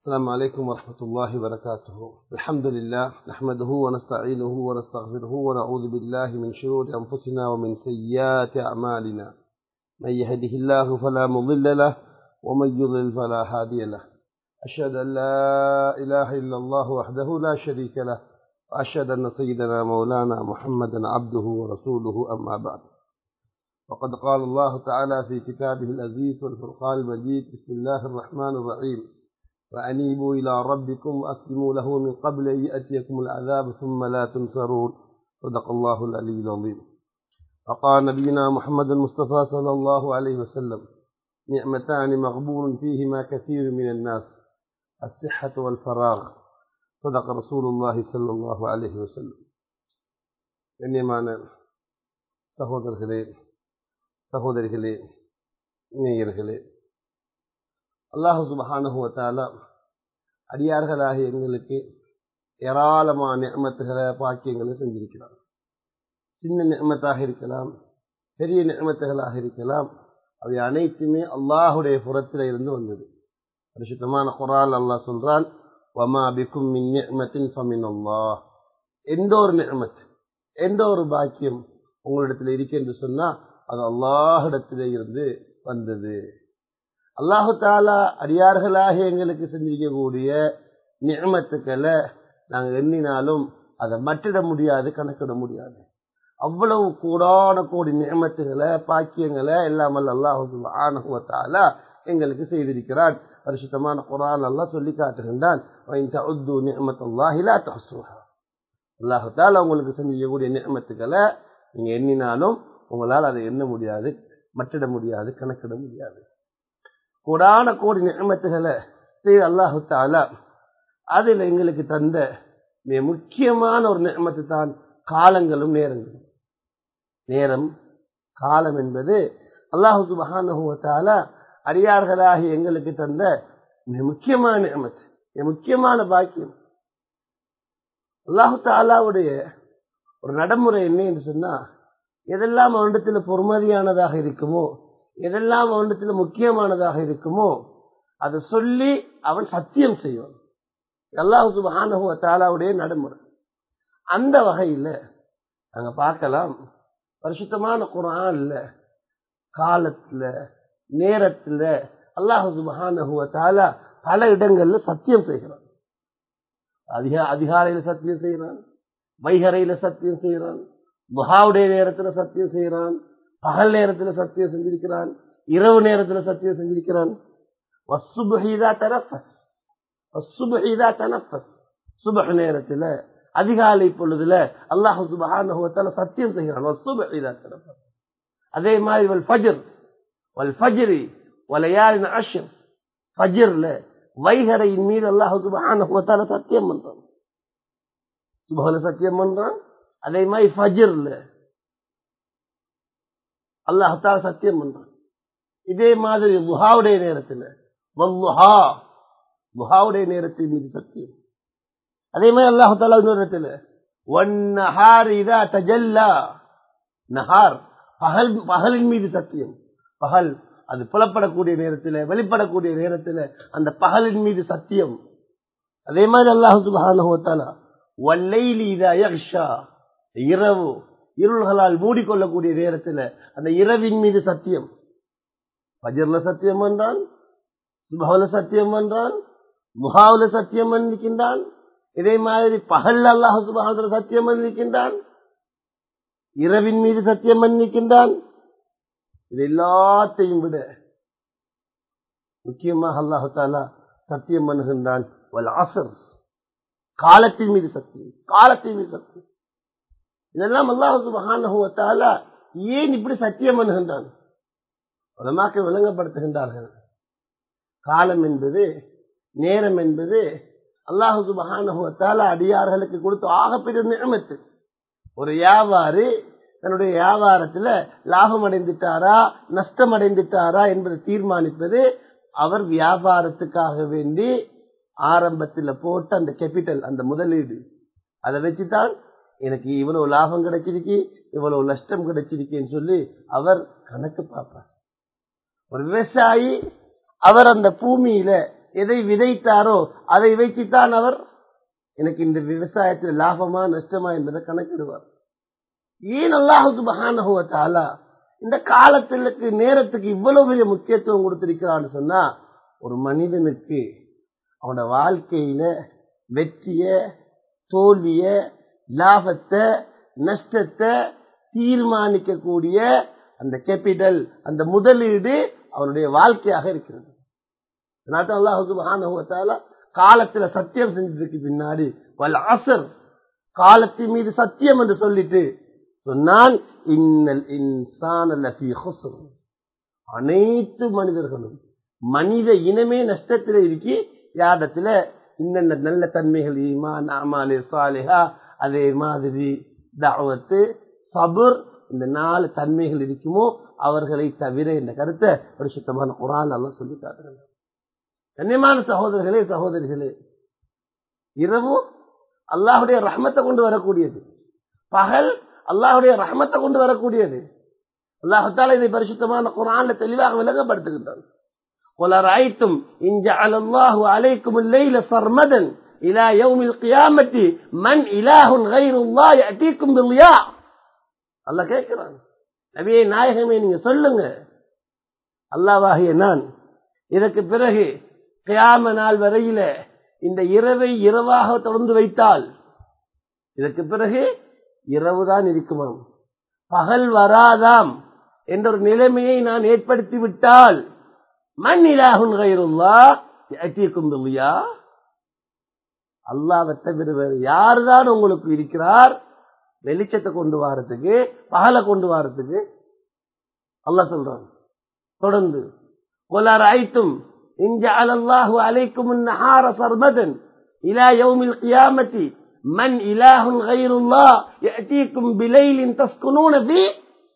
السلام عليكم ورحمة الله وبركاته الحمد لله نحمده ونستعينه ونستغفره ونعوذ بالله من شرور أنفسنا ومن سيئات أعمالنا من يهده الله فلا مضل له ومن يضلل فلا هادي له أشهد أن لا إله إلا الله وحده لا شريك له وأشهد أن سيدنا مولانا محمدا عبده ورسوله أما بعد وقد قال الله تعالى في كتابه العزيز والفرقان المجيد بسم الله الرحمن الرحيم وأنيبوا إلى ربكم وأسلموا له من قبل أن يأتيكم العذاب ثم لا تنصرون صدق الله العلي العظيم وقال نبينا محمد المصطفى صلى الله عليه وسلم نعمتان مغبون فيهما كثير من الناس الصحة والفراغ صدق رسول الله صلى الله عليه وسلم கண்ணியமான சகோதரர்களே சகோதரிகளே இணையர்களே அல்லாஹு சுபஹானுவத்தால அடியார்களாகிய எங்களுக்கு ஏராளமான நியமத்துகளை பாக்கியங்களை செஞ்சிருக்கிறார் சின்ன நியமத்தாக இருக்கலாம் பெரிய நியமத்துகளாக இருக்கலாம் அவை அனைத்துமே அல்லாஹுடைய புறத்தில் இருந்து வந்தது பரிசுத்தமான குரால் அல்லாஹ் சொல்றான் வமா பிக்கும் மின் நியமத்தின் ஃபமின் அல்லாஹ் எந்த ஒரு நியமத் எந்த ஒரு பாக்கியம் உங்களிடத்தில் இருக்கு என்று சொன்னா அது அல்லாஹிடத்திலே இருந்து வந்தது அல்லாஹு தாலா அடியார்களாக எங்களுக்கு செஞ்சிருக்கக்கூடிய நியமத்துக்களை நாங்கள் எண்ணினாலும் அதை மட்டிட முடியாது கணக்கிட முடியாது அவ்வளவு கூடான கோடி நியமத்துகளை பாக்கியங்களை எல்லாமல் அல்லாஹு ஆனகுவத்தாலா எங்களுக்கு செய்திருக்கிறான் பரிசுத்தமான குரான் எல்லாம் சொல்லி காட்டுகின்றான் அல்லாஹு தாலா உங்களுக்கு செஞ்சிக்கக்கூடிய நியமத்துக்களை நீங்க எண்ணினாலும் உங்களால் அதை எண்ண முடியாது மட்டிட முடியாது கணக்கிட முடியாது கோடான கோடி நியமத்துகளை செய்த அல்லாஹு தாலா அதில் எங்களுக்கு தந்த மிக முக்கியமான ஒரு நியமத்து தான் காலங்களும் நேரங்களும் நேரம் காலம் என்பது அல்லாஹு சுபஹானுவத்தால அடியார்களாகி எங்களுக்கு தந்த மிக முக்கியமான நியமத்து மிக முக்கியமான பாக்கியம் அல்லாஹு தாலாவுடைய ஒரு நடைமுறை என்ன என்று சொன்னா எதெல்லாம் அவனிடத்தில் பொறுமதியானதாக இருக்குமோ எதெல்லாம் அவனிடத்தில் முக்கியமானதாக இருக்குமோ அதை சொல்லி அவன் சத்தியம் செய்வான் அல்லாஹு சுபஹானஹுவ தாலாவுடைய நடைமுறை அந்த வகையில் நாங்க பார்க்கலாம் பரிசுத்தமான குரான்ல காலத்துல நேரத்துல அல்லாஹு சுபஹானஹுவ தாலா பல இடங்கள்ல சத்தியம் செய்கிறான் அதிகா அதிகாலையில சத்தியம் செய்யறான் வைகரையில சத்தியம் செய்யறான் புகாவுடைய நேரத்துல சத்தியம் செய்யறான் பகல் நேரத்துல சத்தியம் செஞ்சிருக்கிறான் இரவு நேரத்துல சத்தியம் செஞ்சிருக்கிறான் சுபஹ் நேரத்துல அதிகாலை பொழுதுல அல்லாஹு சுபஹான சத்தியம் செய்கிறான் அதே மாதிரி வல் ஃபஜர் வல் ஃபஜ்ரி வலையாரின் அஷர் ஃபஜர்ல வைகரையின் மீது அல்லாஹு சுபஹான சத்தியம் பண்றான் சுபஹல சத்தியம் பண்றான் அதே மாதிரி ஃபஜர்ல அல்லாஹால சத்தியம் பண்றான் இதே மாதிரி புகாவுடைய நேரத்தில் வல்லுஹா புகாவுடைய நேரத்தின் மீது சத்தியம் அதே மாதிரி அல்லாஹால இன்னொரு இடத்துல ஒன்னஹார் இதா தஜல்லா நஹார் பகல் பகலின் மீது சத்தியம் பகல் அது புலப்படக்கூடிய நேரத்தில் வெளிப்படக்கூடிய நேரத்தில் அந்த பகலின் மீது சத்தியம் அதே மாதிரி அல்லாஹு சுபஹானுவத்தாலா வல்லைலி இதா யக்ஷா இரவு இருள்களால் மூடிக்கொள்ளக்கூடிய நேரத்தில் அந்த இரவின் மீது சத்தியம் பஜர்ல சத்தியம் என்றான் சுபஹல சத்தியம் என்றான் முகாவுல சத்தியம் இருக்கின்றான் இதே மாதிரி பகல் அல்லாஹ் சுபஹால சத்தியம் இருக்கின்றான் இரவின் மீது சத்தியம் இருக்கின்றான் இது எல்லாத்தையும் விட முக்கியமாக அல்லாஹு தாலா சத்தியம் பண்ணுகின்றான் காலத்தின் மீது சத்தியம் காலத்தின் மீது சத்தியம் இதெல்லாம் அல்லாஹு சுபஹானஹுவத்தால ஏன் இப்படி சத்தியம் பண்ணுகின்றான் உலமாக்க விளங்கப்படுத்துகின்றார்கள் காலம் என்பது நேரம் என்பது அல்லாஹு சுபஹானஹுவத்தால அடியார்களுக்கு கொடுத்த ஆகப்பெரிய நியமத்து ஒரு வியாபாரி தன்னுடைய வியாபாரத்துல லாபம் அடைந்துட்டாரா நஷ்டம் அடைந்துட்டாரா என்பதை தீர்மானிப்பது அவர் வியாபாரத்துக்காக வேண்டி ஆரம்பத்தில் போட்ட அந்த கேபிட்டல் அந்த முதலீடு அதை வச்சுதான் எனக்கு இவ்வளவு லாபம் கிடைச்சிருக்கு இவ்வளவு நஷ்டம் கிடைச்சிருக்கேன்னு சொல்லி அவர் கணக்கு பார்ப்பார் ஒரு விவசாயி அவர் அந்த பூமியில எதை விதைத்தாரோ அதை வைத்துத்தான் அவர் எனக்கு இந்த விவசாயத்தில் லாபமா நஷ்டமா என்பதை கணக்கிடுவார் ஏன் அல்லாஹு சுபஹானஹுவத்தாலா இந்த காலத்திற்கு நேரத்துக்கு இவ்வளவு பெரிய முக்கியத்துவம் கொடுத்திருக்கிறான்னு சொன்னா ஒரு மனிதனுக்கு அவனோட வாழ்க்கையில வெற்றிய தோல்விய லாபத்தை நஷ்டத்தை தீர்மானிக்கக்கூடிய அந்த கேபிட்டல் அந்த முதலீடு அவனுடைய வாழ்க்கையாக இருக்கிறது அல்லாஹு காலத்துல சத்தியம் செஞ்சதுக்கு பின்னாடி வல் அசர் காலத்தின் மீது சத்தியம் என்று சொல்லிட்டு சொன்னால் இன்னல் இன்சான் அனைத்து மனிதர்களும் மனித இனமே நஷ்டத்தில் இருக்கி யாரிடத்துல இன்னென்ன நல்ல தன்மைகள் ஈமான் அமாலி சாலிஹா அதே மாதிரி தாவத்து சபுர் இந்த நாலு தன்மைகள் இருக்குமோ அவர்களை தவிர இந்த கருத்தை ஒரு சுத்தமான குரான் எல்லாம் சொல்லி காட்டுறாங்க கண்ணியமான சகோதரர்களே சகோதரிகளே இரவு அல்லாஹுடைய ரஹமத்தை கொண்டு வரக்கூடியது பகல் அல்லாஹுடைய ரஹமத்தை கொண்டு வரக்கூடியது அல்லாஹால இதை பரிசுத்தமான குரான்ல தெளிவாக விளங்கப்படுத்துகின்றான் وَلَرَأَيْتُمْ إِنْ جَعَلَ اللَّهُ عَلَيْكُمُ اللَّيْلَ سَرْمَدًا إِلَى يَوْمِ الْقِيَامَةِ مَنْ إِلَهٌ غَيْرُ اللَّهِ يَأْتِيكُمْ بِالضِّيَاءِ அல்லாஹ் கேட்கிறான் நபியே நாயகமே நீங்க சொல்லுங்க அல்லாவாகிய நான் இதற்கு பிறகு கியாம நாள் வரையில இந்த இரவை இரவாக தொடர்ந்து வைத்தால் இதற்கு பிறகு இரவுதான் இருக்குமாம் பகல் வராதாம் என்ற ஒரு நிலைமையை நான் ஏற்படுத்தி விட்டால் மண் இலாகுன் கயிறுல்லா அட்டியக்கும் இல்லையா அல்லாவை தவிர வேறு யாருதான் உங்களுக்கு இருக்கிறார் வெளிச்சத்தை கொண்டு வாரத்துக்கு பகலை கொண்டு வாரத்துக்கு அல்லாஹ் சொல்றான் தொடர்ந்து கொலார் ஆயிட்டும் إن جعل الله عليكم النهار سرمدا إلى يوم القيامة من إله غير الله يأتيكم بليل تسكنون فيه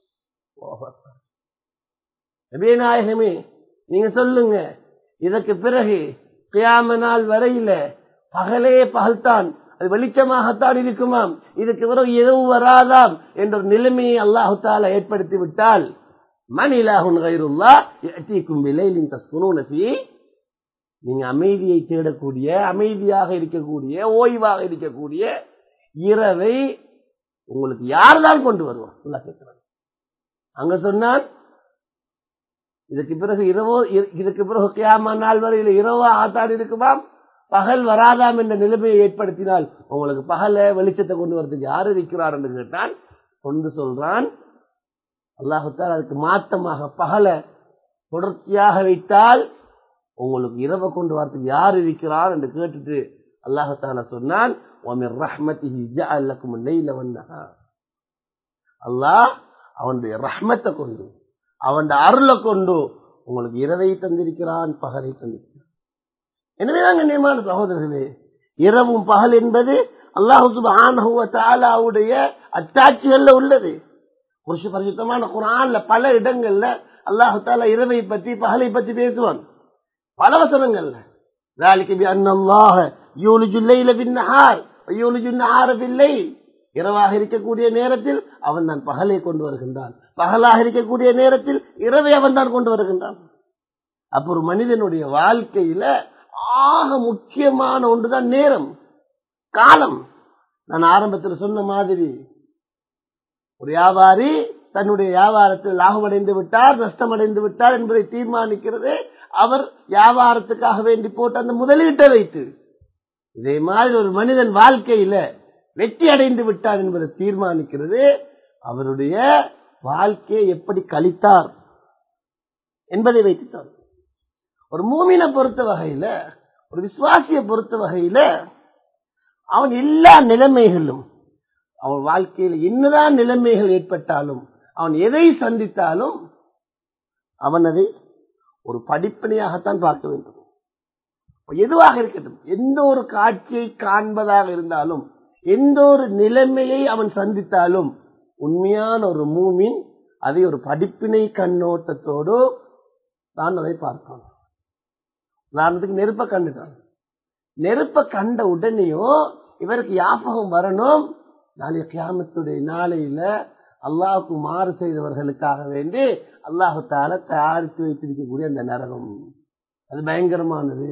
நபிநாயகமே நீங்க சொல்லுங்க இதற்கு பிறகு கியாம நாள் வரையில பகலே பகல்தான் அது வெளிச்சமாகத்தான் இருக்குமாம் இதுக்கு பிறகு எதுவும் வராதாம் என்ற ஒரு நிலைமையை அல்லாஹு தாலா ஏற்படுத்தி விட்டால் மன் இலாகுன் கைருல்லா எட்டிக்கும் விலையிலின் தஸ்குனூனி நீங்க அமைதியை தேடக்கூடிய அமைதியாக இருக்கக்கூடிய ஓய்வாக இருக்கக்கூடிய இரவை உங்களுக்கு யார்தான் கொண்டு வருவான் அல்லாஹ் கேட்கிறான் அங்க சொன்னான் இதுக்கு பிறகு இரவோ இதுக்கு பிறகு கியாமா நாள் வரையில் இரவோ ஆத்தாடி இருக்குமாம் பகல் வராதாம் என்ற நிலைமையை ஏற்படுத்தினால் உங்களுக்கு பகல வெளிச்சத்தை கொண்டு வரதுக்கு யார் இருக்கிறார் என்று கேட்டான் கொண்டு சொல்றான் அல்லாஹால் அதுக்கு மாற்றமாக பகல தொடர்ச்சியாக வைத்தால் உங்களுக்கு இரவை கொண்டு வரதுக்கு யார் இருக்கிறார் என்று கேட்டுட்டு அல்லாஹால சொன்னான் அல்லாஹ் அவனுடைய ரஹ்மத்தை கொண்டு அவன் அருளை கொண்டு உங்களுக்கு இரவை தந்திருக்கிறான் பகலை தந்திருக்கிறான் எனவேதான் கண்ணியமான சகோதரர்களே இரவும் பகல் என்பது அல்லாஹு சுபானுடைய அத்தாட்சிகள்ல உள்ளது ஒரு பரிசுத்தமான குரான்ல பல இடங்கள்ல அல்லாஹு தாலா இரவை பத்தி பகலை பத்தி பேசுவான் பல வசனங்கள்ல ذلك بأن الله يولج الليل بالنهار ويولج النهار بالليل இரவாக இருக்கக்கூடிய நேரத்தில் அவன் தான் பகலை கொண்டு வருகின்றான் பகலாக இருக்கக்கூடிய நேரத்தில் இரவை அவன் தான் கொண்டு வருகின்றான் அப்ப ஒரு மனிதனுடைய வாழ்க்கையில ஆக முக்கியமான ஒன்றுதான் நேரம் காலம் நான் ஆரம்பத்தில் சொன்ன மாதிரி ஒரு வியாபாரி தன்னுடைய வியாபாரத்தில் லாபமடைந்து விட்டார் நஷ்டமடைந்து விட்டார் என்பதை தீர்மானிக்கிறது அவர் வியாபாரத்துக்காக வேண்டி போட்டு அந்த முதலீட்டை வைத்து இதே மாதிரி ஒரு மனிதன் வாழ்க்கையில வெற்றி அடைந்து விட்டார் என்பதை தீர்மானிக்கிறது அவருடைய வாழ்க்கையை எப்படி கழித்தார் என்பதை வைத்துத்தான் ஒரு மூமினை பொறுத்த வகையில ஒரு விசுவாசியை பொறுத்த வகையில அவன் எல்லா நிலைமைகளும் அவன் வாழ்க்கையில் என்னதான் நிலைமைகள் ஏற்பட்டாலும் அவன் எதை சந்தித்தாலும் அவன் அதை ஒரு படிப்பனையாகத்தான் பார்க்க வேண்டும் எதுவாக இருக்கட்டும் எந்த ஒரு காட்சியை காண்பதாக இருந்தாலும் எந்த ஒரு நிலைமையை அவன் சந்தித்தாலும் உண்மையான ஒரு மூமின் அதை ஒரு படிப்பினை கண்ணோட்டத்தோடு தான் அதை பார்க்கணும் உதாரணத்துக்கு நெருப்ப கண்டுட்டான் நெருப்ப கண்ட உடனேயோ இவருக்கு யாபகம் வரணும் நாளைய கியாமத்துடைய நாளையில அல்லாஹுக்கு மாறு செய்தவர்களுக்காக வேண்டி அல்லாஹு தால தயாரித்து வைத்திருக்கக்கூடிய அந்த நரகம் அது பயங்கரமானது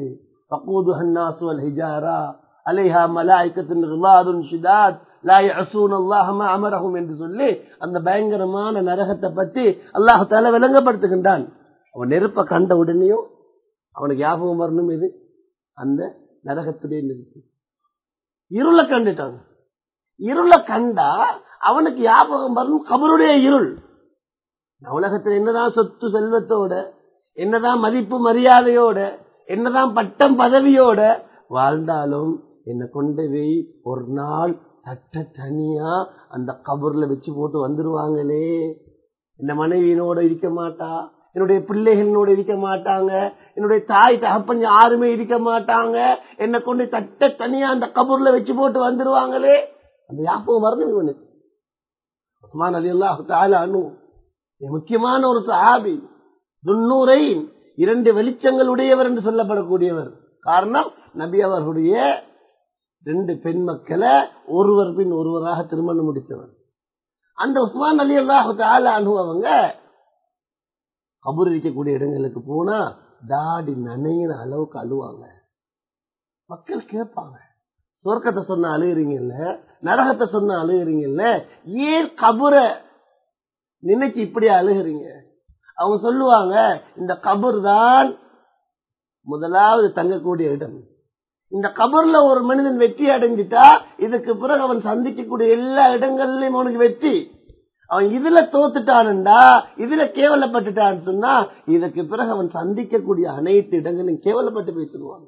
وقودها الناس والحجارة عليها ملائكة غلاظ شداد لا يعصون الله ما أمرهم என்று சொல்லி அந்த பயங்கரமான நரகத்தை பத்தி அல்லாஹ் தால விளங்கப்படுத்துகின்றான் அவன் நெருப்ப கண்ட உடனேயும் அவனுக்கு ஞாபகம் வரணும் இது அந்த நரகத்துடைய நெருப்பு இருளை கண்டுட்டான் இருளை கண்டா அவனுக்கு ஞாபகம் வரணும் கபருடைய இருள் உலகத்துல என்னதான் சொத்து செல்வத்தோட என்னதான் மதிப்பு மரியாதையோட என்னதான் பட்டம் பதவியோட வாழ்ந்தாலும் என்ன கொண்டு போய் ஒரு நாள் தட்ட தனியா அந்த கபூர்ல வச்சு போட்டு வந்துருவாங்களே இந்த மனைவியினோட இருக்க மாட்டா என்னுடைய பிள்ளைகளோட இருக்க மாட்டாங்க என்னுடைய தாய் தகப்பன் யாருமே இருக்க மாட்டாங்க என்னை கொண்டு தட்ட தனியா அந்த கபூர்ல வச்சு போட்டு வந்துருவாங்களே அந்த ஞாபகம் வரணும் இவனுக்கு உஸ்மான் அலி அல்லாஹு முக்கியமான ஒரு சஹாபி துன்னூரை இரண்டு வெளிச்சங்கள் உடையவர் என்று சொல்லப்படக்கூடியவர் காரணம் நபி அவர்களுடைய ரெண்டு பெண் மக்களை ஒருவர் பின் ஒருவராக திருமணம் முடித்தவர் அந்த உஸ்மான் அலி அல்லாஹு அனு அவங்க கபூர் இருக்கக்கூடிய இடங்களுக்கு போனா தாடி நனைங்கிற அளவுக்கு அழுவாங்க மக்கள் கேட்பாங்க சொர்க்கத்தை சொன்ன அழுகிறீங்கல்ல நரகத்தை சொன்ன அழுகிறீங்கல்ல ஏன் கபுரை நினைச்சு இப்படி அழுகிறீங்க அவங்க சொல்லுவாங்க இந்த கபூர் தான் முதலாவது தங்கக்கூடிய இடம் இந்த கபூர்ல ஒரு மனிதன் வெற்றி அடைஞ்சிட்டா இதுக்கு பிறகு அவன் சந்திக்கக்கூடிய எல்லா இடங்கள்லயும் அவனுக்கு வெற்றி அவன் இதுல தோத்துட்டான்டா இதுல கேவலப்பட்டுட்டான்னு சொன்னா இதுக்கு பிறகு அவன் சந்திக்கக்கூடிய அனைத்து இடங்களையும் கேவலப்பட்டு போய்த்துருவான்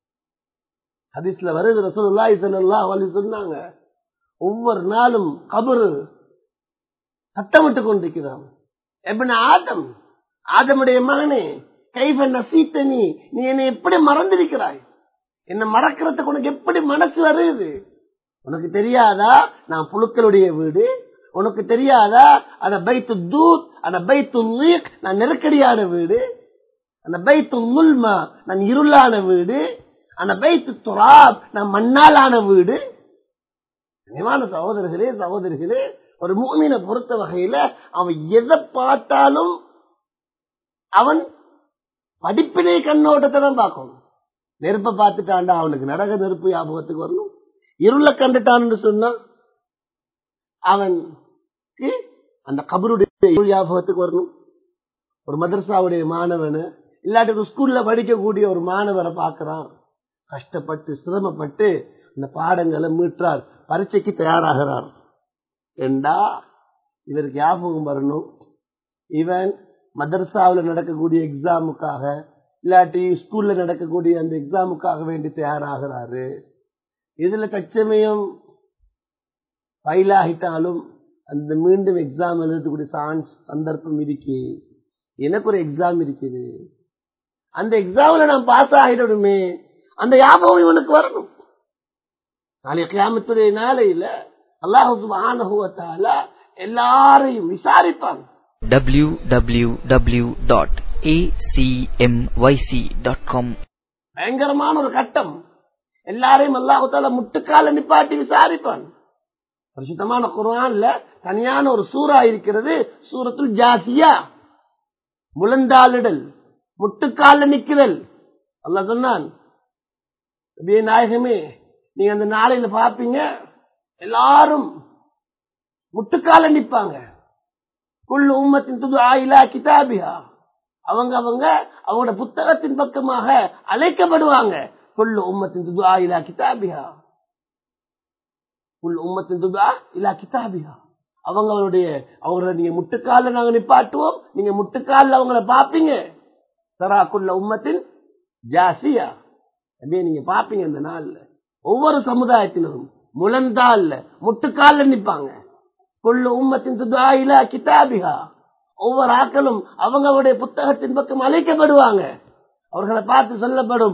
ஹதீஸ்ல வருது ரசூலுல்லாஹி ஸல்லல்லாஹு அலைஹி சொன்னாங்க ஒவ்வொரு நாளும் கபரு சத்தமிட்டு கொண்டிருக்கிறான் எப்ன ஆதம் ஆதமுடைய மகனே கைஃப நசீத்தனி நீ என்னை எப்படி மறந்திருக்கிறாய் என்ன மறக்கிறதுக்கு உனக்கு எப்படி மனசு வருது உனக்கு தெரியாதா நான் புழுக்களுடைய வீடு உனக்கு தெரியாதா அந்த பைத்து தூத் அந்த பைத்து நீக் நான் நெருக்கடியான வீடு அந்த பைத்து முல்மா நான் இருளான வீடு அந்த பைத்து துராப் நான் மண்ணாலான வீடு கனிவான சகோதரர்களே சகோதரிகளே ஒரு மூமினை பொறுத்த வகையில அவன் எதை பார்த்தாலும் அவன் படிப்பினை கண்ணோட்டத்தை தான் பார்க்கணும் நெருப்பை பார்த்துட்டான்டா அவனுக்கு நரக நெருப்பு ஞாபகத்துக்கு வரணும் இருளை கண்டுட்டான்னு சொன்னா அவனுக்கு அந்த கபருடைய இருள் ஞாபகத்துக்கு வரணும் ஒரு மதரசாவுடைய மாணவனு இல்லாட்டி ஒரு ஸ்கூல்ல படிக்கக்கூடிய ஒரு மாணவரை பார்க்கிறான் கஷ்டப்பட்டு சிரமப்பட்டு இந்த பாடங்களை மீட்டார் பரீட்சைக்கு தயாராகிறார் என்றா இவருக்கு ஞாபகம் வரணும் இவன் மதரசாவில் நடக்கக்கூடிய எக்ஸாமுக்காக இல்லாட்டி ஸ்கூல்ல நடக்கக்கூடிய அந்த எக்ஸாமுக்காக வேண்டி தயாராகிறாரு இதுல தச்சமயம் ஃபைல் ஆகிட்டாலும் அந்த மீண்டும் எக்ஸாம் எழுதக்கூடிய சான்ஸ் சந்தர்ப்பம் இருக்கு எனக்கு ஒரு எக்ஸாம் இருக்குது அந்த எக்ஸாம்ல நான் பாஸ் ஆகிடணுமே அந்த ஞாபகம் இவனுக்கு வரணும் நாளைய கிராமத்துடைய நாளையில அல்லாஹு சுப்ஹானஹு வ தஆலா எல்லாரையும் விசாரிப்பான் www.acmyc.com பயங்கரமான ஒரு கட்டம் எல்லாரையும் அல்லாஹு தாலா முட்டுக்கால நிப்பாட்டி விசாரிப்பான் பரிசுத்தமான குர்ஆன்ல தனியான ஒரு சூறா இருக்கிறது சூரத்துல் ஜாசியா முழந்தாளிடல் முட்டுக்கால நிக்கிறல் அல்லாஹ் சொன்னான் நபியே நாயகமே நீங்க அந்த நாளையில பாப்பீங்க எல்லாரும் முட்டுக்கால நிப்பாங்க குள்ளு உம்மத்தின் துது ஆயிலா கிதாபியா அவங்க அவங்க அவங்களோட புத்தகத்தின் பக்கமாக அழைக்கப்படுவாங்க குள்ளு உம்மத்தின் துது ஆயிலா கிதாபியா குள்ளு உம்மத்தின் துதா இலா கிதாபியா அவங்க அவருடைய அவங்கள நீங்க முட்டுக்கால நாங்க நிப்பாட்டுவோம் நீங்க முட்டுக்கால அவங்கள பாப்பீங்க சராக்குள்ள உம்மத்தின் ஜாசியா அப்படியே நீங்க பாப்பீங்க இந்த நாள்ல ஒவ்வொரு சமுதாயத்தினரும் முழந்தாள்ல முட்டுக்கால நிப்பாங்க கொள்ளு உம்மத்தின் துதாயிலா கிதாபிகா ஒவ்வொரு ஆக்களும் அவங்க அவருடைய புத்தகத்தின் பக்கம் அழைக்கப்படுவாங்க அவர்களை பார்த்து சொல்லப்படும்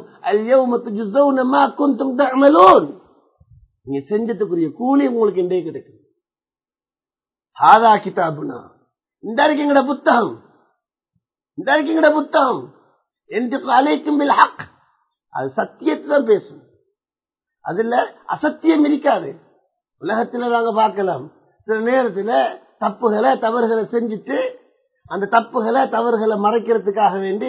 அல்யோமத்து நீங்க செஞ்சதுக்குரிய கூலி உங்களுக்கு இன்றைய கிடைக்கும் ஹாதா கிதாபுனா இந்த இருக்கீங்கட புத்தகம் இந்த இருக்கீங்கட புத்தகம் என்று அழைக்கும் பில் ஹக் அது சத்தியத்தை தான் பேசும் அதுல அசத்தியம் இருக்காது உலகத்துல நாங்க பார்க்கலாம் சில நேரத்துல தப்புகளை தவறுகளை செஞ்சுட்டு அந்த தப்புகளை தவறுகளை மறைக்கிறதுக்காக வேண்டி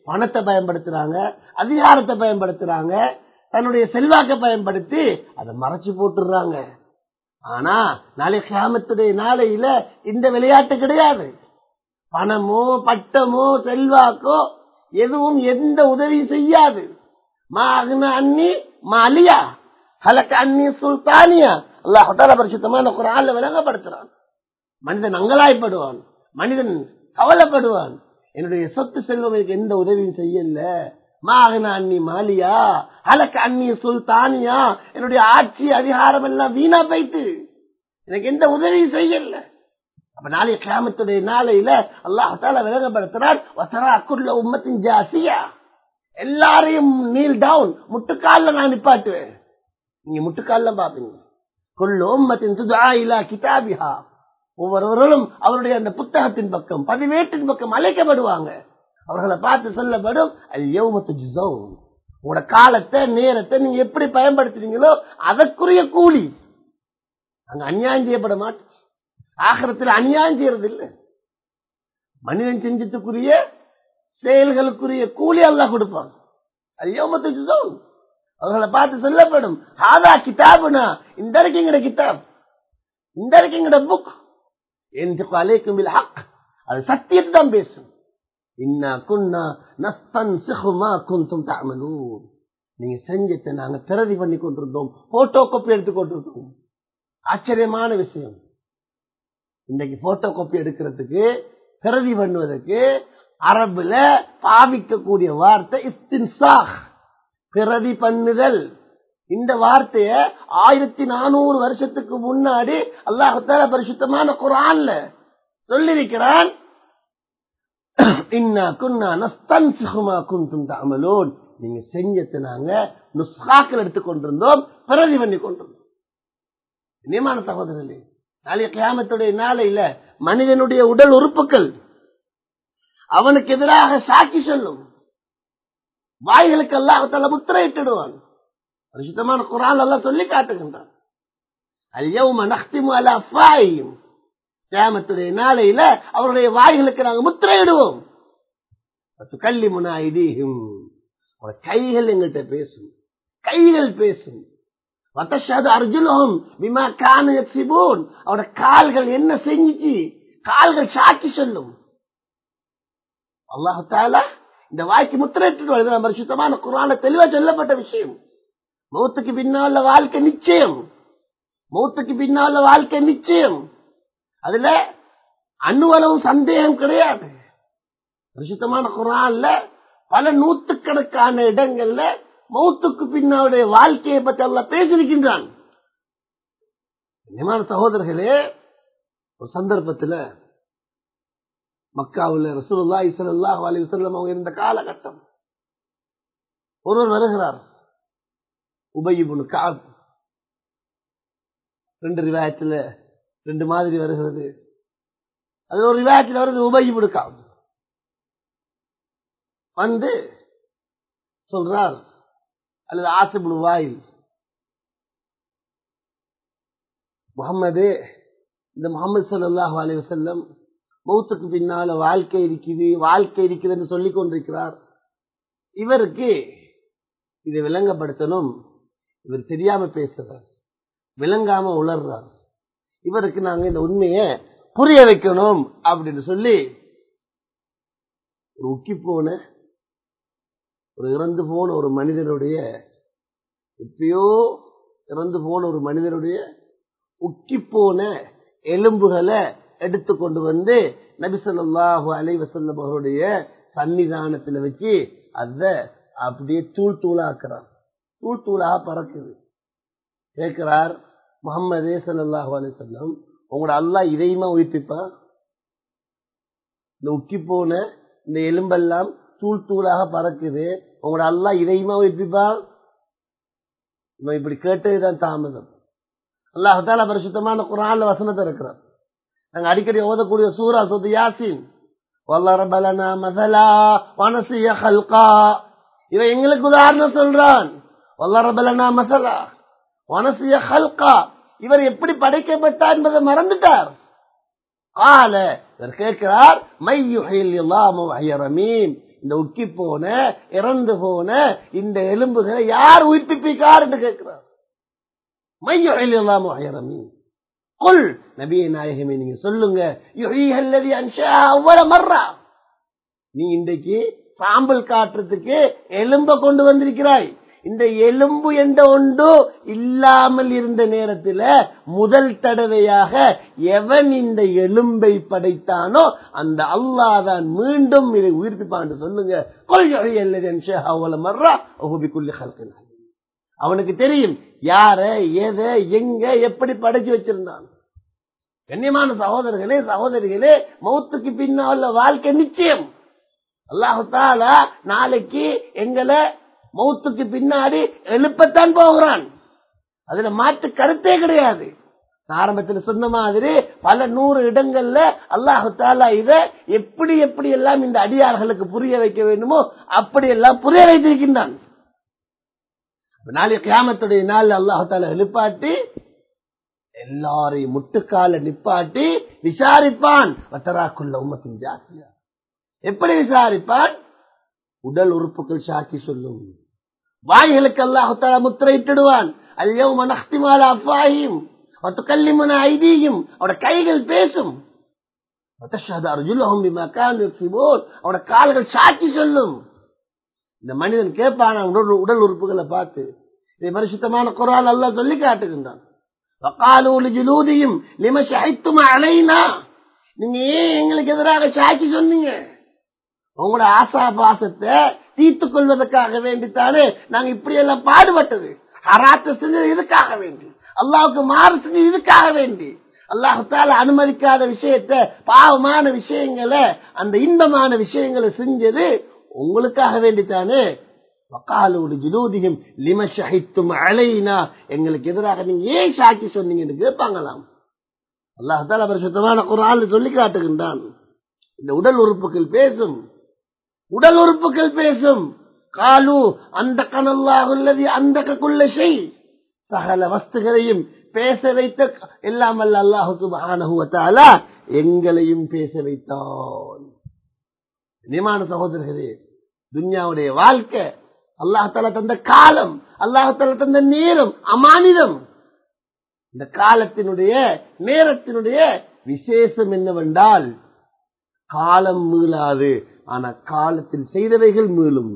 பணத்தை பயன்படுத்துறாங்க அதிகாரத்தை பயன்படுத்துறாங்க தன்னுடைய செல்வாக்கை பயன்படுத்தி அதை மறைச்சு போட்டுடுறாங்க ஆனா நாளை கிராமத்துடைய நாளையில இந்த விளையாட்டு கிடையாது பணமோ பட்டமோ செல்வாக்கோ எதுவும் எந்த உதவியும் செய்யாது மாகுன அண்ணி மாலியா ஹலக்க அண்ணி சுல்தானியா அல்லாஹால பரிசுத்தமான குரான்ல விளங்கப்படுத்துறான் மனிதன் அங்கலாய்ப்படுவான் மனிதன் கவலைப்படுவான் என்னுடைய சொத்து செல்வம் எனக்கு எந்த உதவியும் செய்யல மாகன அண்ணி மாலியா அலக்க அண்ணி சுல்தானியா என்னுடைய ஆட்சி அதிகாரம் எல்லாம் வீணா போயிட்டு எனக்கு எந்த உதவியும் செய்யல அப்ப நாளைய கிராமத்துடைய நாளையில அல்லாஹால விளங்கப்படுத்துறான் வசரா அக்குள்ள உம்மத்தின் ஜாசியா எல்லாரையும் நீல் டவுன் முட்டுக்கால நான் நிப்பாட்டுவேன் நீங்க முட்டுக்கால பாப்பீங்க கொள்ளு உம்மத்தின் துதா இலா கிதாபிஹா ஒவ்வொருவர்களும் அவருடைய அந்த புத்தகத்தின் பக்கம் பதிவேட்டின் பக்கம் அழைக்கப்படுவாங்க அவர்களை பார்த்து சொல்லப்படும் அது யௌமத்து உங்களோட காலத்தை நேரத்தை நீங்க எப்படி பயன்படுத்துறீங்களோ அதற்குரிய கூலி அங்க அநியாயம் செய்யப்பட மாட்டேன் ஆகிரத்தில் அநியாயம் செய்யறது இல்லை மனிதன் செஞ்சதுக்குரிய செயல்களுக்குரிய கூலி எல்லாம் கொடுப்பாங்க அது யோமத்து அவர்களை பார்த்து சொல்லப்படும் ஹாதா கிதாபுனா இந்த இருக்கீங்கட கிதாப் இந்த இருக்கீங்கட புக் என்று அலைக்கும் ஹக் அது சத்தியத்தை தான் பேசும் இன்னா குன்னா நஸ்தன் சிஹுமா குந்தும் தாமலூன் நீங்க செஞ்சத்தை நாங்க பிரதி பண்ணி கொண்டிருந்தோம் போட்டோ காப்பி எடுத்து கொண்டிருந்தோம் ஆச்சரியமான விஷயம் இன்னைக்கு போட்டோ காப்பி எடுக்கிறதுக்கு பிரதி பண்ணுவதற்கு அரபுல பாவிக்கக்கூடிய வார்த்தை இஸ்தின்சாக் பிரதி பண்ணுதல் இந்த வார்த்தைய ஆயிரத்தி நானூறு வருஷத்துக்கு முன்னாடி அல்லாஹால பரிசுத்தமான குரான்ல சொல்லிருக்கிறான் நீங்க செஞ்சத்தை நாங்க நுஸ்காக்கள் எடுத்துக்கொண்டிருந்தோம் பிரதி பண்ணி கொண்டிருந்தோம் நியமான சகோதரர்களே நாளைய கியாமத்துடைய நாளையில மனிதனுடைய உடல் உறுப்புகள் அவனுக்கு எதிராக சாட்சி சொல்லும் வாய்களுக்கு அல்லாஹால முத்திரையிட்டுடுவான் பரிசுத்தமான குரான் எல்லாம் சொல்லி காட்டுகின்றான் அல்யவும நஹ்திமு அலா அஃபாயிம் கியாமத்துடைய நாளையில அவருடைய வாய்களுக்கு நாங்கள் முத்திரையிடுவோம் கல்லி முனாயிதீகும் கைகள் எங்கிட்ட பேசும் கைகள் பேசும் அர்ஜுனகும் விமா கானு சிபோன் அவட கால்கள் என்ன செஞ்சிச்சு கால்கள் சாட்சி சொல்லும் அல்லாஹு தாலா இந்த வாய்க்கு முத்திரையிட்டு பரிசுத்தமான குரான தெளிவா சொல்லப்பட்ட விஷயம் மௌத்துக்கு பின்னால வாழ்க்கை நிச்சயம் மௌத்துக்கு பின்னால வாழ்க்கை நிச்சயம் அதுல அணுவளவு சந்தேகம் கிடையாது பரிசுத்தமான குரான்ல பல நூத்துக்கணக்கான இடங்கள்ல மௌத்துக்கு பின்னாவுடைய வாழ்க்கையை பற்றி அல்ல பேசியிருக்கின்றான் நிமான சகோதரர்களே ஒரு சந்தர்ப்பத்தில் மக்காவில் ரசூல்லா இசலல்லா அலி வசல்லம் அவங்க இருந்த காலகட்டம் ஒருவர் வருகிறார் உபயிபுனு காப் ரெண்டு ரிவாயத்தில் ரெண்டு மாதிரி வருகிறது அது ஒரு ரிவாயத்தில் வருது உபயிபுனு காப் வந்து சொல்றார் அல்லது ஆசிபுல் வாயில் முகமது இந்த முகமது சல்லாஹு அலி வசல்லம் மௌத்துக்கு பின்னால வாழ்க்கை இருக்குது வாழ்க்கை இருக்குதுன்னு சொல்லிக் கொண்டிருக்கிறார் இவருக்கு இதை விளங்கப்படுத்தணும் இவர் தெரியாம பேசுறார் விளங்காம உளர்றார் இவருக்கு நாங்க இந்த உண்மையை புரிய வைக்கணும் அப்படின்னு சொல்லி ஒரு உக்கி போன ஒரு இறந்து போன ஒரு மனிதனுடைய எப்பயோ இறந்து போன ஒரு மனிதனுடைய உக்கி போன எலும்புகளை எடுத்து கொண்டு வந்து நபிசல்லாஹு அலைவசல்லம் அவருடைய சன்னிதானத்துல வச்சு அத அப்படியே தூள் தூளாக்குறார் தூள் தூளாக பறக்குது கேட்கிறார் முகமதே சல்லாஹு அலி சொல்லம் உங்களோட அல்லா இதையுமா உயிர்ப்பிப்பா இந்த உக்கி போன இந்த எலும்பெல்லாம் தூள் தூளாக பறக்குது உங்களோட அல்லா இதையுமா உயிர்ப்பிப்பா நம்ம இப்படி கேட்டதுதான் தாமதம் அல்லாஹால பரிசுத்தமான குரான்ல வசனத்தை இருக்கிறார் நாங்க அடிக்கடி ஓதக்கூடிய சூரா சொத்து யாசின் வல்லரபலனா மசலா வனசிய ஹல்கா இவன் எங்களுக்கு உதாரணம் சொல்றான் வல்லரபலனா மசலா வனசிய ஹல்கா இவர் எப்படி படைக்கப்பட்டார் என்பதை மறந்துட்டார் கால இவர் கேட்கிறார் மையுஹில் ரமீம் இந்த உக்கி போன இறந்து போன இந்த எலும்புகளை யார் உயிர்ப்பிப்பிக்கார் என்று கேட்கிறார் மையம் அயரமி கொல் நபியை நாயகமே நீங்க சொல்லுங்க யுஹீஹல்லதி அன்ஷா அவ்வள மர்ரா நீ இன்றைக்கு சாம்பல் காட்டுறதுக்கு எலும்ப கொண்டு வந்திருக்கிறாய் இந்த எலும்பு என்ற ஒன்று இல்லாமல் இருந்த நேரத்தில் முதல் தடவையாக எவன் இந்த எலும்பை படைத்தானோ அந்த அல்லாஹ் தான் மீண்டும் இதை உயிர்ப்பிப்பான் சொல்லுங்க கொள்கை அல்லது மர்ரா ஒஹுபிக்குள்ளி ஹல்கின் அவனுக்கு தெரியும் யார எதை எங்க எப்படி படைச்சு வச்சிருந்தான் கண்ணியமான சகோதரர்களே சகோதரிகளே மௌத்துக்கு பின்னால வாழ்க்கை நிச்சயம் அல்லாஹு தாலா நாளைக்கு எங்களை மௌத்துக்கு பின்னாடி எழுப்பத்தான் போகிறான் அதுல மாற்று கருத்தே கிடையாது ஆரம்பத்தில் சொன்ன மாதிரி பல நூறு இடங்கள்ல அல்லாஹு தாலா இத எப்படி எப்படி எல்லாம் இந்த அடியார்களுக்கு புரிய வைக்க வேண்டுமோ அப்படி எல்லாம் புரிய வைத்திருக்கின்றான் நாளை கியாமத்துடைய நாள் அல்லாஹு தாலா எழுப்பாட்டி எல்லாரையும் முட்டுக்கால நிப்பாட்டி விசாரிப்பான் வத்தராக்குள்ள உம்மத்தின் ஜாத்தியா எப்படி விசாரிப்பான் உடல் உறுப்புகள் சாட்சி சொல்லும் வாய்களுக்கு அல்லாஹு தாலா முத்திரையிட்டுடுவான் அல்லவோ மனஹ்திமால அப்பாயும் கல்லிமன ஐதீகம் அவட கைகள் பேசும் அவட கால்கள் சாட்சி சொல்லும் இந்த மனிதன் கேட்பான உடல் உடல் உறுப்புகளை பார்த்து இதை பரிசுத்தமான குரால் அல்லா சொல்லி காட்டுகின்றான் ஜுலூதியும் லிம சாய்த்துமா அலைனா நீங்க ஏன் எங்களுக்கு எதிராக சாட்சி சொன்னீங்க உங்களோட ஆசா பாசத்தை தீர்த்துக் கொள்வதற்காக வேண்டித்தானே நாங்க இப்படி எல்லாம் பாடுபட்டது ஹராத்த செஞ்சது இதுக்காக வேண்டி அல்லாவுக்கு மாறு செஞ்சது இதுக்காக வேண்டி அல்லாஹால அனுமதிக்காத விஷயத்த பாவமான விஷயங்களை அந்த இன்பமான விஷயங்களை செஞ்சது உங்களுக்காக வேண்டித்தானே வக்காலோடு ஜிலூதிகம் லிம ஷஹித்தும் அலைனா எங்களுக்கு எதிராக நீங்க ஏன் சாட்சி சொன்னீங்கன்னு கேட்பாங்களாம் அல்லாஹால பரிசுத்தமான குரான் சொல்லி காட்டுகின்றான் இந்த உடல் உறுப்புகள் பேசும் உடல் உறுப்புகள் பேசும் காலு அந்த கனல்லாகுள்ளது அந்த குள்ள செய் சகல வஸ்துகளையும் பேச வைத்த எல்லாம் அல்ல அல்லாஹு சுபானஹுவத்தாலா எங்களையும் பேச வைத்தான் நிமான சகோதரர்களே துன்யாவுடைய வாழ்க்கை அல்லாஹால தந்த காலம் அல்லாஹால தந்த நேரம் அமானிதம் இந்த காலத்தினுடைய நேரத்தினுடைய விசேஷம் என்னவென்றால் காலம் மீளாது ஆனா காலத்தில் செய்தவைகள் மீளும்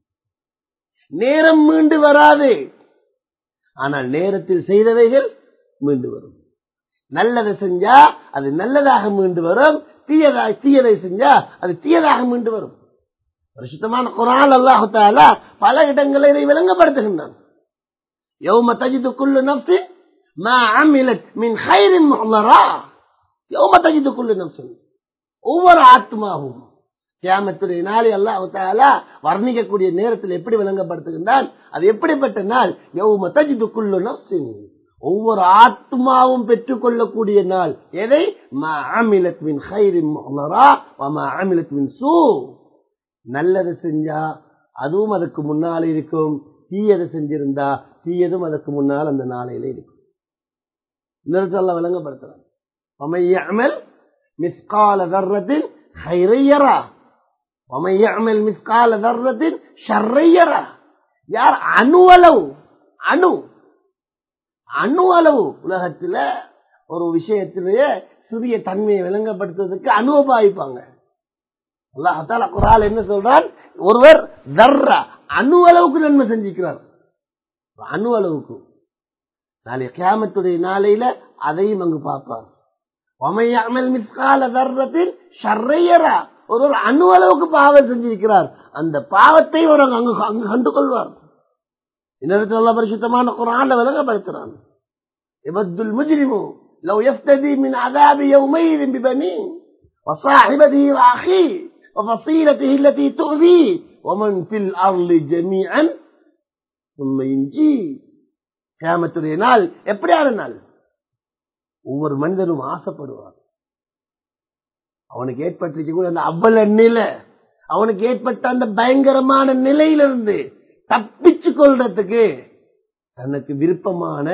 நேரம் மீண்டு வராது ஆனால் நேரத்தில் செய்தவைகள் மீண்டு வரும் நல்லதை செஞ்சா அது நல்லதாக மீண்டு வரும் தீயதா தீயதை செஞ்சா அது தீயதாக மீண்டு வரும் பரிசுத்தமான குரான் அல்லாஹால பல இடங்களை இதை விளங்கப்படுத்துகின்றான் யௌம தஜிது குல்லு நப்சி மா அமிலத் மின் ஹைரின் முஹ்லரா யௌம தஜிது குல்லு நப்சி ஒவ்வொரு ஆத்மாவும் கியாமத்துடைய நாளை அல்லாஹால வர்ணிக்கக்கூடிய நேரத்தில் எப்படி விளங்கப்படுத்துகின்றான் அது எப்படிப்பட்ட நாள் யௌம தஜிது குல்லு நப்சின் ஒவ்வொரு ஆத்மாவும் பெற்றுக் கொள்ளக்கூடிய நாள் எதை அமிலத் மின் ஹைரின் முஹ்லரா வமா அமிலத் மின் சூ நல்லது செஞ்சா அதுவும் அதுக்கு முன்னால் இருக்கும் தீயது செஞ்சிருந்தா தீயதும் அதுக்கு முன்னால் அந்த நாளையில இருக்கும் இன்னொருத்தல்ல விளங்கப்படுத்துறான் மிஸ்கால தர்றத்தின் ஹைரையரா ஒமையமல் மிஸ்கால தர்றத்தின் ஷர்ரையரா யார் அணுவளவு அணு அணு அளவு உலகத்துல ஒரு விஷயத்திலேயே சிறிய தன்மையை விளங்கப்படுத்துவதற்கு அனுபவிப்பாங்க அல்லாஹால குரால் என்ன சொல்றான் ஒருவர் தர்ரா அணு அளவுக்கு நன்மை செஞ்சுக்கிறார் அணு அளவுக்கு நாளை கியாமத்துடைய நாளையில அதையும் அங்கு பார்ப்பார் ஒமையாமல் மிஸ்கால தர்றத்தில் ஷர்ரையரா ஒருவர் அணு அளவுக்கு பாவம் செஞ்சிருக்கிறார் அந்த பாவத்தை ஒரு அங்கு அங்கு கண்டு கொள்வார் இன்னொரு நல்ல பரிசுத்தமான குரான்ல விளங்கப்படுத்துறான் இபத்துல் முஜ்ரிமு لو يفتدي من عذاب يومئذ ببنيه وصاحبته واخيه وفصيلته التي تؤذيه ومن في الارض جميعا ثم ينجيه கியாமத்துடைய நாள் எப்படியான நாள் ஒவ்வொரு மனிதனும் ஆசைப்படுவார் அவனுக்கு ஏற்பட்டிருக்கக்கூடிய அந்த அவ்வள நிலை அவனுக்கு ஏற்பட்ட அந்த பயங்கரமான நிலையிலிருந்து தப்பிச்சு கொள்றதுக்கு தனக்கு விருப்பமான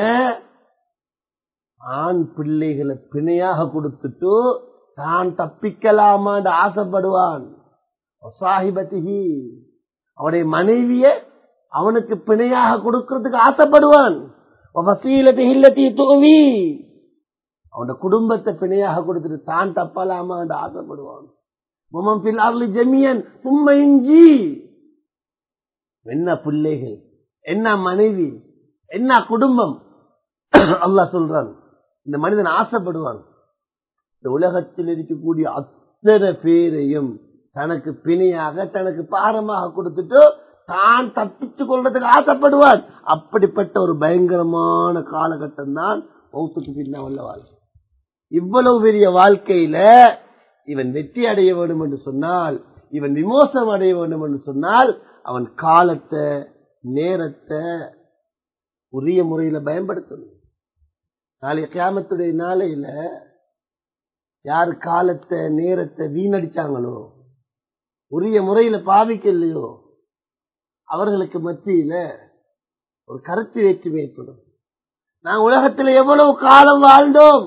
ஆண் பிள்ளைகளை பிணையாக கொடுத்துட்டு தான் தப்பிக்கலாமான்னு ஆசைப்படுவான் சாஹிபத்திஹி அவனுடைய மனைவிய அவனுக்கு பிணையாக கொடுக்கிறதுக்கு ஆசைப்படுவான் வசீலத்திஹி இல்லத்தி துவி அவனோட குடும்பத்தை பிணையாக கொடுத்துட்டு தான் தப்பலாமா என்று ஆசைப்படுவான் மமம் பில் அருளி ஜெமியன் சும்மா இஞ்சி என்ன பிள்ளைகள் என்ன மனைவி என்ன குடும்பம் அல்லாஹ் சொல்றான் இந்த மனிதன் ஆசைப்படுவான் இந்த உலகத்தில் இருக்கக்கூடிய அத்தனை பேரையும் தனக்கு பிணையாக தனக்கு பாரமாக கொடுத்துட்டு தான் தப்பிச்சு கொள்றதுக்கு ஆசைப்படுவான் அப்படிப்பட்ட ஒரு பயங்கரமான காலகட்டம் தான் மௌத்துக்கு பின்ன உள்ள வாழ்க்கை இவ்வளவு பெரிய வாழ்க்கையில இவன் வெற்றி அடைய வேண்டும் என்று சொன்னால் இவன் விமோசனம் அடைய வேண்டும் என்று சொன்னால் அவன் காலத்தை நேரத்தை உரிய முறையில பயன்படுத்தணும் நாளை கியாமத்துடைய நாளையில யாரு காலத்தை நேரத்தை வீணடிச்சாங்களோ உரிய முறையில பாவிக்கலையோ அவர்களுக்கு மத்தியில ஒரு கருத்து வேற்றுமை ஏற்படும் நான் உலகத்தில் எவ்வளவு காலம் வாழ்ந்தோம்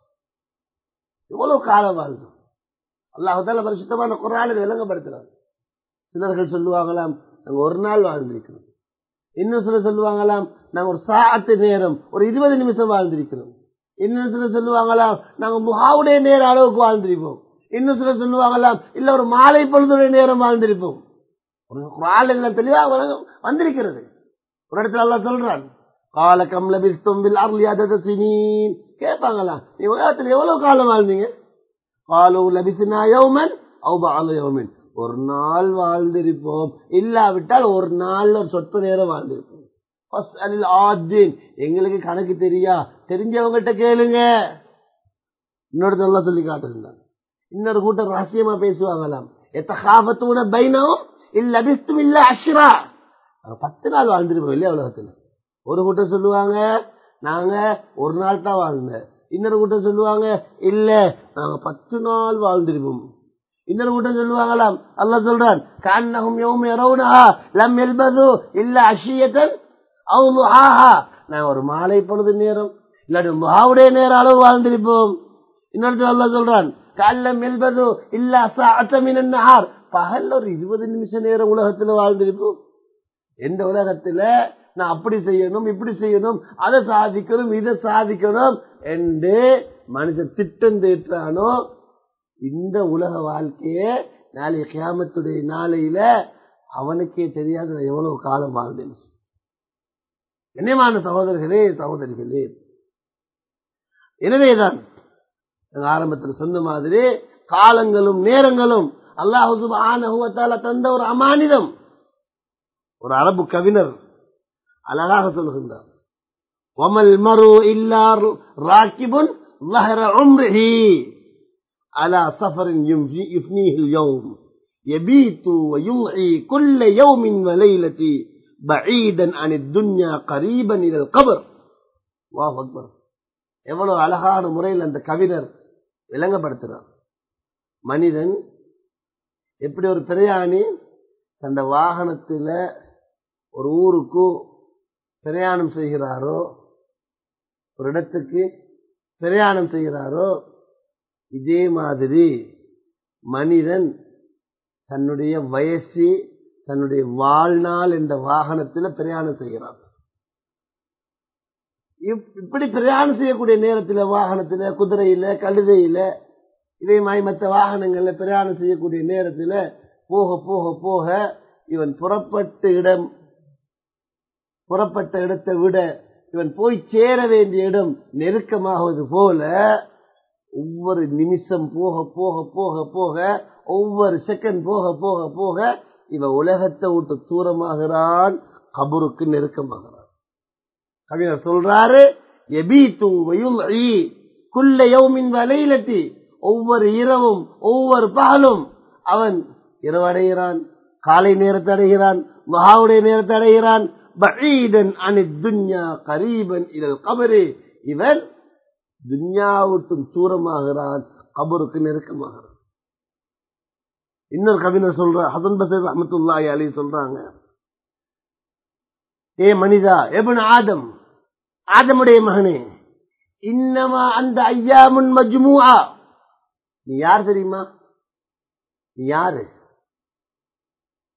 எவ்வளவு காலம் வாழ்ந்தோம் அல்லாஹால பரிசுத்தமான குரானில் விளங்கப்படுத்துறாங்க சிலர்கள் சொல்லுவாங்களாம் நாங்க ஒரு நாள் வாழ்ந்திருக்கிறோம் இன்னும் சிலர் சொல்லுவாங்களாம் நாங்க ஒரு சாத்து நேரம் ஒரு இருபது நிமிஷம் வாழ்ந்திருக்கிறோம் இன்னும் சிலர் சொல்லுவாங்களாம் நாங்க முகாவுடைய நேர அளவுக்கு வாழ்ந்திருப்போம் இன்னும் சிலர் சொல்லுவாங்களாம் இல்ல ஒரு மாலை பொழுதுடைய நேரம் வாழ்ந்திருப்போம் ஒரு குரான் எல்லாம் தெளிவாக விளங்க- வந்திருக்கிறது ஒரு இடத்துல எல்லாம் சொல்றான் கால கம்லபில் தொம்பில் அருளியாத சினீன் கேட்பாங்களாம் நீ உலகத்தில் எவ்வளவு காலம் வாழ்ந்தீங்க காலு லபிசினா யௌமன் அவுபால யௌமன் ஒரு நாள் வாழ்ந்திருப்போம் இல்லாவிட்டால் ஒரு நாள் ஒரு சொற்ப நேரம் வாழ்ந்திருப்போம் ஃபஸ்அலில் ஆத்தீன். எங்களுக்கு கணக்கு தெரியா தெரிஞ்சவங்ககிட்ட கேளுங்க இன்னொரு நல்லா சொல்லி காட்டுறாங்க இன்னொரு கூட்டம் ரகசியமா பேசுவாங்களாம் எத்த காபத்தூன பைனவும் இல்ல அபிஸ்தும் இல்ல அஷ்ரா நாங்க பத்து நாள் வாழ்ந்திருப்போம் இல்லையா உலகத்துல ஒரு கூட்டம் சொல்லுவாங்க நாங்க ஒரு நாள் தான் வாழ்ந்தேன் இன்னொரு கூட்டம் சொல்லுவாங்க இல்ல நாங்க பத்து நாள் வாழ்ந்திருப்போம் இன்னொரு கூட்டம் சொல்லுவாங்களாம் அல்லாஹ் சொல்றான் கான்னஹும் யௌம யரவுனஹா லம் யல்பது இல்ல அஷியத்தன் அவ் லுஹாஹா நான் ஒரு மாலை பொழுது நேரம் இல்லாட்டி லுஹாவுடைய நேரம் அளவு வாழ்ந்திருப்போம் இன்னொரு அல்லாஹ் சொல்றான் கால்லம் யல்பது இல்ல சாஅத்த மினன் நஹார் பகல்ல ஒரு இருபது நிமிஷ நேரம் உலகத்துல வாழ்ந்திருப்போம் எந்த உலகத்துல நான் அப்படி செய்யணும் இப்படி செய்யணும் அதை சாதிக்கணும் இதை சாதிக்கணும் என்று மனுஷன் திட்டம் தீட்டானோ இந்த உலக வாழ்க்கையே நாளை கியாமத்துடைய நாளையில அவனுக்கே தெரியாத நான் எவ்வளவு காலம் வாழ்ந்தேன் கண்ணியமான சகோதரர்களே சகோதரிகளே எனவேதான் நாங்க ஆரம்பத்தில் சொன்ன மாதிரி காலங்களும் நேரங்களும் அல்லாஹு சுப்ஹானஹு வ தஆலா தந்த ஒரு அமானிதம் ஒரு அரபு கவிஞர் அழகாக சொல்கின்றார் வமல் மரு இல்லா ராக்கிபுன் ظهر عمره على سفر يمفي- يفنيه اليوم يبيت ويمعي كل يوم وليلة بعيدا عن الدنيا قريبا إلى القبر الله أكبر எவ்வளவு அழகான முறையில் அந்த கவிஞர் விளங்கப்படுத்துறார் மனிதன் எப்படி ஒரு பிரயாணி தந்த வாகனத்துல ஒரு ஊருக்கு பிரயாணம் செய்கிறாரோ ஒரு இடத்துக்கு பிரயாணம் செய்கிறாரோ இதே மாதிரி மனிதன் தன்னுடைய வயசு தன்னுடைய வாழ்நாள் என்ற வாகனத்தில் பிரயாணம் செய்கிறான் இப்- இப்படி பிரயாணம் செய்யக்கூடிய நேரத்தில் வாகனத்துல குதிரையில கழுதையில இதே மாதிரி மற்ற வாகனங்கள்ல பிரயாணம் செய்யக்கூடிய நேரத்துல போக போக போக இவன் புறப்பட்ட இடம் புறப்பட்ட இடத்தை விட இவன் போய் சேர வேண்டிய இடம் நெருக்கமாவது போல ஒவ்வொரு நிமிஷம் போக போக போக போக ஒவ்வொரு செகண்ட் போக போக போக இவன் உலகத்தை விட்டு தூரமாகிறான் கபருக்கு நெருக்கமாகிறான் கவிஞர் சொல்றாரு எபீத்து வயுல்இ குல்ல யௌமின் வலையிலத்தி ஒவ்வொரு இரவும் ஒவ்வொரு பகலும் அவன் இரவடைகிறான் காலை நேரத்தை அடைகிறான் மகாவுடைய நேரத்தை அடைகிறான் பஈதன் அனி துன்யா கரீபன் இதழ் கபரு இவன் துன்யாவுக்கும் தூரமாகிறான் கபருக்கு நெருக்கமாகிறான் இன்னொரு கவிஞர் சொல்ற ஹசன் பசீர் அஹமத்துல்லாஹி அலி சொல்றாங்க ஏ மனிதா எபன் ஆதம் ஆதமுடைய மகனே இன்னமா அந்த ஐயாமுன் மஜ்முஆ நீ யார் தெரியுமா நீ யாரு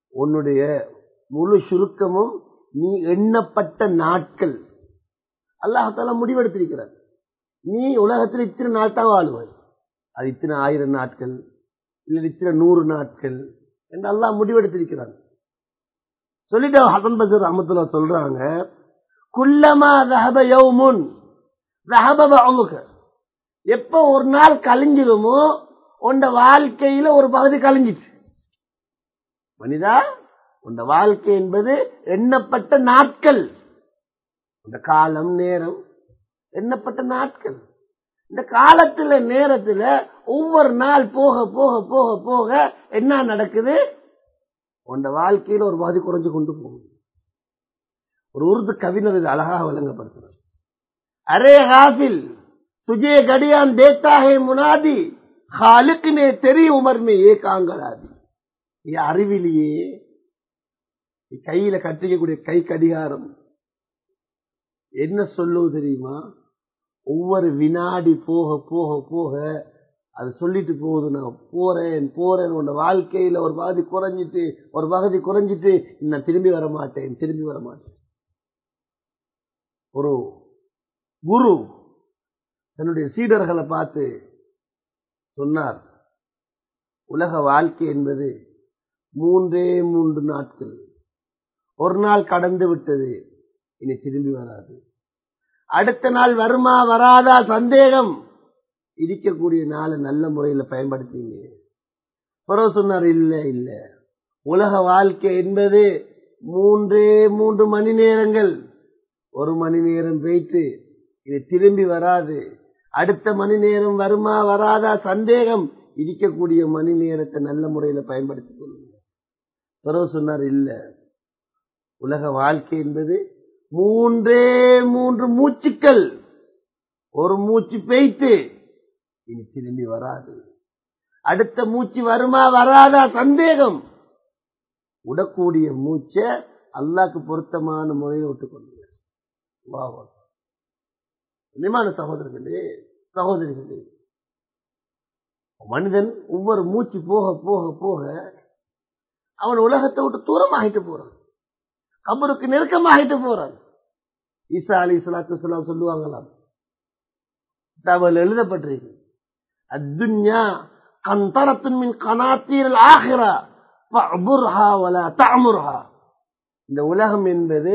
உன்னுடைய முழு சுருக்கமும் நீ எண்ணப்பட்ட நாட்கள் அல்லாஹால முடிவெடுத்திருக்கிறார் நீ உலகத்தில் இத்தனை நாள் தான் வாழ்வாய் அது இத்தனை ஆயிரம் நாட்கள் இல்லை இத்தனை நூறு நாட்கள் என்று அல்லாஹ் முடிவெடுத்திருக்கிறான் சொல்லிட்டு ஹசன் பசர் அஹமத்துல்லா சொல்றாங்க குல்லமா ரஹப யௌமுன் ரஹப பஅமுக எப்ப ஒரு நாள் கழிஞ்சிருமோ உண்ட வாழ்க்கையில ஒரு பகுதி கழிஞ்சிச்சு மனிதா உண்ட வாழ்க்கை என்பது எண்ணப்பட்ட நாட்கள் இந்த காலம் நேரம் எண்ணப்பட்ட நாட்கள் இந்த காலத்துல நேரத்துல ஒவ்வொரு நாள் போக போக போக போக என்ன நடக்குது உண்ட வாழ்க்கையில ஒரு பாதி குறைஞ்சு கொண்டு போகும் ஒரு உருது கவிஞர் இது அழகாக விளங்கப்படுத்துறார் அரே ஹாஃபில் तुझे गड़ियान देखता है मुनादी खालिक ने तेरी उम्र में एक आंगड़ादी ये அறிவிலியே கையில கட்டிக்கக்கூடிய கை கடிகாரம் என்ன சொல்லுவது தெரியுமா ஒவ்வொரு வினாடி போக போக போக அது சொல்லிட்டு போகுது நான் போறேன் போறேன் உன் வாழ்க்கையில ஒரு பகுதி குறைஞ்சிட்டு ஒரு பகுதி குறைஞ்சிட்டு நான் திரும்பி வர மாட்டேன் திரும்பி வர மாட்டேன் ஒரு குரு தன்னுடைய சீடர்களை பார்த்து சொன்னார் உலக வாழ்க்கை என்பது மூன்றே மூன்று நாட்கள் ஒரு நாள் கடந்து விட்டது இனி திரும்பி வராது அடுத்த நாள் வருமா வராதா சந்தேகம் இருக்கக்கூடிய நாளை நல்ல முறையில் பயன்படுத்திங்க பிறகு சொன்னார் இல்ல இல்ல உலக வாழ்க்கை என்பது மூன்றே மூன்று மணி நேரங்கள் ஒரு மணி நேரம் போயிட்டு இது திரும்பி வராது அடுத்த மணி நேரம் வருமா வராதா சந்தேகம் இருக்கக்கூடிய மணி நேரத்தை நல்ல முறையில் பயன்படுத்திக் கொள்ளுங்க பிறகு சொன்னார் இல்ல உலக வாழ்க்கை என்பது மூன்றே மூன்று மூச்சுக்கள் ஒரு மூச்சு பெய்த்து இனி திரும்பி வராது அடுத்த மூச்சு வருமா வராதா சந்தேகம் உடக்கூடிய மூச்சை அல்லாக்கு பொருத்தமான முறையை விட்டுக்கொள்ளுங்க வா வா நிமான சகோதரர்களே சகோதரிகளே மனிதன் ஒவ்வொரு மூச்சு போக போக போக அவன் உலகத்தை விட்டு தூரமாகிட்டு போறான் கபருக்கு நெருக்கமாகிட்டு போறான் ஈசா அலி சலாத்து சொல்லாம் சொல்லுவாங்களாம் தவல் எழுதப்பட்டிருக்கு அத்துன்யா கந்தரத்தின் மின் கனாத்தீரல் ஆகிறா இந்த உலகம் என்பது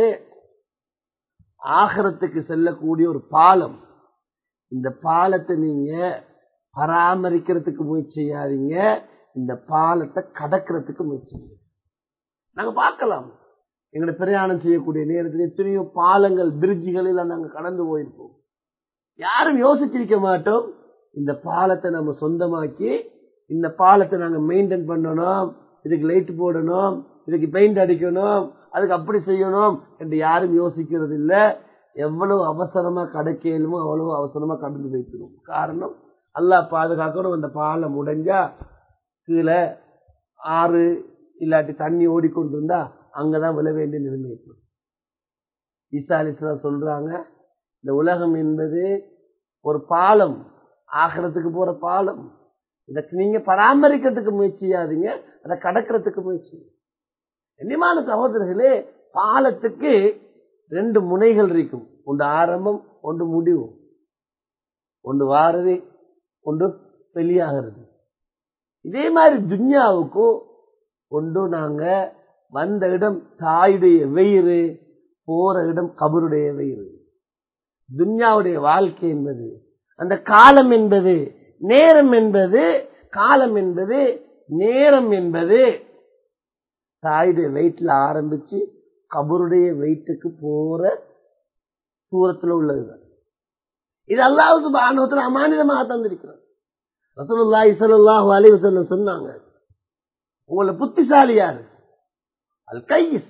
ஆகரத்துக்கு செல்லக்கூடிய ஒரு பாலம் இந்த பாலத்தை நீங்க பராமரிக்கிறதுக்கு முயற்சி செய்யாதீங்க இந்த பாலத்தை கடக்கிறதுக்கு முயற்சி செய்யுங்க நாங்க பார்க்கலாம் எங்களை பிரயாணம் செய்யக்கூடிய நேரத்தில் எத்தனையோ பாலங்கள் பிரிட்ஜுகளில் நாங்க கடந்து போயிருப்போம் யாரும் யோசிச்சிருக்க மாட்டோம் இந்த பாலத்தை நம்ம சொந்தமாக்கி இந்த பாலத்தை நாங்க மெயின்டைன் பண்ணணும் இதுக்கு லைட் போடணும் இதுக்கு பெயிண்ட் அடிக்கணும் அதுக்கு அப்படி செய்யணும் என்று யாரும் யோசிக்கிறது இல்ல எவ்வளவு அவசரமா கடக்கலுமோ அவ்வளவு அவசரமா கடந்து வைக்கணும் காரணம் அல்லா பாதுகாக்கணும் அந்த பாலம் உடைஞ்சா கீழே ஆறு இல்லாட்டி தண்ணி ஓடிக்கொண்டிருந்தா அங்கதான் விழ வேண்டிய நிலைமை இருக்கும் ஈசா அலிஸ்லாம் சொல்றாங்க இந்த உலகம் என்பது ஒரு பாலம் ஆகிறதுக்கு போற பாலம் இதற்கு நீங்க பராமரிக்கிறதுக்கு முயற்சி செய்யாதீங்க அதை கடக்கிறதுக்கு முயற்சி கண்ணியமான சகோதரர்களே பாலத்துக்கு ரெண்டு முனைகள் இருக்கும் ஒன்று ஆரம்பம் ஒன்று முடிவு ஒன்று வாரது ஒன்று வெளியாகிறது இதே மாதிரி துன்யாவுக்கும் ஒன்று நாங்க வந்த இடம் தாயுடைய வயிறு போற இடம் கபருடைய வயிறு துன்யாவுடைய வாழ்க்கை என்பது அந்த காலம் என்பது நேரம் என்பது காலம் என்பது நேரம் என்பது தாயுடைய வெயிட்ல ஆரம்பிச்சு கபருடைய வெயிட்டுக்கு போற தூரத்துல உள்ளதுதான் இது அல்லாவுக்கு பானவத்தில் அமானிதமாக தந்திருக்கிறார் ரசூலுல்லாஹி ஸல்லல்லாஹு அலைஹி வஸல்லம் சொன்னாங்க உங்களை புத்திசாலி யாரு அல் கைஸ்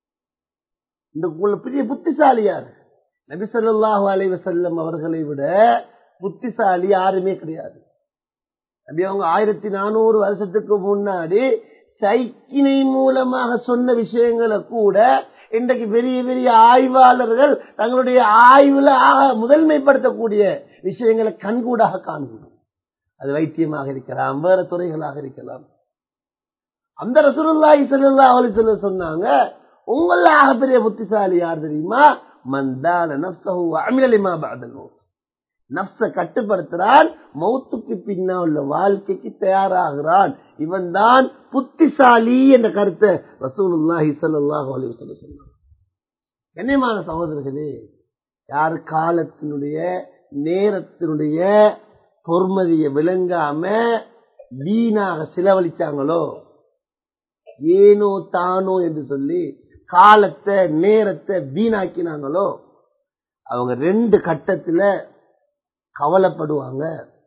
இந்த உங்களை பெரிய புத்திசாலி யாரு நபி ஸல்லல்லாஹு அலைஹி வஸல்லம் அவர்களை விட புத்திசாலி யாருமே கிடையாது நபி அவங்க ஆயிரத்தி நானூறு வருஷத்துக்கு முன்னாடி சைக்கினை மூலமாக சொன்ன விஷயங்களை கூட இன்றைக்கு பெரிய பெரிய ஆய்வாளர்கள் தங்களுடைய ஆய்வுல ஆக முதன்மைப்படுத்தக்கூடிய விஷயங்களை கண்கூடாக காண்கிறோம் அது வைத்தியமாக இருக்கலாம் வேற துறைகளாக இருக்கலாம் அந்த ரசூலுல்லாஹி ஸல்லல்லாஹு அலைஹி வஸல்லம் சொன்னாங்க உங்கள பெரிய புத்திசாலி யார் தெரியுமா மந்தான நஃப்ஸஹு வ அமில லிமா பஅதல் மௌத் நப்ச கட்டுப்படுத்துறான் மௌத்துக்கு பின்னா உள்ள வாழ்க்கைக்கு தயாராகிறான் இவன் தான் புத்திசாலி என்ற கருத்தை ரசூலுல்லாஹி ஸல்லல்லாஹு அலைஹி வஸல்லம் சொன்னார் கண்ணியமான சகோதரர்களே யார் காலத்தினுடைய நேரத்தினுடைய பொறுமதியை விளங்காம வீணாக செலவழிச்சாங்களோ ஏனோ தானோ என்று சொல்லி காலத்தை நேரத்தை வீணாக்கினாங்களோ அவங்க ரெண்டு கட்டத்துல கவலைப்படுவாங்க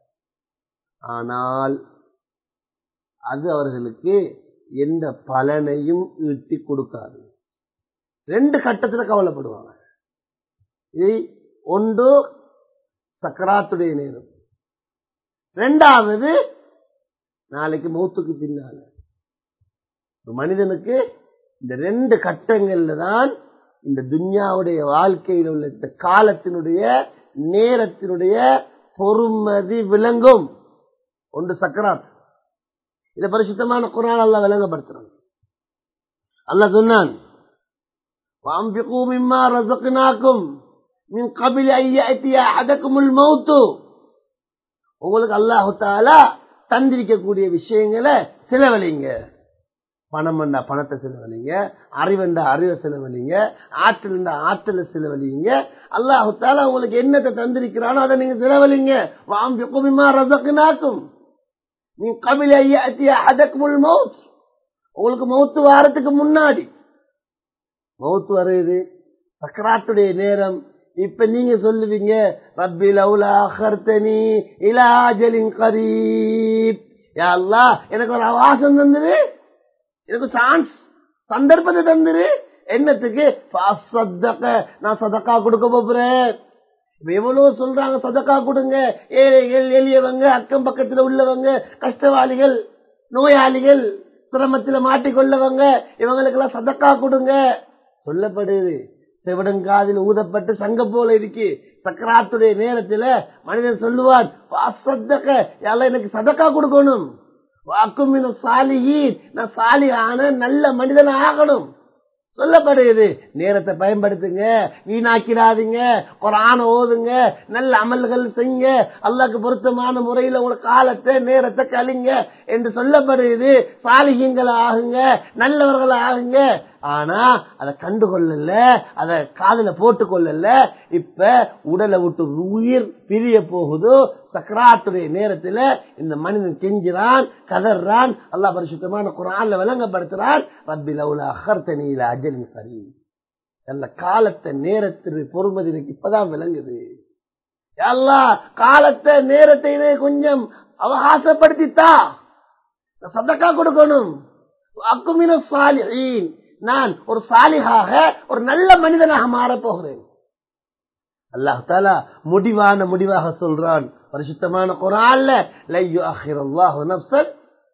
ஆனால் அது அவர்களுக்கு எந்த பலனையும் ஈட்டி கொடுக்காது ரெண்டு கட்டத்துல கவலைப்படுவாங்க இது ஒன்று சக்கராத்துடைய நேரம் ரெண்டாவது நாளைக்கு மௌத்துக்கு பின்னால ஒரு மனிதனுக்கு இந்த ரெண்டு கட்டங்கள்ல தான் இந்த துன்யாவுடைய வாழ்க்கையில் உள்ள இந்த காலத்தினுடைய நேரத்தினுடைய பொறுமதி விளங்கும் ஒன்று சக்கராத் இதை பரிசுத்தமான குரான் அல்ல விளங்கப்படுத்துறான் அல்ல சொன்னான் وَأَنْفِقُوا مِمَّا رَزَقْنَاكُمْ مِنْ قَبْلِ أَنْ يَأْتِيَ أَحَدَكُمُ الْمَوْتُ உங்களுக்கு அல்லாஹு தாலா தந்திருக்கக்கூடிய விஷயங்களை செலவழிங்க பணம் வந்தா பணத்தை செலவழிங்க அறிவந்தா அறிவை செலவழிங்க ஆற்றல் இருந்தா ஆற்றலை செலவழிங்க அல்லாஹு தாலா உங்களுக்கு என்னத்தை தந்திருக்கிறானோ அதை நீங்க செலவழிங்க வாம்பிக்குமிமா ரசக்குனாக்கும் நீ கபில அதக்குமுள் மவுத் உங்களுக்கு மௌத்து வாரத்துக்கு முன்னாடி மௌத்து வருது சக்கராத்துடைய நேரம் இப்ப நீங்க சொல்லுவீங்க ரப்பி லவுலா அஹர்தனி இலா அஜலின் கரீப் யா அல்லாஹ் எனக்கு ஒரு அவகாசம் தந்துரு எனக்கு சான்ஸ் சந்தர்ப்பத்தை தந்துரு என்னத்துக்கு நான் சதக்கா கொடுக்க போறேன் எவ்வளவு சொல்றாங்க சதக்கா கொடுங்க ஏழைகள் எளியவங்க அக்கம் பக்கத்துல உள்ளவங்க கஷ்டவாளிகள் நோயாளிகள் சிரமத்துல மாட்டிக்கொள்ளவங்க இவங்களுக்கு எல்லாம் சதக்கா கொடுங்க சொல்லப்படுது செவிடங்காதில் ஊதப்பட்டு சங்க போல இருக்கு சக்கராத்துடைய நேரத்துல மனிதன் சொல்லுவான் எனக்கு சதக்கா கொடுக்கணும் வாக்கும் சாலியின் நான் சாலி ஆன நல்ல மனிதன் ஆகணும் சொல்லப்படுகிறது நேரத்தை பயன்படுத்துங்க வீணாக்கிறாதீங்க குரான ஓதுங்க நல்ல அமல்கள் செய்யுங்க அல்லாக்கு பொருத்தமான முறையில் உங்களோட காலத்தை நேரத்தை கழிங்க என்று சொல்லப்படுகிறது சாலிகங்கள் ஆகுங்க நல்லவர்கள் ஆகுங்க ஆனா அதை கண்டுகொள்ளல அதை காதல போட்டு கொள்ளல இப்ப உடலை விட்டு உயிர் பிரிய போகுதோ சக்கராத்துடைய நேரத்துல இந்த மனிதன் கெஞ்சுறான் கதறான் அல்லா பரிசுத்தமான குரான்ல விளங்கப்படுத்துறான் ரப்பி லவுலா அகர்த்தனியில அஜலின் சரி நல்ல காலத்தை நேரத்திற்கு பொறுமதி எனக்கு இப்பதான் விளங்குது எல்லா காலத்தை நேரத்தை கொஞ்சம் அவகாசப்படுத்தித்தா சதக்கா கொடுக்கணும் அக்குமின சாலிஹீன் நான் ஒரு சாலிகாக ஒரு நல்ல மனிதனாக மாறப் போகிறேன் அல்லாஹ் தாலா முடிவான முடிவாக சொல்றான் பரிசுத்தமான குரான்ல லையு அல்லாஹு நப்சன்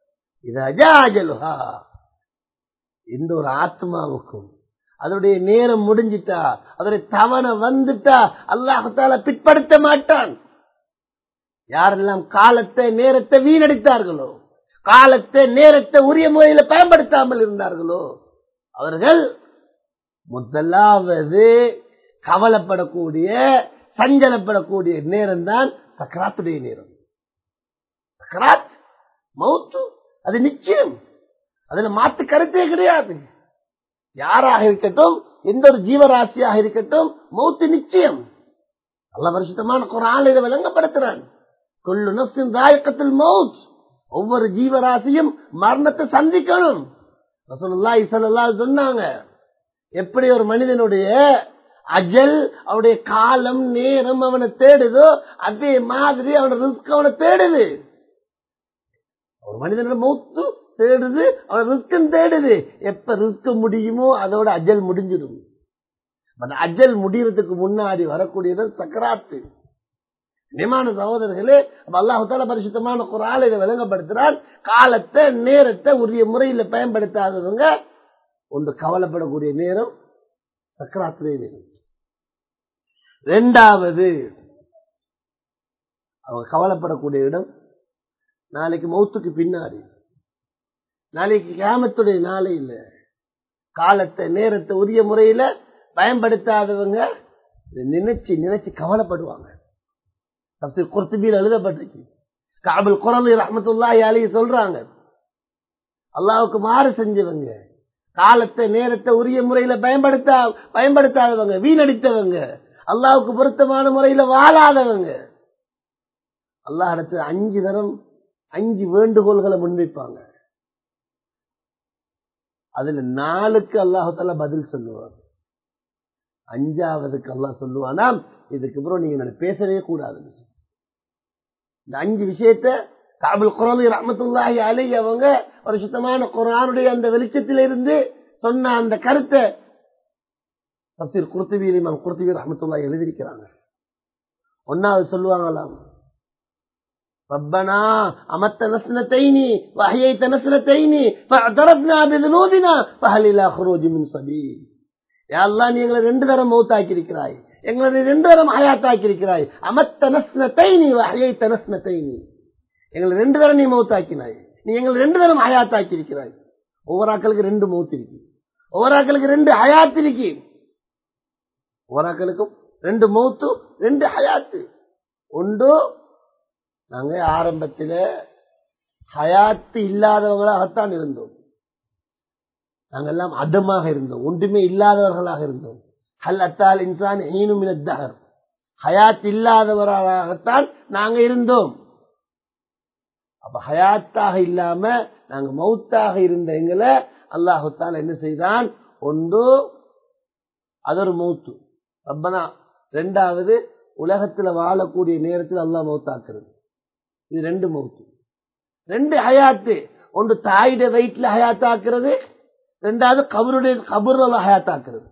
எந்த ஒரு ஆத்மாவுக்கும் அதனுடைய நேரம் முடிஞ்சிட்டா அதனுடைய தவணை வந்துட்டா அல்லாஹால பிற்படுத்த மாட்டான் யாரெல்லாம் காலத்தை நேரத்தை வீணடித்தார்களோ காலத்தை நேரத்தை உரிய முறையில் பயன்படுத்தாமல் இருந்தார்களோ அவர்கள் முதலாவது கவலைப்படக்கூடிய சஞ்சலப்படக்கூடிய நேரம் தான் சக்கராத்துடைய நேரம் சக்கராத் மௌத்து அது நிச்சயம் அதுல மாற்று கருத்தே கிடையாது யாராக இருக்கட்டும் எந்த ஒரு ஜீவராசியாக இருக்கட்டும் மௌத்து நிச்சயம் நல்ல வருஷத்தமான குரான் இதை விளங்கப்படுத்துறான் கொள்ளு நப்சின் தாயக்கத்தில் மவுத் ஒவ்வொரு ஜீவராசியும் மரணத்தை சந்திக்கணும் சொன்னாங்க எப்படி ஒரு மனிதனுடைய அஜல் அவனுடைய காலம் நேரம் அவனை தேடுதோ அதே மாதிரி அவனோட ரிஸ்க் அவனை தேடுது ஒரு மனிதனோட மௌத்து தேடுது அவன் ரிஸ்கம் தேடுது எப்ப ரிஸ்க் முடியுமோ அதோட அஜல் முடிஞ்சிடும் அந்த அஜல் முடியறதுக்கு முன்னாடி வரக்கூடியது சக்கராத்து நியமான சகோதரர்களே அல்லாஹால பரிசுத்தமான குரால் இதை விளங்கப்படுத்துறான் காலத்தை நேரத்தை உரிய முறையில் பயன்படுத்தாதவங்க ஒன்று கவலைப்படக்கூடிய நேரம் சக்கராத்திரை நேரம் ரெண்டாவது அவங்க கவலைப்படக்கூடிய இடம் நாளைக்கு மௌத்துக்கு பின்னாடி நாளைக்கு கியாமத்துடைய நாளை இல்ல காலத்தை நேரத்தை உரிய முறையில பயன்படுத்தாதவங்க இதை நினைச்சு நினைச்சு கவலைப்படுவாங்க தப்சீர் குர்த்துபியில் எழுதப்பட்டிருக்கு காபுல் குரல் ரஹமத்துல்லாஹி அலி சொல்றாங்க அல்லாவுக்கு மாறு செஞ்சவங்க காலத்தை நேரத்தை உரிய முறையில பயன்படுத்தா பயன்படுத்தாதவங்க வீணடித்தவங்க அல்லாவுக்கு பொருத்தமான முறையில வாழாதவங்க அல்லாஹ் அடுத்து அஞ்சு தரம் அஞ்சு வேண்டுகோள்களை முன்வைப்பாங்க அதுல நாலுக்கு அல்லாஹால பதில் சொல்லுவார் அஞ்சாவதுக்கு அல்லாஹ் சொல்லுவானா இதுக்கு அப்புறம் நீங்க என்னோட பேசவே கூடாது இந்த அஞ்சு விஷயத்த காபுல் குரல் ரஹமத்துல்லாஹி அலி அவங்க ஒரு சுத்தமான குரானுடைய அந்த வெளிச்சத்திலிருந்து சொன்ன அந்த கருத்தை தப்சீர் குர்த்துவி இமாம் குர்த்துவி ரஹமத்துல்லாஹி எழுதியிருக்கிறாங்க ஒன்னாவது சொல்லுவாங்களாம் ربنا أمتنا سنتين وأحييتنا سنتين فاعترفنا بذنوبنا فهل إلى خروج من سبيل يا الله நீ எங்களை ரெண்டு தரம் மௌத்தாக்கி இருக்கிறாய் எங்களை ரெண்டு தரம் ஹயாத்தாக்கி இருக்கிறாய் அமத்தன ஸ்னத்தைனி வஹையைத்தன ஸ்னத்தைனி எங்களை ரெண்டு தரம் நீ மௌத்தாக்கினாய் நீ எங்களை ரெண்டு தரம் ஹயாத்தாக்கி இருக்கிறாய் ஒவ்வொரு ஆக்களுக்கு ரெண்டு மௌத்து இருக்கு ஒவ்வொரு ஆக்களுக்கு ரெண்டு ஹயாத் இருக்கு ஒவ்வொரு ஆக்களுக்கும் ரெண்டு மௌத்து ரெண்டு ஹயாத்து ஒன்று நாங்க ஆரம்பத்தில் ஹயாத்து இல்லாதவங்களாகத்தான் இருந்தோம் நாங்கெல்லாம் அதமாக இருந்தோம் ஒன்றுமே இல்லாதவர்களாக இருந்தோம் ஹல் அத்தால் இன்சான் ஈனும் தகர் ஹயாத் இல்லாதவர்களாகத்தான் நாங்க இருந்தோம் அப்ப ஹயாத்தாக இல்லாம நாங்க மௌத்தாக இருந்த எங்களை அல்லாஹுத்தால் என்ன செய்தான் ஒன்று அது ஒரு மௌத்து ரப்பனா ரெண்டாவது உலகத்துல வாழக்கூடிய நேரத்தில் அல்லாஹ் மௌத்தாக்குறது இது ரெண்டு மௌத்து ரெண்டு ஹயாத்து ஒன்று தாயிட வயிற்றுல ஹயாத்தாக்குறது ரெண்டாவது கபருடைய கபூர்ல ஹயாத்தாக்குறது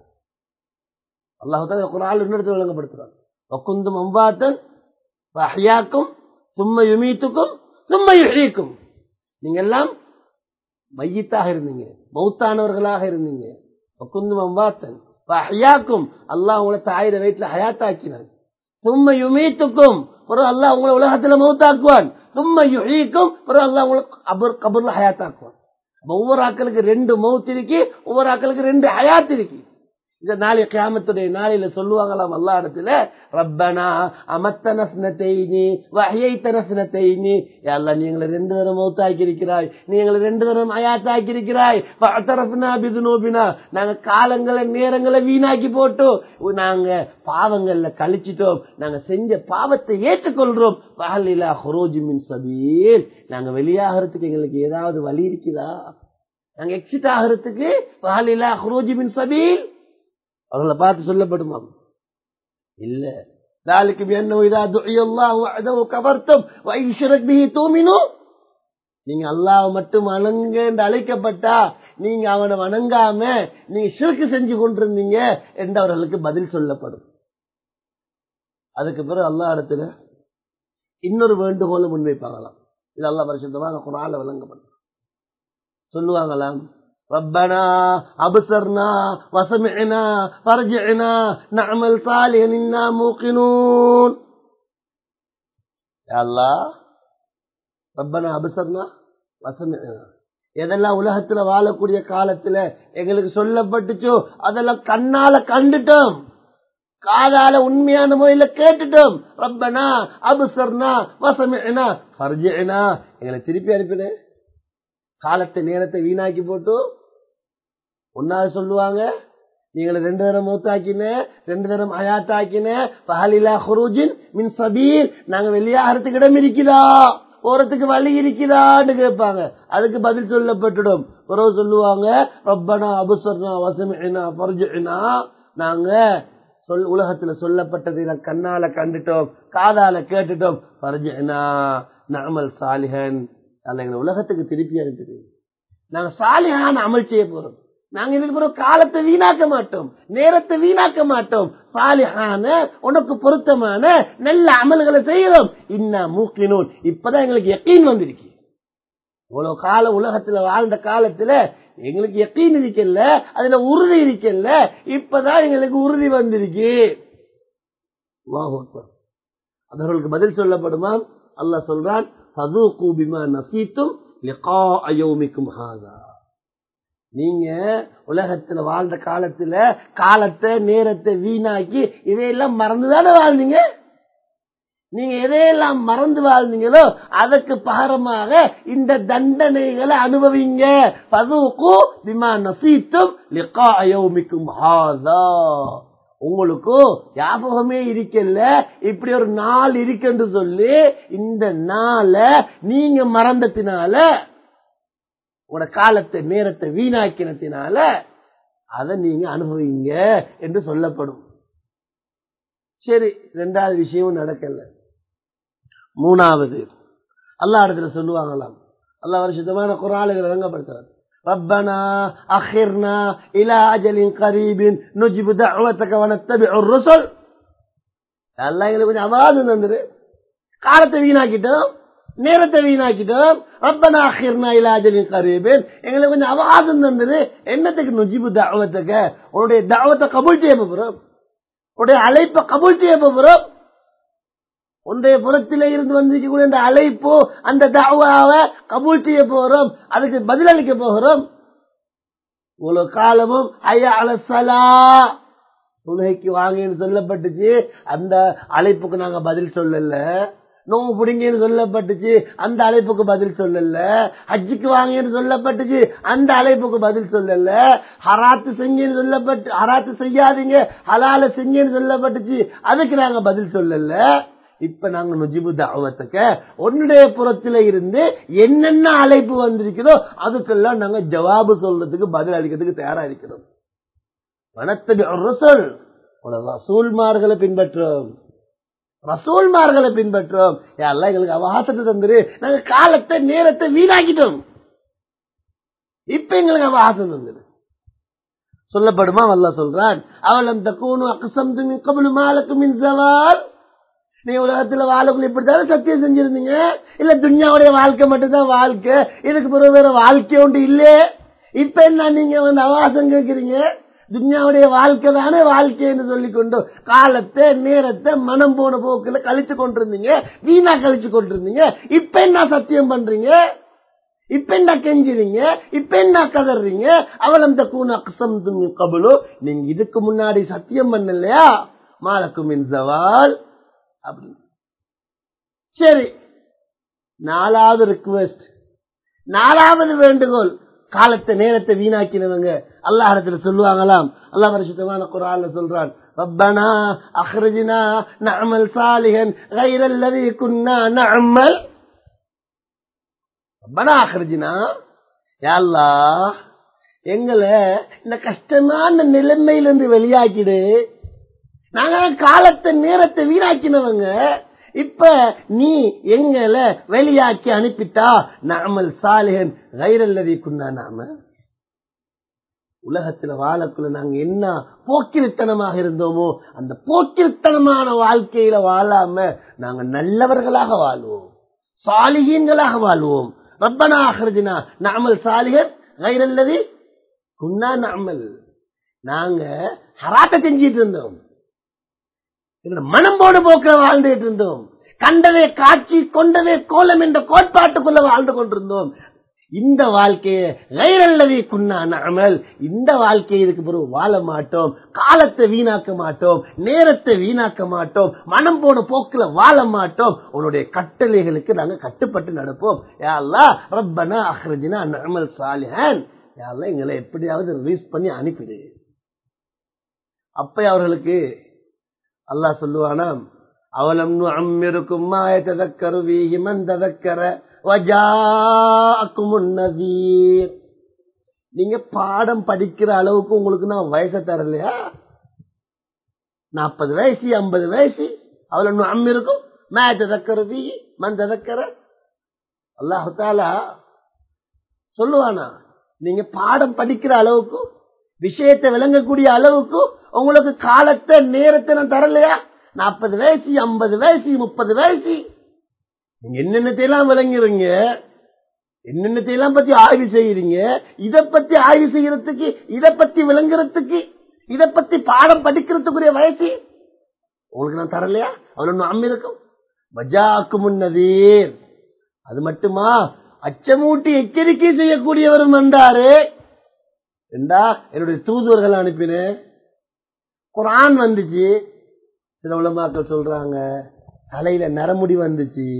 அல்லாஹால குரால் இன்னொருத்த விளங்கப்படுத்துறாங்க வக்குந்தும் அம்பாத்தன் அஹ்யாக்கும் சும்ம யுமீத்துக்கும் சும்ம யுஹீக்கும் நீங்க எல்லாம் மையத்தாக இருந்தீங்க மௌத்தானவர்களாக இருந்தீங்க வக்குந்தும் அம்பாத்தன் அஹ்யாக்கும் அல்லாஹ் உங்களை தாயிட வயிற்றுல ஹயாத்தாக்கினான் சும்ம யுமீத்துக்கும் ஒரு அல்லாஹ் உங்களை உலகத்துல மௌத்தாக்குவான் சும்ம யுஹீக்கும் ஒரு அல்லாஹ் உங்களை கபர் கபர்ல ஹயாத்தாக்குவான் ஒவ்வொரு ஆக்களுக்கு ரெண்டு மௌத் இருக்கு ஒவ்வொரு ஆக்களுக்கு ரெண்டு ஹயாத் இருக்கு இந்த நாளை கியாமத்துடைய நாளையில சொல்லுவாங்களாம் அல்லா இடத்துல ரப்பனா அமத்தனஸ்னத்தைனி வகையைத்தனஸ்னத்தைனி எல்லாம் நீங்களை ரெண்டு தரம் மௌத்தாக்கி இருக்கிறாய் நீங்களை ரெண்டு தரம் அயாத்தாக்கி இருக்கிறாய் பத்தரப்புனா பிதுனோபினா நாங்க காலங்களை நேரங்களை வீணாக்கி போட்டோம் நாங்க பாவங்கள்ல கழிச்சிட்டோம் நாங்க செஞ்ச பாவத்தை ஏற்றுக்கொள்றோம் பகலிலா ஹொரோஜி மின் சபீல் நாங்க வெளியாகிறதுக்கு எங்களுக்கு ஏதாவது வழி இருக்குதா நாங்க எக்ஸிட் ஆகிறதுக்கு பகலிலா ஹொரோஜி மின் சபீல் அவர்களை பார்த்து சொல்லப்படுமா இல்ல ذلك بأنه إذا دعي الله وحده كفرتم وإن شرك به تؤمنوا நீங்க அல்லாஹ் மட்டும் வணங்க என்று அழைக்கப்பட்டா நீங்க அவனை வணங்காம நீங்க சிறுக்கு செஞ்சு கொண்டிருந்தீங்க என்று அவர்களுக்கு பதில் சொல்லப்படும் அதுக்கு பிறகு அல்லா இடத்துல இன்னொரு வேண்டுகோளை முன்வைப்பாங்களாம் இது அல்லா பரிசுத்தமாக குரால விளங்கப்படும் சொல்லுவாங்களாம் ربنا أبصرنا وسمعنا فرجعنا نعمل صالحا إنا موقنون يا الله ربنا أبصرنا وسمعنا எதெல்லாம் உலகத்துல வாழக்கூடிய காலத்துல எங்களுக்கு சொல்லப்பட்டுச்சோ அதெல்லாம் கண்ணால கண்டுட்டோம் காதால உண்மையான முறையில கேட்டுட்டோம் ரப்பனா அபுசர்னா வசமினா பர்ஜினா எங்களை திருப்பி அனுப்பினேன் காலத்தை நேரத்தை வீணாக்கி போட்டு ஒன்னாவது சொல்லுவாங்க நீங்களை ரெண்டு தரம் மூத்தாக்கின ரெண்டு தரம் அயாத்தாக்கின பகலிலா ஹுரூஜின் மின் சபீர் நாங்க வெளியாகிறதுக்கு இடம் இருக்குதா போறதுக்கு வழி இருக்குதான்னு கேட்பாங்க அதுக்கு பதில் சொல்லப்பட்டுடும் பிறகு சொல்லுவாங்க ரப்பனா அபுசர்னா வசமினா பர்ஜினா நாங்க சொல் உலகத்துல சொல்லப்பட்டதை கண்ணால கண்டுட்டோம் காதால கேட்டுட்டோம் பர்ஜினா நாமல் சாலிஹன் அல்ல எங்களை உலகத்துக்கு திருப்பி அனுப்புது நாங்க சாலியான அமல் செய்ய போறோம் நாங்க இதுக்கு பிறகு காலத்தை வீணாக்க மாட்டோம் நேரத்தை வீணாக்க மாட்டோம் சாலிஹான உனக்கு பொருத்தமான நல்ல அமல்களை செய்யறோம் இன்ன மூக்கினோன் இப்பதான் எங்களுக்கு எக்கீன் வந்திருக்கு இவ்வளவு காலம் உலகத்துல வாழ்ந்த காலத்துல எங்களுக்கு எக்கீன் இருக்கல அதுல உறுதி இருக்கல இப்பதான் எங்களுக்கு உறுதி வந்திருக்கு அவர்களுக்கு பதில் சொல்லப்படுமா அல்லாஹ் சொல்றான் நசீத்தும் லிகாஅ யௌமிக்கும் ஹாதா நீங்க உலகத்துல வாழ்ந்த காலத்துல காலத்தை நேரத்தை வீணாக்கி இதையெல்லாம் மறந்துதானே வாழ்ந்தீங்க நீங்க எதையெல்லாம் மறந்து வாழ்ந்தீங்களோ அதற்கு பகரமாக இந்த தண்டனைகளை அனுபவிங்க பதுக்கு விமா நசீத்தும் லிகா அயோமிக்கும் ஹாதா உங்களுக்கும் ஞாபகமே இருக்கல இப்படி ஒரு நாள் இருக்குன்னு சொல்லி இந்த நாளை நீங்க மறந்ததினால உங்களோட காலத்தை நேரத்தை வீணாக்கினத்தினால அதை நீங்க அனுபவிங்க என்று சொல்லப்படும் சரி ரெண்டாவது விஷயமும் நடக்கல மூணாவது அல்லா இடத்துல சொல்லுவாங்களாம் அல்லா வருஷத்தமான குராலுகளை விளங்கப்படுத்துறாரு ربنا أخرنا إلى أجل قريب نجيب دعوتك ونتبع الرسل எல்லாம் எங்களுக்கு கொஞ்சம் அவாதம் தந்துரு காலத்தை வீணாக்கிட்டோம் நேரத்தை வீணாக்கிட்டோம் ரப்பனா அஹிர்னா இலாஜலின் கரீபின் எங்களுக்கு கொஞ்சம் அவாதம் தந்துரு என்னத்துக்கு நுஜிபு தாவத்துக்கு உன்னுடைய தாவத்தை கபூல் செய்ய போகிறோம் உன்னுடைய அழைப்பை கபூல் செய்ய போகிறோம் உன்னுடைய புறத்திலே இருந்து வந்திருக்கக்கூடிய அந்த அழைப்பு அந்த தாவாவை கபூல் செய்ய போகிறோம் அதுக்கு பதிலளிக்க போகிறோம் இவ்வளவு காலமும் ஐயா அலசலா உலகைக்கு வாங்கன்னு சொல்லப்பட்டுச்சு அந்த அழைப்புக்கு நாங்க பதில் சொல்லல நோவு பிடிங்கன்னு சொல்லப்பட்டுச்சு அந்த அழைப்புக்கு பதில் சொல்லல ஹஜ்ஜுக்கு வாங்கன்னு சொல்லப்பட்டுச்சு அந்த அழைப்புக்கு பதில் சொல்லல ஹராத்து செஞ்சேன்னு சொல்லப்பட்டு ஹராத்து செய்யாதீங்க ஹலால செஞ்சேன்னு சொல்லப்பட்டுச்சு அதுக்கு நாங்க பதில் சொல்லல இப்ப நாங்க நுஜிபு தாவத்துக்க உன்னுடைய புறத்தில இருந்து என்னென்ன அழைப்பு வந்திருக்கிறதோ அதுக்கெல்லாம் நாங்க ஜவாபு சொல்றதுக்கு பதில் அளிக்கிறதுக்கு தயாரா இருக்கிறோம் வனத்தபி ரசூல் ரசூல்மார்களை பின்பற்றோம் ரசூல்மார்களை பின்பற்றோம் எல்லாம் எங்களுக்கு அவகாசத்தை தந்துரு நாங்க காலத்தை நேரத்தை வீணாக்கிட்டோம் இப்ப எங்களுக்கு அவகாசம் தந்துரு சொல்லப்படுமா வல்ல சொல்றான் அவலம் தக்கூனு அக்சம் கபலு மாலக்கு மின் சவால் நீ உலகத்துல வாழக்குள்ள இப்படித்தான் சத்தியம் செஞ்சிருந்தீங்க இல்ல துன்யாவுடைய வாழ்க்கை மட்டும்தான் வாழ்க்கை இதுக்கு பிறகு வேற வாழ்க்கை ஒன்று இல்லையே இப்ப என்ன நீங்க வந்து அவகாசம் கேட்கிறீங்க துன்யாவுடைய வாழ்க்கை தானே வாழ்க்கைன்னு சொல்லி கொண்டு காலத்தை நேரத்தை மனம் போன போக்குல கழிச்சு கொண்டிருந்தீங்க வீணா கழிச்சு கொண்டிருந்தீங்க இப்ப என்ன சத்தியம் பண்றீங்க இப்ப என்ன கெஞ்சுறீங்க இப்ப என்ன கதறீங்க அவள் அந்த கூண அக்சம் கபலு நீங்க இதுக்கு முன்னாடி சத்தியம் பண்ணலையா மாலக்கும் மின் சவால் அப்படின்னு சரி நாலாவது ரிக்வெஸ்ட் நாலாவது வேண்டுகோள் காலத்தை நேரத்தை வீணாக்கினவங்க அல்லாஹ் இடத்துல சொல்லுவாங்களாம் அல்லாஹ் பரிசுத்தமான குரான்ல சொல்றான் ரப்பனா அஹ்ரஜினா நஅமல் சாலிஹன் غير الذي كنا نعمل ரப்பனா அஹ்ரஜினா யா அல்லாஹ் எங்களை இந்த கஷ்டமான நிலைமையிலிருந்து வெளியாக்கிடு நாங்க காலத்தை நேரத்தை வீணாக்கினவங்க இப்ப நீ எங்களை வெளியாக்கி அனுப்பிட்டா நாமல் சாலிகன் கைரல்லதி குன்னா நாம உலகத்துல வாழக்குள்ள நாங்க என்ன போக்கிரித்தனமாக இருந்தோமோ அந்த போக்கிரித்தனமான வாழ்க்கையில வாழாம நாங்க நல்லவர்களாக வாழ்வோம் சாலிகீன்களாக வாழ்வோம் ரப்பனா ஆஹ்ரஜினா நாமல் சாலிகன் கைரல்லதி குன்னா நாமல் நாங்க ஹராத்த செஞ்சிட்டு இருந்தோம் மனம் போடு போக்க வாழ்ந்துட்டு இருந்தோம் கண்டவே காட்சி கொண்டவே கோலம் என்ற கோட்பாட்டுக்குள்ள வாழ்ந்து கொண்டிருந்தோம் இந்த வாழ்க்கையை கைரல்லவி குன்னான அமல் இந்த வாழ்க்கையை இதுக்கு பிறகு வாழ மாட்டோம் காலத்தை வீணாக்க மாட்டோம் நேரத்தை வீணாக்க மாட்டோம் மனம் போன போக்குல வாழ மாட்டோம் உன்னுடைய கட்டளைகளுக்கு நாங்க கட்டுப்பட்டு நடப்போம் யாழ்லா ரப்பனா அஹ்ரஜினா அமல் சாலிஹன் யாழ்லா எங்களை எப்படியாவது ரிலீஸ் பண்ணி அனுப்பிடு அப்ப அவர்களுக்கு அல்லாஹ் சொல்லுவானா அவலம் அம்மிருக்கும் மாயத்ததக்கரு வீஹி மன் ததக்கர வஜாக்கும் நதீர் நீங்க பாடம் படிக்கிற அளவுக்கு உங்களுக்கு நான் வயசை தரலையா நாற்பது வயசு ஐம்பது வயசு அவலம் அம்மிருக்கும் மாயத்ததக்கரு வீஹி மன் ததக்கர அல்லாஹாலா சொல்லுவானா நீங்க பாடம் படிக்கிற அளவுக்கு விஷயத்தை விளங்கக்கூடிய அளவுக்கு உங்களுக்கு காலத்தை நேரத்தை நான் தரலையா நாற்பது வயசு ஐம்பது வயசு முப்பது வயசு நீங்க என்னென்னத்தையெல்லாம் விளங்குறீங்க என்னென்னத்தையெல்லாம் பத்தி ஆய்வு செய்யறீங்க இத பத்தி ஆய்வு செய்யறதுக்கு இத பத்தி விளங்குறதுக்கு இத பத்தி பாடம் படிக்கிறதுக்குரிய வயசு உங்களுக்கு நான் தரலையா அவ்வளவு அம்மி இருக்கும் பஜாக்கு முன்னதீர் அது மட்டுமா அச்சமூட்டி எச்சரிக்கை செய்யக்கூடியவரும் வந்தாரு என்றா என்னுடைய தூதுவர்கள் அனுப்பினேன் குரான் வந்துச்சு சில உலமாக்கள் சொல்றாங்க தலையில நரமுடி வந்துச்சு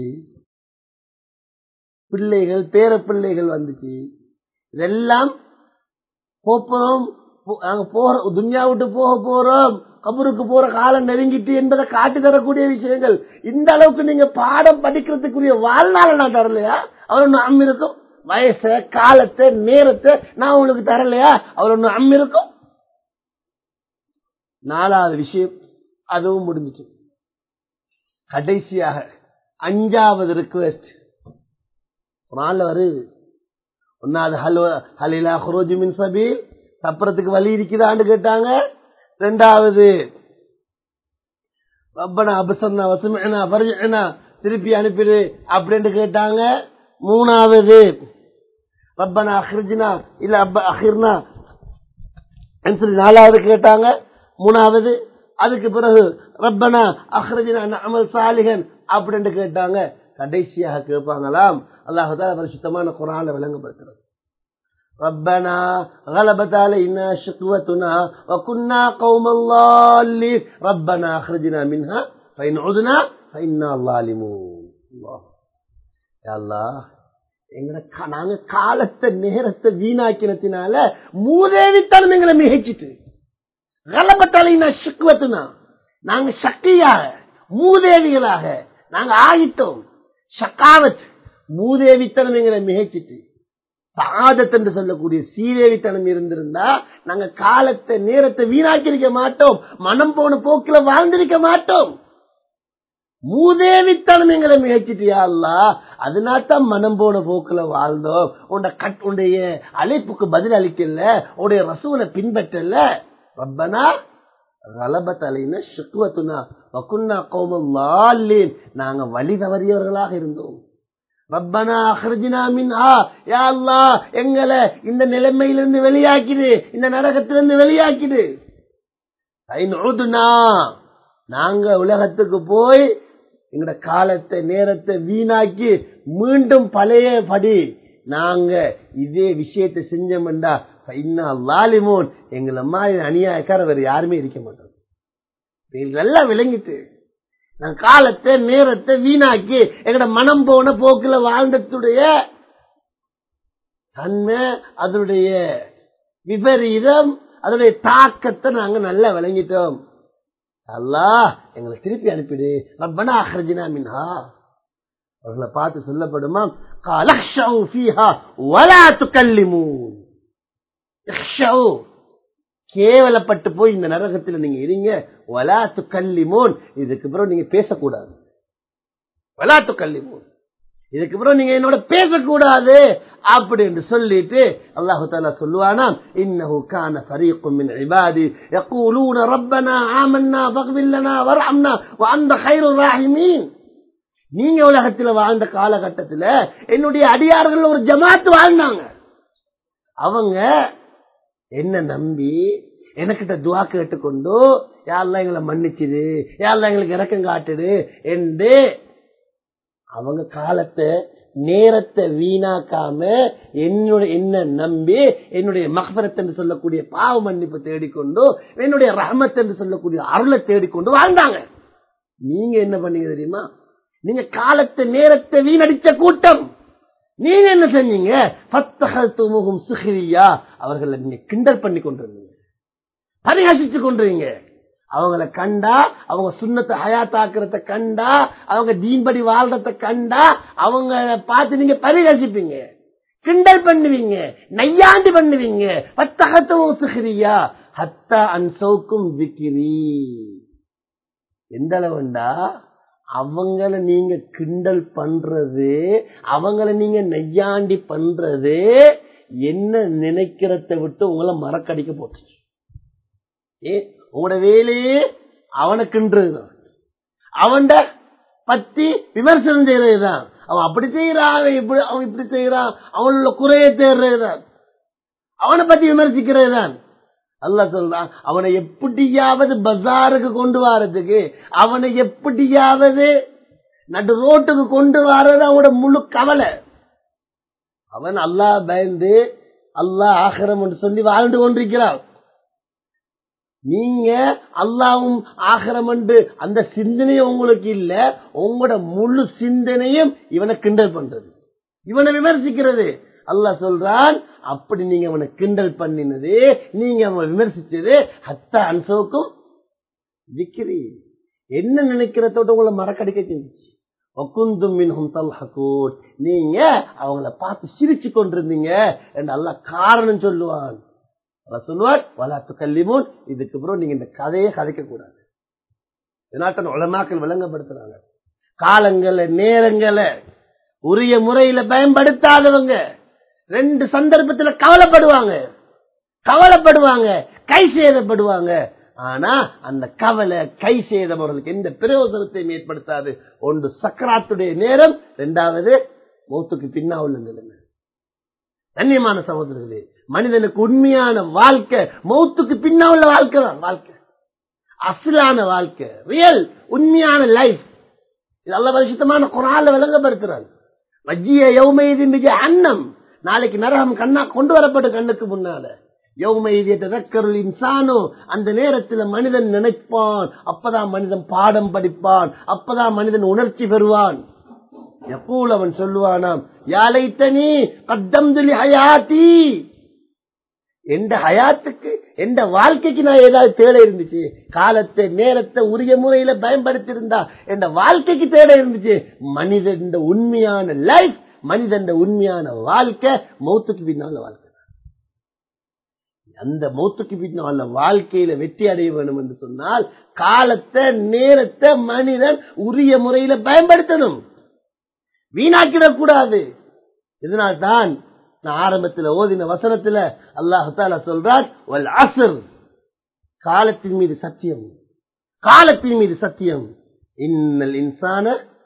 பிள்ளைகள் பேர பிள்ளைகள் வந்துச்சு இதெல்லாம் போறோம் நாங்க போற துன்யா விட்டு போக போறோம் கபருக்கு போற காலம் நெருங்கிட்டு என்பதை காட்டி தரக்கூடிய விஷயங்கள் இந்த அளவுக்கு நீங்க பாடம் படிக்கிறதுக்குரிய வாழ்நாள நான் தரலையா அவர் ஒண்ணு அம் இருக்கும் வயச காலத்தை நேரத்தை நான் உங்களுக்கு தரலையா அவர் ஒண்ணு அம் இருக்கும் நாலாவது விஷயம் அதுவும் முடிஞ்சிச்சு கடைசியாக அஞ்சாவது ரிக்வெஸ்ட் நாள்ல வருது ஒன்னாவது ஹல் ஹலிலா குரோஜி மின் சபீல் தப்புறத்துக்கு வழி இருக்குதான்னு கேட்டாங்க ரெண்டாவது ரப்பனா அபசன்னா வசமனா பரிஜனா திருப்பி அனுப்பிடு அப்படின்னு கேட்டாங்க மூணாவது ரப்பனா அஹ்ரிஜினா இல்ல அப்ப அஹிர்னா சொல்லி நாலாவது கேட்டாங்க மூணாவது அதுக்கு பிறகு ரப்பனா அஹ்ரஜினா அமல் சாலிகன் அப்படின்னு கேட்டாங்க கடைசியாக கேட்பாங்களாம் அல்லாஹால பரிசுத்தமான குரான விளங்கப்படுத்துறது ربنا غلبت علينا شقوتنا وكنا قوما ضالين ربنا اخرجنا منها فإن عدنا فإنا ظالمون الله يا الله எங்கட நாங்க காலத்தை நேரத்தை வீணாக்கினத்தினால மூதேவித்தனம் எங்களை மிகைச்சிட்டு கலபத்தலைனா சிக்குவத்துனா நாங்க சக்தியாக மூதேவிகளாக நாங்க ஆகிட்டோம் ஷக்காவத் மூதேவித்தனம் எங்களை மிகைச்சிட்டு சாதத் என்று சொல்லக்கூடிய சீதேவித்தனம் இருந்திருந்தா நாங்க காலத்தை நேரத்தை வீணாக்கி இருக்க மாட்டோம் மனம் போன போக்கில வாழ்ந்திருக்க மாட்டோம் மூதேவித்தனம் எங்களை முயற்சிட்டியா அல்லா அதனால்தான் மனம் போன போக்குல வாழ்ந்தோம் உன்ட கட் உடைய அழைப்புக்கு பதில் அளிக்கல உடைய ரசூலை பின்பற்றல ரப்பனா ரலபத்தலைன சுக்குவத்துனா வக்குன்னா கோமம் வால்லேன் நாங்க வழி தவறியவர்களாக இருந்தோம் ரப்பனா அஹ்ரஜினா மின் ஆ யா அல்லா எங்களை இந்த நிலைமையிலிருந்து வெளியாக்கிடு இந்த நரகத்திலிருந்து வெளியாக்கிடு நாங்க உலகத்துக்கு போய் எங்கட காலத்தை நேரத்தை வீணாக்கி மீண்டும் பழைய படி நாங்க இதே விஷயத்தை செஞ்சோம்டா லாலிமோன் எங்களை மாதிரி அநியாயக்கார வேற யாருமே இருக்க மாட்டோம் நல்லா விளங்கிட்டு நான் காலத்தை நேரத்தை வீணாக்கி எங்கட மனம் போன போக்குல வாழ்ந்ததுடைய தன்மை அதனுடைய விபரீதம் அதனுடைய தாக்கத்தை நாங்க நல்லா விளங்கிட்டோம் அல்லா எங்களை திருப்பி அனுப்பிடு ரப்பனா அஹ்ரஜினா மின்ஹா அவர்களை பார்த்து சொல்லப்படுமா காலக்ஷவு ஃபீஹா வலா துக்கல்லிமூன் கேவலப்பட்டு போய் இந்த நரகத்தில் நீங்க இருங்க வலாத்து கல்லிமோன் இதுக்கு பிறகு நீங்க பேசக்கூடாது வலாத்து கல்லிமோன் இதுக்கு பிறகு நீங்க என்னோட பேசக்கூடாது அப்படி என்று சொல்லிட்டு அல்லாஹு தாலா சொல்லுவானாம் இன்னஹு கான ஃபரீக்கும் மின் இபாதி யகூலூன ரப்பனா ஆமன்னா ஃபக்ஃபிர் லனா வர்ஹம்னா வ அன்த கைருர் ராஹிமீன் நீங்க உலகத்துல வாழ்ந்த காலகட்டத்துல என்னுடைய அடியார்கள் ஒரு ஜமாத்து வாழ்ந்தாங்க அவங்க என்ன நம்பி எனக்கிட்ட துவா கேட்டுக்கொண்டு யாரெல்லாம் எங்களை மன்னிச்சுது யாரெல்லாம் எங்களுக்கு இறக்கம் காட்டுது என்று அவங்க காலத்தை நேரத்தை வீணாக்காம என்னுடைய என்ன நம்பி என்னுடைய மகபரத் என்று சொல்லக்கூடிய பாவ மன்னிப்பு தேடிக்கொண்டு என்னுடைய ரஹமத் என்று சொல்லக்கூடிய அருளை தேடிக்கொண்டு வாழ்ந்தாங்க நீங்க என்ன பண்ணீங்க தெரியுமா நீங்க காலத்தை நேரத்தை வீணடிச்ச கூட்டம் நீங்க என்ன செஞ்சீங்க பத்தகல் துமுகும் சுகிரியா அவர்களை நீங்க கிண்டல் பண்ணி கொண்டிருந்தீங்க பரிகாசிச்சு கொண்டிருங்க அவங்கள கண்டா அவங்க சுண்ணத்தை ஹயாத்தாக்குறத கண்டா அவங்க தீன்படி வாழ்றத கண்டா அவங்க பார்த்து நீங்க பரிகாசிப்பீங்க கிண்டல் பண்ணுவீங்க நையாண்டி பண்ணுவீங்க பத்தகத்துவம் சுகிரியா ஹத்தா அன்சௌக்கும் விக்கிரி எந்த அளவுண்டா அவங்கள நீங்க கிண்டல் பண்றது அவங்கள நீங்க நெய்யாண்டி பண்றது என்ன நினைக்கிறத விட்டு உங்களை மறக்கடிக்க போட்டு ஏ உங்களோட வேலையே அவனை கின்றதுதான் அவன்ட பத்தி விமர்சனம் செய்யறதுதான் அவன் அப்படி செய்யறான் அவன் இப்படி அவன் இப்படி செய்யறான் அவனோட குறையை தேர்றதுதான் அவனை பத்தி விமர்சிக்கிறது தான் அல்ல சொல்றான் அவனை எப்படியாவது பஜாருக்கு கொண்டு வரதுக்கு அவனை எப்படியாவது நடு ரோட்டுக்கு கொண்டு வர்றது அவனோட முழு கவலை அவன் அல்லாஹ் பயந்து அல்லாஹ் ஆகிரம் என்று சொல்லி வாழ்ந்து கொண்டிருக்கிறான் நீங்க அல்லாவும் ஆகிரம் என்று அந்த சிந்தனையும் உங்களுக்கு இல்ல உங்களோட முழு சிந்தனையும் இவனை கிண்டல் பண்றது இவனை விமர்சிக்கிறது அல்லாஹ் சொல்றான் அப்படி நீங்க அவனை கிண்டல் பண்ணினது நீங்க அவனை விமர்சிச்சது ஹத்த அன்சோக்கும் விக்கிரி என்ன நினைக்கிறதோட உங்களை மறக்கடிக்க செஞ்சிச்சு வக்குந்தும் மின்ஹும் தல்ஹகூன் நீங்க அவங்கள பார்த்து சிரிச்சு கொண்டிருந்தீங்க என்று அல்லாஹ் காரணம் சொல்லுவான் அல்லாஹ் சொல்லுவார் வலாத்து கல்லிமூன் இதுக்கு அப்புறம் நீங்க இந்த கதையை கதைக்க கூடாது இதனாட்டன் உலமாக்கள் விளங்கப்படுத்துறாங்க காலங்களை நேரங்களை உரிய முறையில பயன்படுத்தாதவங்க ரெண்டு சந்தர்ப்பத்துல கவலைப்படுவாங்க கவலைப்படுவாங்க கை சேதப்படுவாங்க ஆனா அந்த கவலை கை சேதம் அவர்களுக்கு எந்த பிரயோஜனத்தையும் ஏற்படுத்தாது ஒன்று சக்கராத்துடைய நேரம் இரண்டாவது மௌத்துக்கு பின்னா உள்ள நிலைமை கண்ணியமான சகோதரர்களே மனிதனுக்கு உண்மையான வாழ்க்கை மௌத்துக்கு பின்னா உள்ள வாழ்க்கை தான் வாழ்க்கை அசலான வாழ்க்கை ரியல் உண்மையான லைஃப் இது அல்ல பரிசுத்தமான குரால விளங்கப்படுத்துறாங்க வஜ்ஜிய யௌமைதின் மிக அன்னம் நாளைக்கு நரகம் கண்ணா கொண்டு வரப்பட்ட கண்ணுக்கு முன்னால யௌமைதியத்தக்கருள் இன்சானோ அந்த நேரத்தில் மனிதன் நினைப்பான் அப்பதான் மனிதன் பாடம் படிப்பான் அப்பதான் மனிதன் உணர்ச்சி பெறுவான் எப்போல் அவன் சொல்லுவானாம் யாழைத்தனி கத்தம் துளி ஹயாத்தி எந்த ஹயாத்துக்கு எந்த வாழ்க்கைக்கு நான் ஏதாவது தேட இருந்துச்சு காலத்தை நேரத்தை உரிய முறையில பயன்படுத்தி இருந்தா எந்த வாழ்க்கைக்கு தேட இருந்துச்சு மனிதன் உண்மையான லைஃப் மனிதன் உண்மையான வாழ்க்கை மௌத்துக்கு பின்னால வாழ்க்கை அந்த மௌத்துக்கு பின்னால வாழ்க்கையில வெற்றி அடைய வேண்டும் என்று சொன்னால் காலத்தை நேரத்தை மனிதன் உரிய முறையில பயன்படுத்தணும் வீணாக்கிடக் கூடாது இதனால்தான் நான் ஆரம்பத்தில் ஓதின வசனத்துல அல்லாஹால சொல்றான் காலத்தின் மீது சத்தியம் காலத்தின் மீது சத்தியம் இன்னல் இன்சான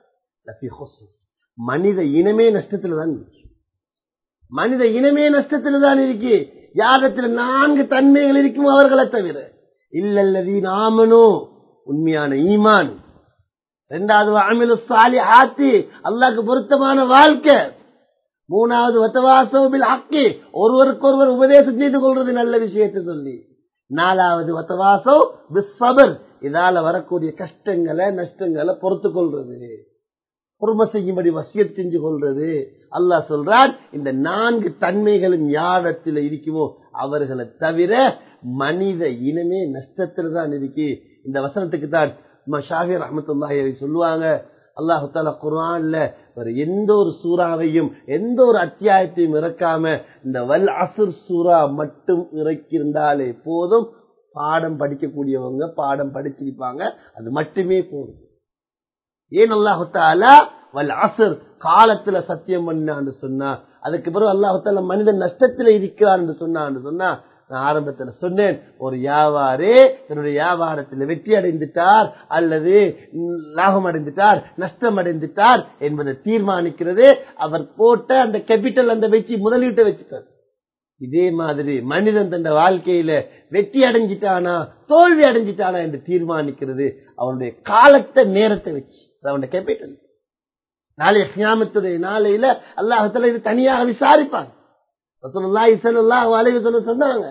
மனித இனமே நஷ்டத்துல தான் இருக்கு மனித இனமே நஷ்டத்துல தான் இருக்கு யாகத்தில் நான்கு தன்மைகள் இருக்கும் அவர்களை தவிர இல்லல்லதி நாமனோ உண்மையான ஈமான் இரண்டாவது அமிலு சாலி ஆத்தி அல்லாக்கு பொருத்தமான வாழ்க்கை மூணாவது வத்தவாசோபில் ஹக்கி ஒருவருக்கு ஒருவர் உபதேசம் செய்து கொள்றது நல்ல விஷயத்தை சொல்லி நாலாவது வத்தவாசோ பிஸ்ஸபர் இதால வரக்கூடிய கஷ்டங்களை நஷ்டங்களை பொறுத்து கொள்றது பொறுமை செய்யும்படி வசிய செஞ்சு கொள்றது அல்லாஹ் சொல்றான் இந்த நான்கு தன்மைகளும் யாரிடத்தில் இருக்குமோ அவர்களை தவிர மனித இனமே நஷ்டத்தில் தான் இருக்கு இந்த வசனத்துக்கு தான் ஷாஹி ரஹமத்துல்லாஹி சொல்லுவாங்க அல்லாஹு தாலா குரான்ல வேற எந்த ஒரு சூறாவையும் எந்த ஒரு அத்தியாயத்தையும் இறக்காம இந்த வல் அசுர் சூறா மட்டும் இறக்கியிருந்தாலே போதும் பாடம் படிக்கக்கூடியவங்க பாடம் படிச்சிருப்பாங்க அது மட்டுமே போதும் ஏன் அல்லாஹு தாலா வல் அசுர் காலத்துல சத்தியம் பண்ணான்னு சொன்னா அதுக்கு பிறகு அல்லாஹு தாலா மனிதன் நஷ்டத்துல இருக்கிறான்னு சொன்னான்னு சொன்னா நான் ஆரம்பத்தில் சொன்னேன் ஒரு வியாபாரி தன்னுடைய வியாபாரத்தில் வெற்றி அடைந்துட்டார் அல்லது லாபம் அடைந்துட்டார் நஷ்டம் அடைந்துட்டார் என்பதை தீர்மானிக்கிறது அவர் போட்ட அந்த கேபிட்டல் அந்த வச்சு முதலீட்டை வச்சுட்டார் இதே மாதிரி மனிதன் தன் வாழ்க்கையில வெற்றி அடைஞ்சிட்டானா தோல்வி அடைஞ்சிட்டானா என்று தீர்மானிக்கிறது அவனுடைய காலத்தை நேரத்தை வச்சு அவனுடைய கேபிட்டல் நாளைய கியாமத்துடைய நாளையில அல்லாஹத்துல இது தனியாக விசாரிப்பாங்க ரசூலுல்லாஹி ஸல்லல்லாஹு அலைஹி வஸல்லம் சொன்னாங்க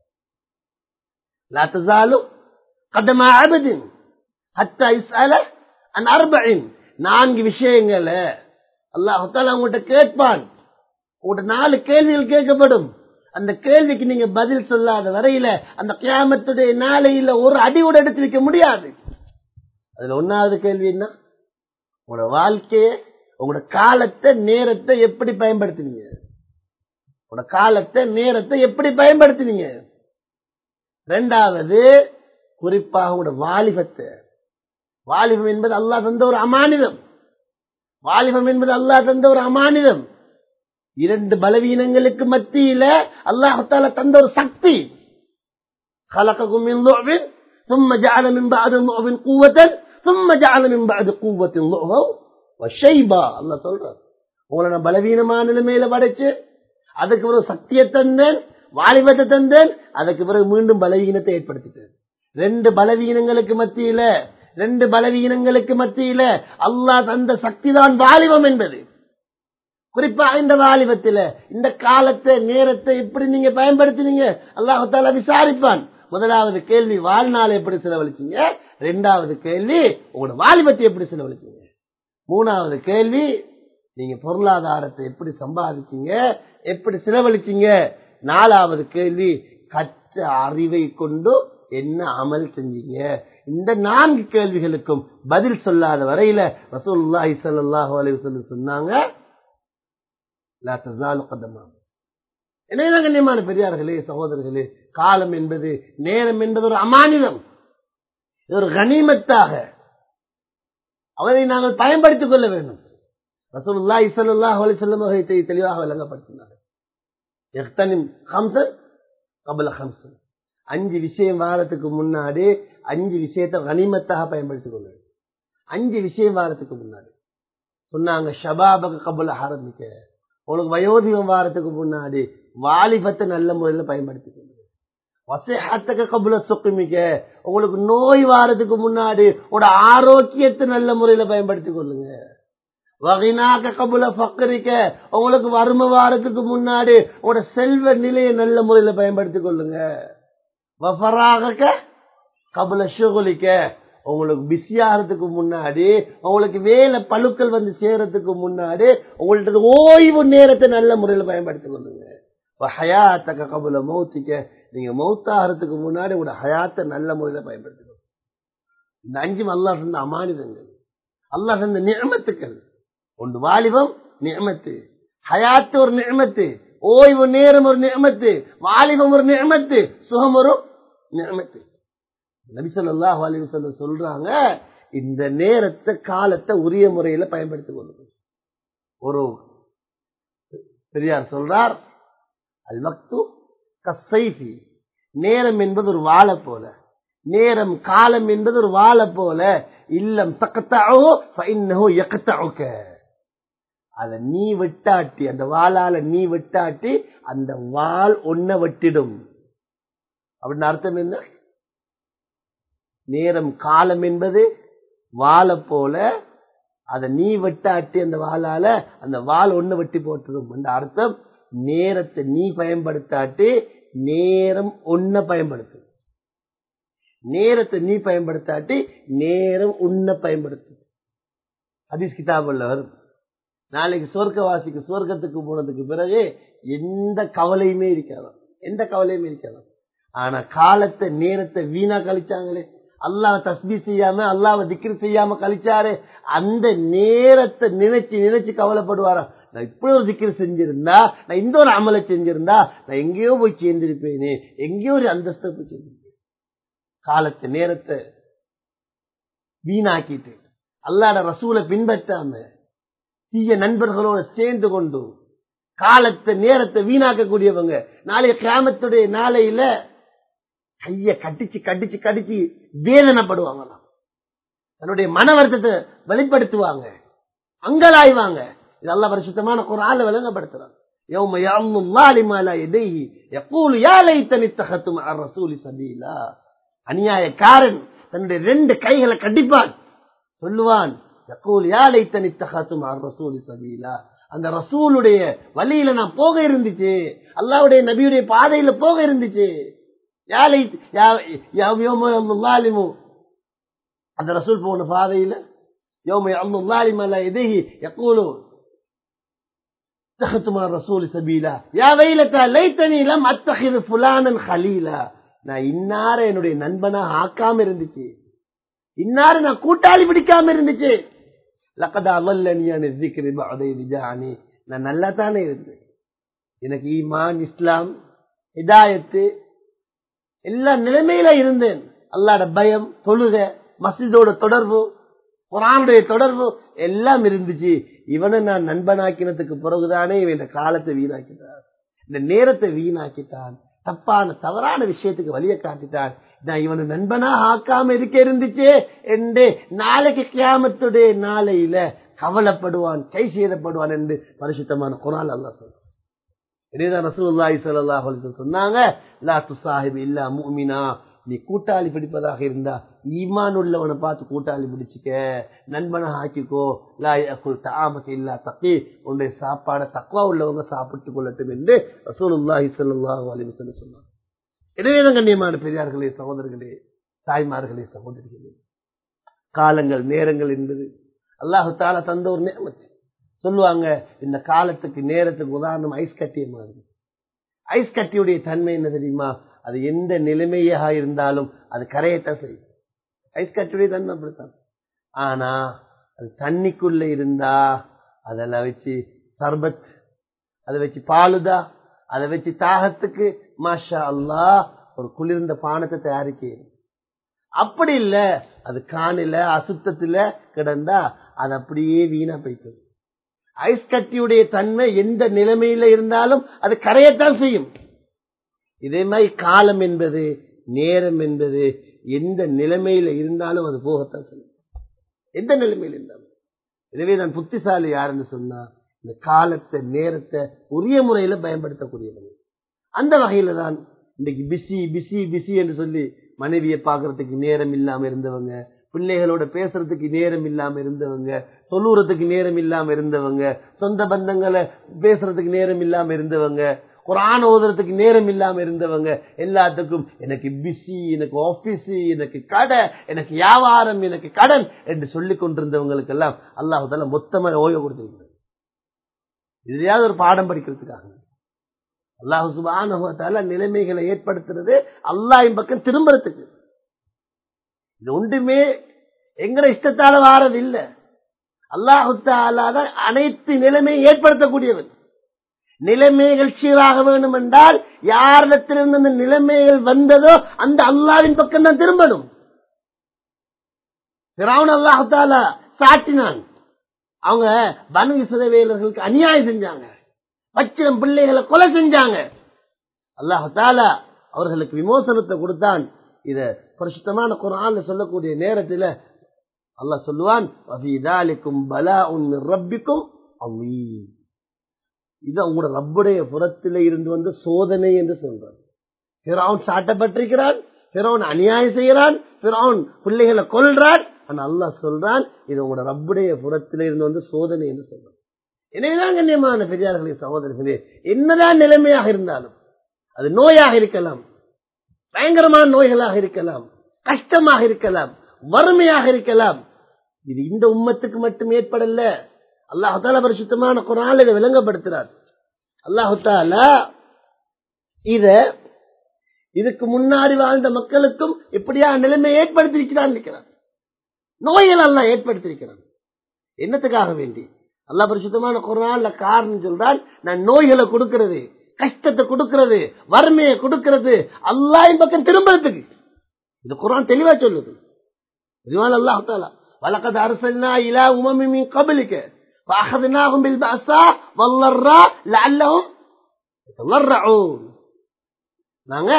லா தஸாலு கதமா அபதின் ஹத்தா யஸ்அல அன் அர்பஇன் நான்கு விஷயங்களை அல்லாஹ் தஆலா உங்கள்கிட்ட கேட்பான் உங்கள்கிட்ட நாலு கேள்விகள் கேட்கப்படும் அந்த கேள்விக்கு நீங்க பதில் சொல்லாத வரையில அந்த கியாமத்துடைய நாளையில ஒரு அடி கூட எடுத்து வைக்க முடியாது அதுல ஒன்னாவது கேள்வி என்ன உங்களோட வாழ்க்கைய உங்களோட காலத்தை நேரத்தை எப்படி பயன்படுத்தினீங்க உங்களோட காலத்தை நேரத்தை எப்படி பயன்படுத்தினீங்க ரெண்டாவது குறிப்பாக உங்களோட வாலிபத்தை வாலிபம் என்பது அல்லாஹ் தந்த ஒரு அமானிதம் வாலிபம் என்பது அல்லாஹ் தந்த ஒரு அமானிதம் இரண்டு பலவீனங்களுக்கு மத்தியில அல்லாஹால தந்த ஒரு சக்தி خلقكم من ضعف ثم جعل من بعد ضعف قوة ثم جعل من بعد قوة ضعفا وشيبا الله சொல்றார் உங்களை நான் பலவீனமான நிலைமையில படைச்சு அதுக்கு பிறகு சக்தியை தந்தேன் வாலிபத்தை தந்தேன் அதுக்கு பிறகு மீண்டும் பலவீனத்தை ஏற்படுத்திட்டேன் ரெண்டு பலவீனங்களுக்கு மத்தியில ரெண்டு பலவீனங்களுக்கு மத்தியில அல்லாஹ் தந்த சக்தி தான் வாலிபம் என்பது குறிப்பா இந்த வாலிபத்தில இந்த காலத்தை நேரத்தை எப்படி நீங்க பயன்படுத்தினீங்க அல்லாஹால விசாரிப்பான் முதலாவது கேள்வி வாழ்நாள் எப்படி செலவழிச்சீங்க ரெண்டாவது கேள்வி உங்களோட வாலிபத்தை எப்படி செலவழிச்சீங்க மூணாவது கேள்வி நீங்க பொருளாதாரத்தை எப்படி சம்பாதிச்சீங்க எப்படி செலவழிச்சீங்க நாலாவது கேள்வி கற்ற அறிவை கொண்டு என்ன அமல் செஞ்சீங்க இந்த நான்கு கேள்விகளுக்கும் பதில் சொல்லாத வரையில ரசூலுல்லாஹி ஸல்லல்லாஹு அலைஹி வஸல்லம் சொன்னாங்க லா தஸாலு கதமா எனவே கண்ணியமான பெரியார்களே சகோதரர்களே காலம் என்பது நேரம் என்பது ஒரு அமானிதம் இது ஒரு கனிமத்தாக அவரை நாங்கள் பயன்படுத்திக் கொள்ள வேண்டும் ரசூலுல்லாஹி ஸல்லல்லாஹு அலைஹி வஸல்லம் அவர்களை தெளிவாக விளங்கப்படுத்தினார் எக்தனிம் ஹம்சன் கபல ஹம்சன் அஞ்சு விஷயம் வாரத்துக்கு முன்னாடி அஞ்சு விஷயத்தை கனிமத்தாக பயன்படுத்திக் கொள்ள வேண்டும் அஞ்சு விஷயம் வாரத்துக்கு முன்னாடி சொன்னாங்க ஷபாபக கபல ஆரம்பிக்க உங்களுக்கு வயோதிகம் வாரத்துக்கு முன்னாடி வாலிபத்தை நல்ல முறையில் பயன்படுத்திக் கொள்ளுங்க வசேகத்துக்கு கபுல சொக்குமிக்க உங்களுக்கு நோய் வாரத்துக்கு முன்னாடி உங்களோட ஆரோக்கியத்தை நல்ல முறையில பயன்படுத்திக் கொள்ளுங்க வகைனாக்க கபுல பக்கரிக்க உங்களுக்கு வறுமை வாரத்துக்கு முன்னாடி உங்களோட செல்வ நிலையை நல்ல முறையில பயன்படுத்திக் கொள்ளுங்க வஃபராக கபுல சுகுலிக்க உங்களுக்கு பிஸியாகிறதுக்கு முன்னாடி உங்களுக்கு வேலை பழுக்கள் வந்து சேரத்துக்கு முன்னாடி உங்கள்ட்ட ஓய்வு நேரத்தை நல்ல முறையில் பயன்படுத்திக் கொள்ளுங்க ஹயாத்தக்க கபுல மௌத்திக்க நீங்க மௌத்தாகிறதுக்கு முன்னாடி உங்களோட ஹயாத்தை நல்ல முறையில் பயன்படுத்திக்கணும் இந்த அஞ்சும் அல்லாஹ் சொந்த அமானிதங்கள் அல்லாஹ் சொந்த நியமத்துக்கள் ஒன்று வாலிபம் நியமத்து ஹயாத்து ஒரு நியமத்து ஓய்வு நேரம் ஒரு நியமத்து வாலிபம் ஒரு நியமத்து சுகம் ஒரு நியமத்து நபிசல்லாஹ் அலிவசல்ல சொல்றாங்க இந்த நேரத்தை காலத்தை உரிய முறையில பயன்படுத்திக் கொள்ளுங்க ஒரு பெரியார் சொல்றார் அல் வக்து கசைஃபி நேரம் என்பது ஒரு வாழை போல நேரம் காலம் என்பது ஒரு வாழை போல இல்லம் தக்கத்தாவோ எக்கத்தாவுக்க அத நீ வெட்டாட்டி அந்த வாளால நீ வெட்டாட்டி அந்த வாள் ஒன்ன வெட்டிடும் அப்படின்னு அர்த்தம் என்ன நேரம் காலம் என்பது வாழை போல அதை நீ வெட்டாட்டி அந்த வாளால அந்த வாள் ஒண்ணு வெட்டி போட்டுடும் என்ற அர்த்தம் நேரத்தை நீ பயன்படுத்தாட்டி நேரம் ஒன்ன பயன்படுத்தும் நேரத்தை நீ பயன்படுத்தாட்டி நேரம் உன்னை பயன்படுத்தும் ஹதீஸ் கிதாபுல வரும் நாளைக்கு சொர்க்கவாசிக்கு சொர்க்கத்துக்கு போனதுக்கு பிறகு எந்த கவலையுமே இருக்காதாம் எந்த கவலையுமே இருக்காதாம் ஆனா காலத்தை நேரத்தை வீணா கழிச்சாங்களே அல்லாஹ் தஸ்பி செய்யாம அல்லாஹ் திக்ரு செய்யாம கழிச்சாரு அந்த நேரத்தை நினைச்சு நினைச்சு கவலைப்படுவாரா நான் இப்படி ஒரு திக்ரு செஞ்சிருந்தா நான் இந்த ஒரு அமலை செஞ்சிருந்தா நான் எங்கேயோ போய் சேர்ந்திருப்பேனே எங்கேயோ ஒரு அந்தஸ்தை போய் சேர்ந்திருப்பேன் காலத்தை நேரத்தை வீணாக்கிட்டு அல்லாட ரசூலை பின்பற்றாம தீய நண்பர்களோட சேர்ந்து கொண்டு காலத்தை நேரத்தை வீணாக்கக்கூடியவங்க நாளைய கிராமத்துடைய நாளையில கைய கட்டிச்சு கட்டிச்சு கடிச்சு வேதனைப்படுவாங்களாம் தன்னுடைய மன வருத்தத்தை வெளிப்படுத்துவாங்க அங்கலாய்வாங்க இதெல்லாம் பரிசுத்தமான குரால விளங்கப்படுத்துறாங்க يوم يعم الظالم على يديه يقول يا ليتني اتخذت مع الرسول سبيلا அநியாயக்காரன் தன்னுடைய ரெண்டு கைகளை கட்டிப்பான் சொல்லுவான் யக்கூல் யா லைத்தனி اتخذت مع الرسول سبيلا அந்த ரசூலுடைய வழியில நான் போக இருந்துச்சு அல்லாவுடைய நபியுடைய பாதையில போக இருந்துச்சு அந்த ரசூல் போன பாதையில யோம அல்லாலிம் அல்ல எதிகி எக்கூலு اتخذتما الرسول سبيلا يا ويلتا ليتني لم اتخذ فلانا خليلا நான் இன்னார என்னுடைய நண்பனா ஆக்காம இருந்துச்சு இன்னார நான் கூட்டாளி பிடிக்காம இருந்துச்சு லக்கதா அவல்லனியான திக்ரி பதை நிஜானி நான் நல்லா தானே இருந்தேன் எனக்கு ஈமான் இஸ்லாம் இதாயத்து எல்லா நிலைமையில இருந்தேன் அல்லாட பயம் தொழுக மசிதோட தொடர்பு குரானுடைய தொடர்பு எல்லாம் இருந்துச்சு இவனை நான் நண்பனாக்கினதுக்கு பிறகுதானே இவன் இந்த காலத்தை வீணாக்கிட்டான் இந்த நேரத்தை வீணாக்கிட்டான் தப்பான தவறான விஷயத்துக்கு வழிய காட்டிட்டான் நான் இவனை நண்பனா ஆக்காம இருக்க இருந்துச்சு என்று நாளைக்கு கியாமத்துடைய நாளையில கவலைப்படுவான் கை செய்தப்படுவான் என்று பரிசுத்தமான குரால் அல்லா சொல்றான் இதேதான் ரசூலுல்லாஹி ஸல்லல்லாஹு அலைஹி வஸல்லம் சொன்னாங்க லா துசாஹிப் இல்லா முஃமினா நீ கூட்டாளி பிடிப்பதாக இருந்தா ஈமான் உள்ளவனை பார்த்து கூட்டாளி பிடிச்சிக்க நண்பனை ஆக்கிக்கோ லா யகுல் தஆமக இல்லா தக்கி உன்னுடைய சாப்பாடை தக்வா உள்ளவங்க சாப்பிட்டுக் கொள்ளட்டும் என்று ரசூலுல்லாஹி ஸல்லல்லாஹு அலைஹி வஸல்லம் சொன்னார் எனவே கண்ணியமான பெரியார்களே சகோதரர்களே தாய்மார்களே சகோதரிகளே காலங்கள் நேரங்கள் என்பது அல்லாஹு தாலா தந்த ஒரு நேமத்து சொல்லுவாங்க இந்த காலத்துக்கு நேரத்துக்கு உதாரணம் ஐஸ் கட்டிய மாதிரி ஐஸ் கட்டியுடைய தன்மை என்ன தெரியுமா அது எந்த நிலைமையாக இருந்தாலும் அது கரையத்தான் செய்யும் ஐஸ் கட்டியுடைய தன்மை அப்படித்தான் ஆனா அது தண்ணிக்குள்ள இருந்தா அதெல்லாம் வச்சு சர்பத் அதை வச்சு பாலுதா அதை வச்சு தாகத்துக்கு மாஷா அல்லாஹ் ஒரு குளிர்ந்த பானத்தை தயாரிக்க அப்படி இல்ல அது காணில அசுத்தத்துல கிடந்தா அது அப்படியே வீணா போயிட்டு ஐஸ் கட்டியுடைய தன்மை எந்த நிலைமையில இருந்தாலும் அது கரையத்தான் செய்யும் இதே மாதிரி காலம் என்பது நேரம் என்பது எந்த நிலைமையில இருந்தாலும் அது போகத்தான் செய்யும் எந்த நிலைமையில இருந்தாலும் எனவே நான் புத்திசாலி யாருன்னு சொன்னா இந்த காலத்தை நேரத்தை உரிய முறையில பயன்படுத்தக்கூடியவங்க அந்த வகையில தான் இன்னைக்கு பிஸி பிஸி பிஸி என்று சொல்லி மனைவியை பார்க்கறதுக்கு நேரம் இல்லாம இருந்தவங்க பிள்ளைகளோட பேசுறதுக்கு நேரம் இல்லாம இருந்தவங்க சொல்லுறதுக்கு நேரம் இல்லாம இருந்தவங்க சொந்த பந்தங்களை பேசுறதுக்கு நேரம் இல்லாம இருந்தவங்க குரான் ஓதுறதுக்கு நேரம் இல்லாம இருந்தவங்க எல்லாத்துக்கும் எனக்கு பிஸி எனக்கு ஆபீஸ் எனக்கு கடை எனக்கு வியாபாரம் எனக்கு கடன் என்று சொல்லிக் கொண்டிருந்தவங்களுக்கு எல்லாம் அல்லாஹால மொத்தமா ஓய்வு கொடுத்திருக்கிறது இதுலயாவது ஒரு பாடம் படிக்கிறதுக்காக அல்லாஹு சுபான நிலைமைகளை ஏற்படுத்துறது அல்லாஹின் பக்கம் திரும்புறதுக்கு இது ஒன்றுமே எங்கட இஷ்டத்தால வாரது இல்ல அல்லாஹு தாலாதான் அனைத்து நிலைமையும் ஏற்படுத்தக்கூடியவன் நிலைமைகள் சீராக வேண்டும் என்றால் யாரிடத்திலிருந்து அந்த நிலைமைகள் வந்ததோ அந்த அல்லாவின் பக்கம் தான் திரும்பணும் பிராவன் அல்லாஹு தாலா சாட்டினான் அவங்க பனு இசதவேலர்களுக்கு அநியாயம் செஞ்சாங்க பச்சிலம் பிள்ளைகளை கொலை செஞ்சாங்க அல்லாஹு தாலா அவர்களுக்கு விமோசனத்தை கொடுத்தான் இத பரிசுத்தமான குரான் சொல்லக்கூடிய நேரத்தில் அல்லாஹ் சொல்லுவான் பலா உன் ரப்பிக்கும் அவ்வீன் இது உங்களோட ரப்புடைய புறத்தில இருந்து வந்த சோதனை என்று சொல்றான் பிறவுன் சாட்டப்பட்டிருக்கிறான் பிறவுன் அநியாயம் செய்கிறான் பிறவுன் பிள்ளைகளை கொள்றான் ஆனா அல்லாஹ் சொல்றான் இது உங்களோட ரப்புடைய புறத்தில இருந்து வந்து சோதனை என்று சொல்றான் எனவேதான் கண்ணியமான பெரியார்களே சகோதரர்களே என்னதான் நிலைமையாக இருந்தாலும் அது நோயாக இருக்கலாம் பயங்கரமான நோய்களாக இருக்கலாம் கஷ்டமாக இருக்கலாம் வறுமையாக இருக்கலாம் இது இந்த உம்மத்துக்கு மட்டும் ஏற்படல அல்லாஹால பரிசுத்தமான குரான் இதை விளங்கப்படுத்துறார் அல்லாஹால இத இதுக்கு முன்னாடி வாழ்ந்த மக்களுக்கும் இப்படியா நிலைமை ஏற்படுத்தியிருக்கிறான் இருக்கிறார் நோய்கள் அல்ல ஏற்படுத்தியிருக்கிறான் என்னத்துக்காக வேண்டி அல்லா பரிசுத்தமான குரான்ல காரணம் சொல்றான் நான் நோய்களை கொடுக்கிறது கஷ்டத்தை கொடுக்கிறது வறுமையை கொடுக்கிறது அல்லாஹின் பக்கம் திரும்புறதுக்கு இது குரான் தெளிவா சொல்லுது இதுவான் அல்லாஹால வழக்கது அரசன்னா இலா உமமி கபலிக்க فأخذناهم بالبأساء والضراء لعلهم يتضرعون நாங்க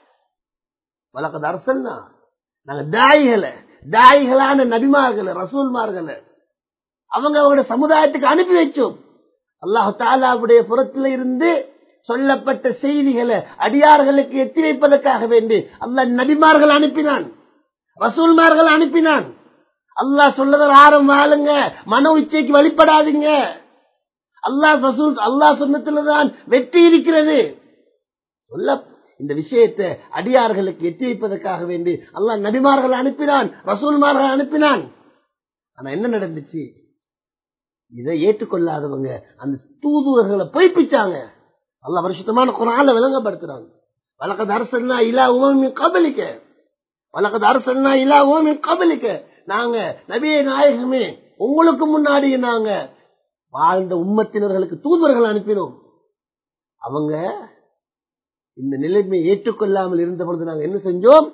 வழக்கது அரசன்னா நாங்க தாய்களை தாய்களான நபிமார்களை ரசூல்மார்களை அவங்க அவங்களுடைய சமுதாயத்துக்கு அனுப்பி வச்சோம் அல்லாஹு தாலாவுடைய புறத்தில் இருந்து சொல்லப்பட்ட செய்திகளை அடியார்களுக்கு எத்தி வைப்பதற்காக வேண்டி அல்லாஹ் நபிமார்கள் அனுப்பினான் ரசூல்மார்கள் அனுப்பினான் அல்லாஹ் சொல்லத ஆரம் வாழுங்க மன உச்சைக்கு வழிபடாதீங்க அல்லாஹ் ரசூல் அல்லாஹ் சொன்னதுலதான் வெற்றி இருக்கிறது சொல்ல இந்த விஷயத்தை அடியார்களுக்கு எத்தி வைப்பதற்காக வேண்டி அல்லாஹ் நபிமார்கள் அனுப்பினான் ரசூல்மார்கள் அனுப்பினான் ஆனா என்ன நடந்துச்சு இதை ஏற்றுக்கொள்ளாதவங்க அந்த தூதுவர்களை பொய்ப்பிச்சாங்க அல்ல பரிசுத்தமான குரால விளங்கப்படுத்துறாங்க வழக்கது அரசன்னா இலா உமின் கபலிக்க வழக்கது அரசன்னா இலா உமின் கபலிக்க நாங்க நபிய நாயகமே உங்களுக்கு முன்னாடி நாங்க வாழ்ந்த உம்மத்தினர்களுக்கு தூதுவர்கள் அனுப்பினோம் அவங்க இந்த நிலைமையை ஏற்றுக்கொள்ளாமல் இருந்த பொழுது நாங்க என்ன செஞ்சோம்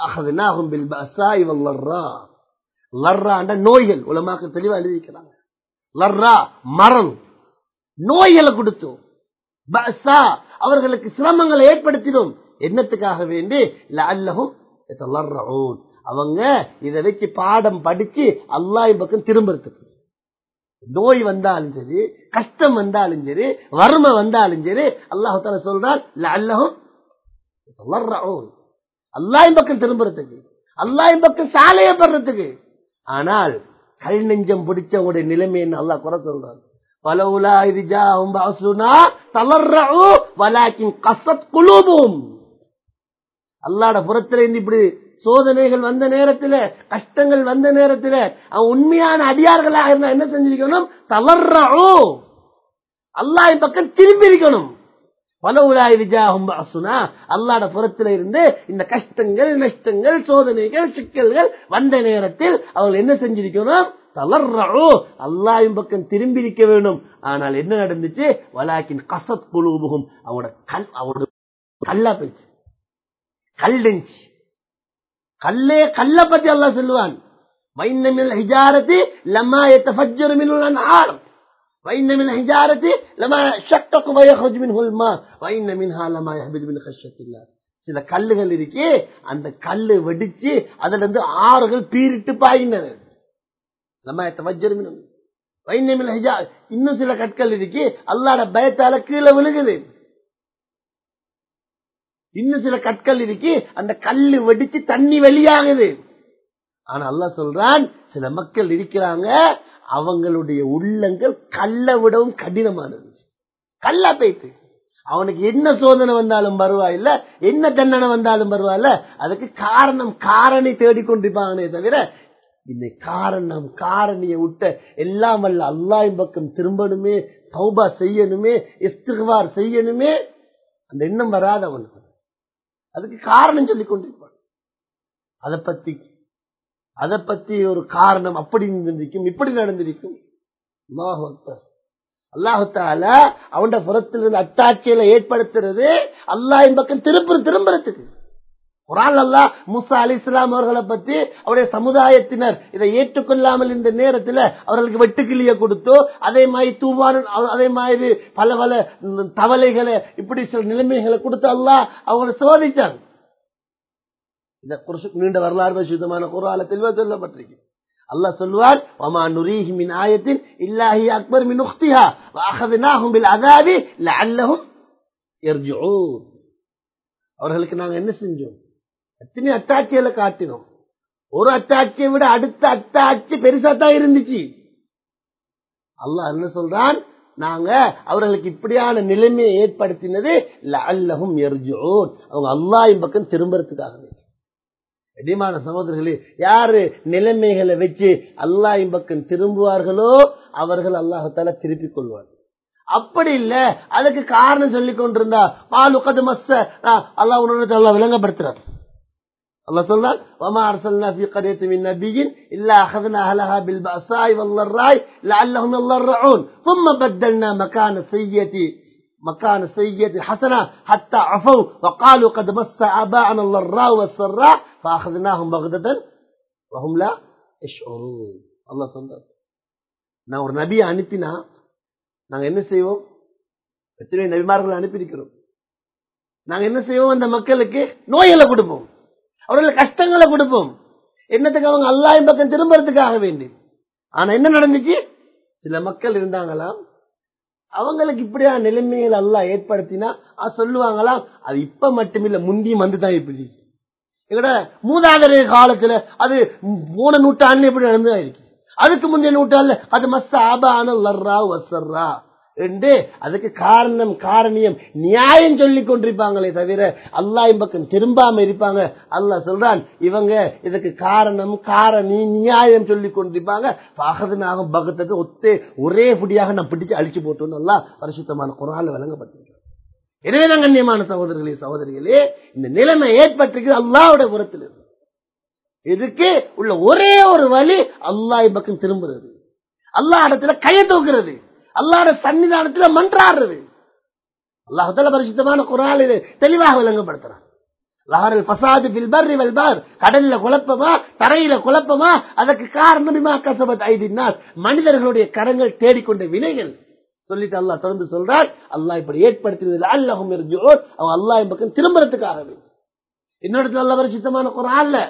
நோய்கள் உலமாக்க தெளிவா எழுதிக்கிறாங்க லர்ரா மரம் நோய்களை கொடுத்தோம் பஸா அவர்களுக்கு சிரமங்களை ஏற்படுத்தினோம் என்னத்துக்காக வேண்டி அல்லகும் அவங்க இதை வச்சு பாடம் படிச்சு அல்லாஹ் பக்கம் திரும்புறதுக்கு நோய் வந்தாலும் சரி கஷ்டம் வந்தாலும் சரி வறுமை வந்தாலும் சரி அல்லாஹால சொல்றான் அல்லகும் அல்லாஹின் பக்கம் திரும்புறதுக்கு அல்லாஹின் பக்கம் சாலைய படுறதுக்கு ஆனால் கல் நெஞ்சம் பிடிச்சவங்களுடைய நிலைமை என்ன அல்லாஹ் குறை சொல்றான் பலவுலா இது ஜாஹும் பாசுனா தளர்ரஉ வலாக்கின் கஸத் குலூபும் அல்லாஹ்ட புறத்துல இருந்து இப்படி சோதனைகள் வந்த நேரத்துல கஷ்டங்கள் வந்த நேரத்துல அவன் உண்மையான அடியார்களாக இருந்தா என்ன செஞ்சிருக்கணும் தளர்ரஉ அல்லாஹ் பக்கம் திரும்பி இருக்கணும் பலவுலாய் விஜாகும் பாசுனா அல்லாட புறத்துல இருந்து இந்த கஷ்டங்கள் நஷ்டங்கள் சோதனைகள் சிக்கல்கள் வந்த நேரத்தில் அவர்கள் என்ன செஞ்சிருக்கணும் தளர்றோ அல்லாஹின் பக்கம் திரும்பி இருக்க வேண்டும் ஆனால் என்ன நடந்துச்சு வலாக்கின் கசத் குழுவுகும் அவனோட கல் அவனோட கல்லா போயிடுச்சு கல்லுச்சு கல்லே கல்ல பத்தி அல்லாஹ் சொல்லுவான் வைன்னமில் ஹிஜாரத்தி லம்மா எத்தஃபஜ்ஜரு மினுல் அன்ஹார் وإن من الحجارة لما شقق ويخرج منه الماء وإن منها لما يهبط من خشية الله சில கல்லுகள் இருக்கே அந்த கல்லு வெடிச்சு அதுல இருந்து ஆறுகள் பீரிட்டு பாயினது நம்ம வஜ்ஜரும் வைன்னமில் ஹிஜா இன்னும் சில கற்கள் இருக்கு அல்லாட பயத்தால கீழே விழுகுது இன்னும் சில கற்கள் இருக்கு அந்த கல்லு வெடிச்சு தண்ணி வெளியாகுது ஆனா அல்லாஹ் சொல்றான் சில மக்கள் இருக்கிறாங்க அவங்களுடைய உள்ளங்கள் கல்லை விடவும் கடினமானது கல்லா போயிட்டு அவனுக்கு என்ன சோதனை வந்தாலும் பரவாயில்ல என்ன தண்டனை வந்தாலும் பரவாயில்ல அதுக்கு காரணம் காரணி தேடிக்கொண்டிருப்பாங்கனே தவிர இந்த காரணம் காரணியை விட்ட எல்லாம் வல்ல அல்லாஹின் பக்கம் திரும்பணுமே சௌபா செய்யணுமே இஸ்திகுவார் செய்யணுமே அந்த எண்ணம் வராது அவனுக்கு அதுக்கு காரணம் சொல்லிக் கொண்டிருப்பான் அதை பத்தி அதை பத்தி ஒரு காரணம் அப்படி நடந்திருக்கும் இப்படி நடந்திருக்கும் அல்லாஹால அவன் புறத்திலிருந்து அத்தாட்சியில ஏற்படுத்துறது அல்லாஹின் பக்கம் திரும்ப திரும்புறதுக்கு குரான் அல்லா முசா அலி இஸ்லாம் அவர்களை பத்தி அவருடைய சமுதாயத்தினர் இதை ஏற்றுக்கொள்ளாமல் இந்த நேரத்தில் அவர்களுக்கு வெட்டுக்கிளிய கொடுத்தோ அதே மாதிரி தூவான அதே மாதிரி பல பல தவளைகளை இப்படி சில நிலைமைகளை கொடுத்து அல்லா அவங்களை சோதிச்சாங்க இந்த நீண்ட வரலாறு சுத்தமான குரால தெளிவா சொல்லப்பட்டிருக்கு அல்லாஹ் சொல்வார் வமா நுரீஹி மின் ஆயத்தின் இல்லாஹி அக்பர் மின் உக்திஹா வஅഖذناهم بالعذاب لعلهم يرجعون அவர்களுக்கு நாங்க என்ன செஞ்சோம் எத்தனை அத்தாட்சிகளை காட்டினோம் ஒரு அத்தாட்சியை விட அடுத்த அத்தாட்சி பெருசா தான் இருந்துச்சு அல்லாஹ் என்ன சொல்றான் நாங்க அவர்களுக்கு இப்படியான நிலைமையை ஏற்படுத்தினது லஅல்லஹும் யர்ஜூன் அவங்க அல்லாஹ்வின் பக்கம் திரும்புறதுக்காக எடிமான சகோதரர்களே யாரு நிலைமைகளை வச்சு அல்லாஹின் பக்கம் திரும்புவார்களோ அவர்கள் அல்லாஹால திருப்பிக் கொள்வார் அப்படி இல்ல அதுக்கு காரணம் சொல்லி கொண்டிருந்தா பாலு கது மஸ்த அல்லாஹ் உணர்வு அல்லாஹ் விளங்கப்படுத்துறார் الله صلى الله وما أرسلنا في قرية من نبي إلا أخذنا أهلها بالبأساء والضراء لعلهم يضرعون ثم بدلنا مكان السيئة مكان السيئة الحسنة حتى عفوا وقالوا قد مس آباءنا الضراء والسراء فأخذناهم بغدة وهم لا يشعرون الله صلى الله நான் ஒரு நபியை அனுப்பினா நாங்க என்ன செய்வோம் எத்தனை நபிமார்களை அனுப்பியிருக்கிறோம் நாங்க என்ன செய்வோம் அந்த மக்களுக்கு நோய்களை கொடுப்போம் அவர்களுக்கு கஷ்டங்களை கொடுப்போம் என்னத்துக்கு அவங்க அல்லாஹ் பக்கம் திரும்புறதுக்காக வேண்டி ஆனா என்ன நடந்துச்சு சில மக்கள் இருந்தாங்களாம் அவங்களுக்கு இப்படியா நிலைமைகள் எல்லாம் ஏற்படுத்தினா அது சொல்லுவாங்களாம் அது இப்ப மட்டுமில்ல முந்தியும் வந்து தான் இப்படி எங்கட மூதாதர காலத்துல அது போன நூற்றாண்டு எப்படி நடந்துதான் இருக்கு அதுக்கு முந்தைய நூற்றாண்டுல அது மஸ்த ஆபான லர்ரா வசர்ரா என்று அதுக்கு காரணம் காரணியம் நியாயம் சொல்லி கொண்டிருப்பாங்களே தவிர அல்லாஹ் பக்கம் திரும்பாம இருப்பாங்க அல்லாஹ் சொல்றான் இவங்க இதுக்கு காரணம் காரணி நியாயம் சொல்லி கொண்டிருப்பாங்க பகதனாகும் பகத்தது ஒத்தே ஒரே புடியாக நான் பிடிச்சு அழிச்சு போட்டோம் அல்லாஹ் பரிசுத்தமான குரால வழங்கப்பட்டிருக்கிறோம் எனவே தான் கண்ணியமான சகோதரர்களே சகோதரிகளே இந்த நிலைமை ஏற்பட்டிருக்கு அல்லாவோட புறத்தில் இருக்கு இதுக்கு உள்ள ஒரே ஒரு வழி அல்லாஹ் பக்கம் திரும்புறது அல்லாஹ் இடத்துல கையை தூக்குறது அல்லாட சன்னிதானத்துல மன்றாடுறது அல்லாஹால பரிசுத்தமான குரால் இது தெளிவாக விளங்கப்படுத்துறான் லாரல் பசாது பில்பர் வல்பார் கடல்ல குழப்பமா தரையில குழப்பமா அதற்கு காரணமா கசபத் ஐதினார் மனிதர்களுடைய கரங்கள் தேடிக்கொண்ட வினைகள் சொல்லிட்டு அல்லாஹ் தொடர்ந்து சொல்றார் அல்லாஹ் இப்படி ஏற்படுத்தினது அல்லாஹும் அவன் அல்லாஹ் பக்கம் திரும்புறதுக்காக இன்னொரு அல்ல பரிசுத்தமான குரான்ல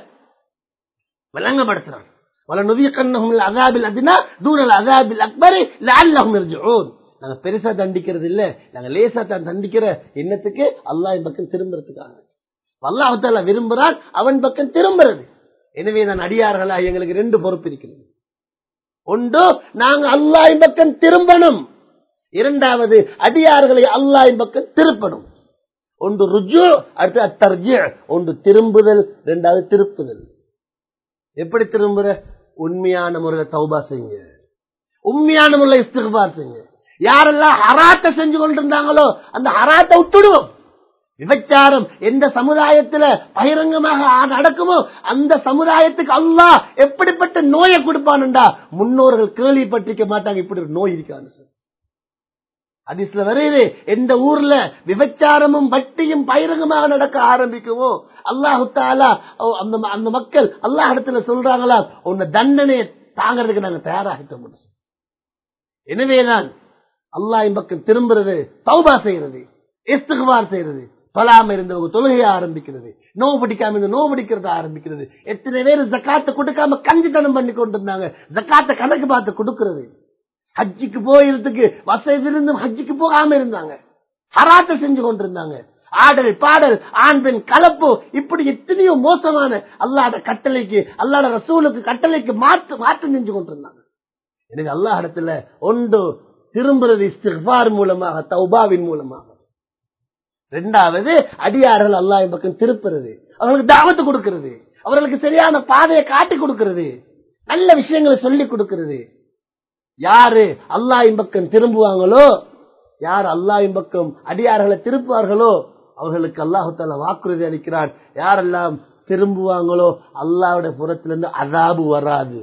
விளங்கப்படுத்துறான் وَلَنُذِيقَنَّهُمْ الْعَذَابِ الْأَدْنَى دُونَ الْعَذَابِ الْأَكْبَرِ لَعَلَّهُمْ يَرْجِعُونَ நாங்க பெருசா தண்டிக்கிறது இல்ல நாங்க லேசா தான் தண்டிக்கிற எண்ணத்துக்கு அல்லாஹ் பக்கம் திரும்புறதுக்காக அல்லாஹால விரும்புறான் அவன் பக்கம் திரும்புறது எனவே நான் அடியார்களா எங்களுக்கு ரெண்டு பொறுப்பு இருக்கிறது ஒன்று நாங்க அல்லாஹ் பக்கம் திரும்பணும் இரண்டாவது அடியார்களை அல்லாஹ் பக்கம் திருப்பணும் ஒன்று ருஜு அடுத்து அத்தர்ஜி ஒன்று திரும்புதல் இரண்டாவது திருப்புதல் எப்படி திரும்புற உண்மையான முறையில் தௌபா செய்யுங்க உண்மையான முறையில் இஸ்திகார் செய்யுங்க யாரெல்லாம் ஹராத்தை செஞ்சு கொண்டிருந்தாங்களோ அந்த ஹராத்தை விட்டுடுவோம் விபச்சாரம் எந்த சமுதாயத்துல பகிரங்கமாக நடக்குமோ அந்த சமுதாயத்துக்கு அல்லாஹ் எப்படிப்பட்ட நோயை கொடுப்பானுண்டா முன்னோர்கள் கேள்விப்பட்டிருக்க மாட்டாங்க இப்படி ஒரு நோய் இருக்கான்னு சொல்லி அதிசல வருது எந்த ஊர்ல விபச்சாரமும் வட்டியும் பயிரங்கமாக நடக்க ஆரம்பிக்குமோ அல்லாஹு தாலா அந்த அந்த மக்கள் அல்லாஹ் இடத்துல சொல்றாங்களா உன்னை தண்டனையை தாங்கிறதுக்கு நாங்க தயாராகிட்டோம் எனவேதான் அல்லாஹ் பக்கம் திரும்புறது தௌபா செய்யறது இஸ்துகுவார் செய்யறது தொழாம இருந்தவங்க தொழுகைய ஆரம்பிக்கிறது நோவு பிடிக்காம இருந்து நோவு பிடிக்கிறத ஆரம்பிக்கிறது எத்தனை பேர் ஜக்காத்தை கொடுக்காம கஞ்சித்தனம் பண்ணி கொண்டிருந்தாங்க ஜக்காத்தை கணக்கு பார்த்து கொடுக்கிறது ஹஜ்ஜிக்கு போயிருந்துக்கு வசதி இருந்தும் ஹஜ்ஜிக்கு போகாம இருந்தாங்க ஹராத்த செஞ்சு கொண்டிருந்தாங்க ஆடல் பாடல் ஆண் பெண் கலப்பு இப்படி எத்தனையோ மோசமான அல்லாட கட்டளைக்கு அல்லாட ரசூலுக்கு கட்டளைக்கு மாற்று மாற்றம் செஞ்சு கொண்டிருந்தாங்க எனக்கு அல்லாஹ் இடத்துல ஒன்று திரும்புறது இஸ்திஃபார் மூலமாக தௌபாவின் மூலமாக ரெண்டாவது அடியார்கள் அல்லாஹ் பக்கம் திருப்புறது அவர்களுக்கு தாவத்து கொடுக்கிறது அவர்களுக்கு சரியான பாதையை காட்டி கொடுக்கிறது நல்ல விஷயங்களை சொல்லி கொடுக்கிறது யாரு அல்லாஹ் பக்கம் திரும்புவாங்களோ யார் அல்லாஹ் பக்கம் அடியார்களை திருப்புவார்களோ அவர்களுக்கு அல்லாஹால வாக்குறுதி அளிக்கிறார் யாரெல்லாம் திரும்புவாங்களோ அல்லாவுடைய புறத்திலிருந்து அதாபு வராது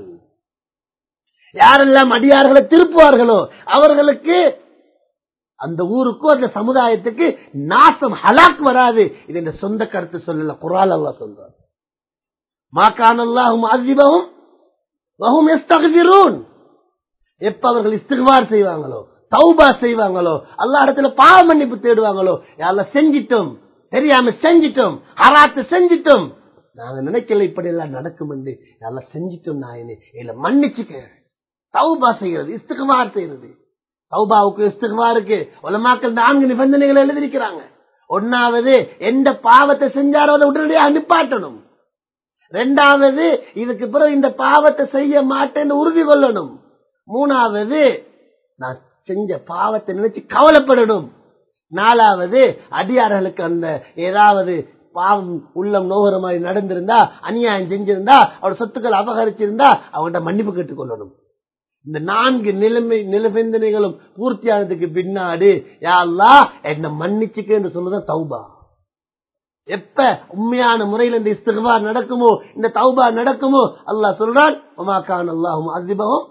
யாரெல்லாம் அடியார்களை திருப்புவார்களோ அவர்களுக்கு அந்த ஊருக்கும் அந்த சமுதாயத்துக்கு நாசம் ஹலாக் வராது இது இந்த சொந்த கருத்து சொல்லல குரால் அல்லா சொல்றார் மாக்கான் அல்லாஹும் அதிபவும் வஹும் எஸ்தகுதிரூன் எப்ப அவர்கள் இஸ்திகுவார் செய்வாங்களோ தௌபா செய்வாங்களோ அல்லா இடத்துல பாவ மன்னிப்பு தேடுவாங்களோ யாரெல்லாம் செஞ்சிட்டோம் தெரியாம செஞ்சிட்டோம் ஹராத்து செஞ்சிட்டோம் நாங்க நினைக்கல இப்படி எல்லாம் நடக்கும் என்று யாரெல்லாம் செஞ்சிட்டோம் நாயனே இல்ல மன்னிச்சுக்க தௌபா செய்யறது இஸ்திகுவார் செய்யறது தௌபாவுக்கு இஸ்திகுவாருக்கு உலமாக்கள் நான்கு நிபந்தனைகள் எழுதியிருக்கிறாங்க ஒன்னாவது எந்த பாவத்தை செஞ்சாரோ அதை உடனடியாக நிப்பாட்டணும் ரெண்டாவது இதுக்கு பிறகு இந்த பாவத்தை செய்ய மாட்டேன்னு உறுதி கொள்ளணும் மூணாவது நான் செஞ்ச பாவத்தை நினைச்சு கவலைப்படணும் நாலாவது அடியார்களுக்கு அந்த ஏதாவது பாவம் உள்ளம் நோகிற மாதிரி நடந்திருந்தா அநியாயம் செஞ்சிருந்தா அவரோட சொத்துக்கள் அபகரிச்சிருந்தா அவங்கள்ட்ட மன்னிப்பு கேட்டுக்கொள்ளணும் இந்த நான்கு நிலைமை நிலபெந்தனைகளும் பூர்த்தியானதுக்கு பின்னாடி யாழ்லா என்ன மன்னிச்சுக்க என்று சொல்லுதான் தௌபா எப்ப உண்மையான முறையில் இந்த இஸ்திகார் நடக்குமோ இந்த தௌபா நடக்குமோ அல்லாஹ் சொல்றான் ஒமாக்கான் அல்லாஹும் அதிபகம்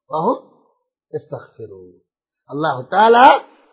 அல்லாஹு தாலா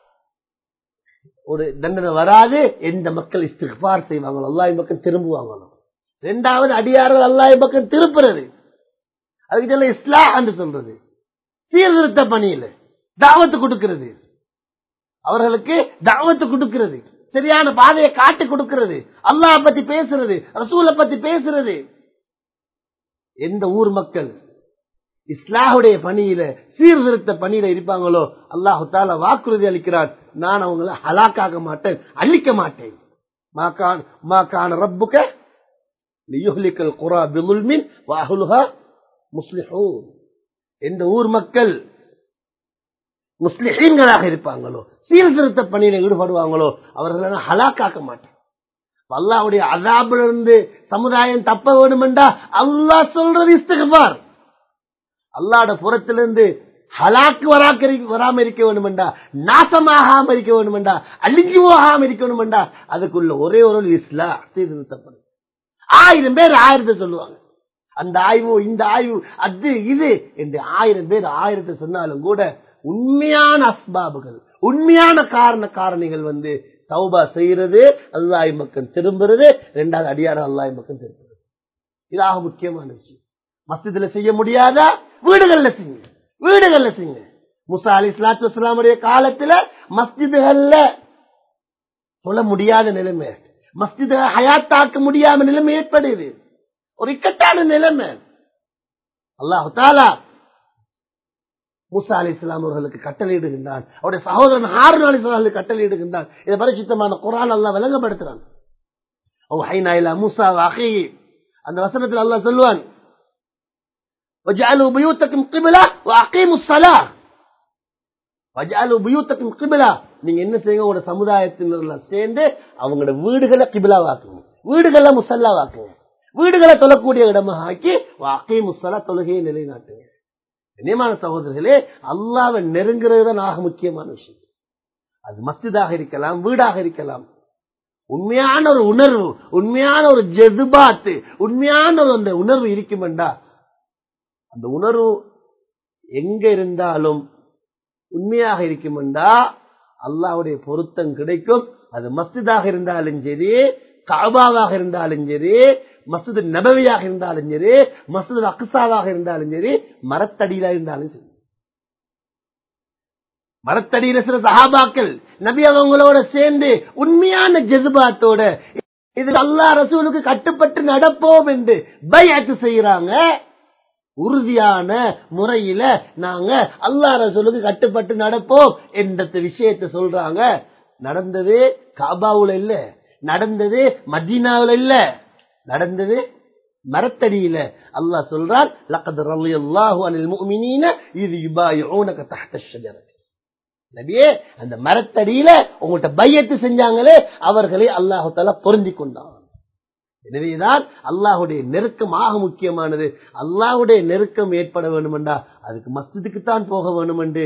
ஒரு தண்டனை வராது எந்த மக்கள் இஸ்திகார் செய்வாங்களோ அல்லாஹ் பக்கம் திரும்புவாங்களோ ரெண்டாவது அடியார்கள் அல்லாஹ் பக்கம் திருப்புறது அதுக்கு இஸ்லா என்று சொல்றது சீர்திருத்த பணியில தாவத்து கொடுக்கிறது அவர்களுக்கு தாவத்து கொடுக்கிறது சரியான பாதையை காட்டி கொடுக்கிறது அல்லாஹ் பத்தி பேசுறது ரசூலை பத்தி பேசுறது எந்த ஊர் மக்கள் இஸ்லாஹுடைய பணியில சீர்திருத்த பணியில இருப்பாங்களோ அல்லாஹு தால வாக்குறுதி அளிக்கிறான் நான் அவங்கள ஹலாக்காக்க மாட்டேன் அழிக்க மாட்டேன் மாக்கான ரப்புக்க லியுஹ்லிக்கல் குரா பிமுல்மின் வாஹுலுஹா முஸ்லிஹூன் எந்த ஊர் மக்கள் முஸ்லிஹீன்களாக இருப்பாங்களோ சீர்திருத்த பணியில ஈடுபடுவாங்களோ அவர்களை ஹலாக்காக்க மாட்டேன் அல்லாவுடைய அதாபிலிருந்து சமுதாயம் தப்ப வேணுமெண்டா அல்லாஹ் சொல்றது இஸ்திகபார் அல்லாட புறத்திலிருந்து ஹலாக்கு வராக்க வராம இருக்க வேணுமெண்டா நாசமாகாம இருக்க வேணுமெண்டா அழிஞ்சு போகாம இருக்க வேணுமெண்டா அதுக்குள்ள ஒரே ஒரு இஸ்லா சீர்திருத்தப்படும் ஆயிரம் பேர் ஆயிரத்தை சொல்லுவாங்க அந்த ஆய்வு இந்த ஆய்வு அது இது என்று ஆயிரம் பேர் ஆயிரத்தை சொன்னாலும் கூட உண்மையான அஸ்பாபுகள் உண்மையான காரண காரணிகள் வந்து தௌபா செய்யறது அல்லாஹ் மக்கள் திரும்புறது ரெண்டாவது அடியார அல்லாஹ் மக்கள் திரும்புறது இதாக முக்கியமான விஷயம் மஸ்ஜிதுல செய்ய முடியாதா வீடுகள்ல செய்யுங்க வீடுகள்ல செய்யுங்க முசா அலி இஸ்லாத்து வஸ்லாமுடைய காலத்துல மஸ்ஜிதுகள்ல சொல்ல முடியாத நிலைமை மஸ்ஜித ஹயாத்தாக்க முடியாம நிலைமை ஏற்படுது ஒரு இக்கட்டான நிலைமை அல்லாஹு தாலா மூசா அலி இஸ்லாம் அவர்களுக்கு கட்டளையிடுகின்றான் அவருடைய சகோதரன் ஹாரூன் அலி இஸ்லாமுக்கு கட்டளையிடுகின்றான் இதை பரிசுத்தமான குரான் அல்லா விளங்கப்படுத்துறான் أوحينا إلى موسى وأخيه அந்த வசனத்தில் அல்லாஹ் சொல்லுவான் وَجَعَلُوا بُيُوتَكُمْ قِبْلَةً وَأَقِيمُوا الصَّلَاةَ وَجَعَلُوا بُيُوتَكُمْ قِبْلَةً நீங்க என்ன செய்யுங்க உங்களோட சமுதாயத்தினர்ல சேர்ந்து அவங்களோட வீடுகளை கிபிலாவாக்குங்க வீடுகளை முசல்லாவாக்குங்க வீடுகளை தொழக்கூடிய இடமாக ஆக்கி வாக்கை முசல்லா தொழுகையை நிலைநாட்டுங்க கண்ணியமான சகோதரர்களே அல்லாவை நெருங்குறது தான் ஆக முக்கியமான விஷயம் அது மஸ்ஜிதாக இருக்கலாம் வீடாக இருக்கலாம் உண்மையான ஒரு உணர்வு உண்மையான ஒரு ஜெதுபாத்து உண்மையான ஒரு அந்த உணர்வு இருக்குமெண்டா அந்த உணர்வு எங்க இருந்தாலும் உண்மையாக இருக்குமெண்டா அல்லாவுடைய பொருத்தம் கிடைக்கும் அது மஸ்ஜிதாக இருந்தாலும் சரி காபாவாக இருந்தாலும் சரி மசூது நபவியாக இருந்தாலும் சரி மசூது அக்சாவாக இருந்தாலும் சரி மரத்தடியில இருந்தாலும் சரி மரத்தடியில சில சஹாபாக்கள் நபி அவங்களோட சேர்ந்து உண்மையான ஜெதுபாத்தோட இது அல்லா ரசூலுக்கு கட்டுப்பட்டு நடப்போம் என்று பையாத்து செய்யறாங்க உறுதியான முறையில நாங்க அல்லா ரசூலுக்கு கட்டுப்பட்டு நடப்போம் என்ற விஷயத்தை சொல்றாங்க நடந்தது காபாவுல இல்ல நடந்தது மதீனாவுல இல்ல நடந்தது மரத்தடியில அல்லாஹ் சொல்றான் லக்கத் ரலியல்லாஹு அனில் முஃமினீன இது யுபாயிஊனக தஹ்த ஷஜரத் நபியே அந்த மரத்தடியில உங்கள்கிட்ட பையத்து செஞ்சாங்களே அவர்களை அல்லாஹு தாலா பொருந்தி கொண்டான் எனவேதான் அல்லாஹுடைய நெருக்கம் ஆக முக்கியமானது அல்லாஹுடைய நெருக்கம் ஏற்பட வேண்டுமெண்டா அதுக்கு மஸ்ஜிதுக்கு தான் போக வேணும் என்று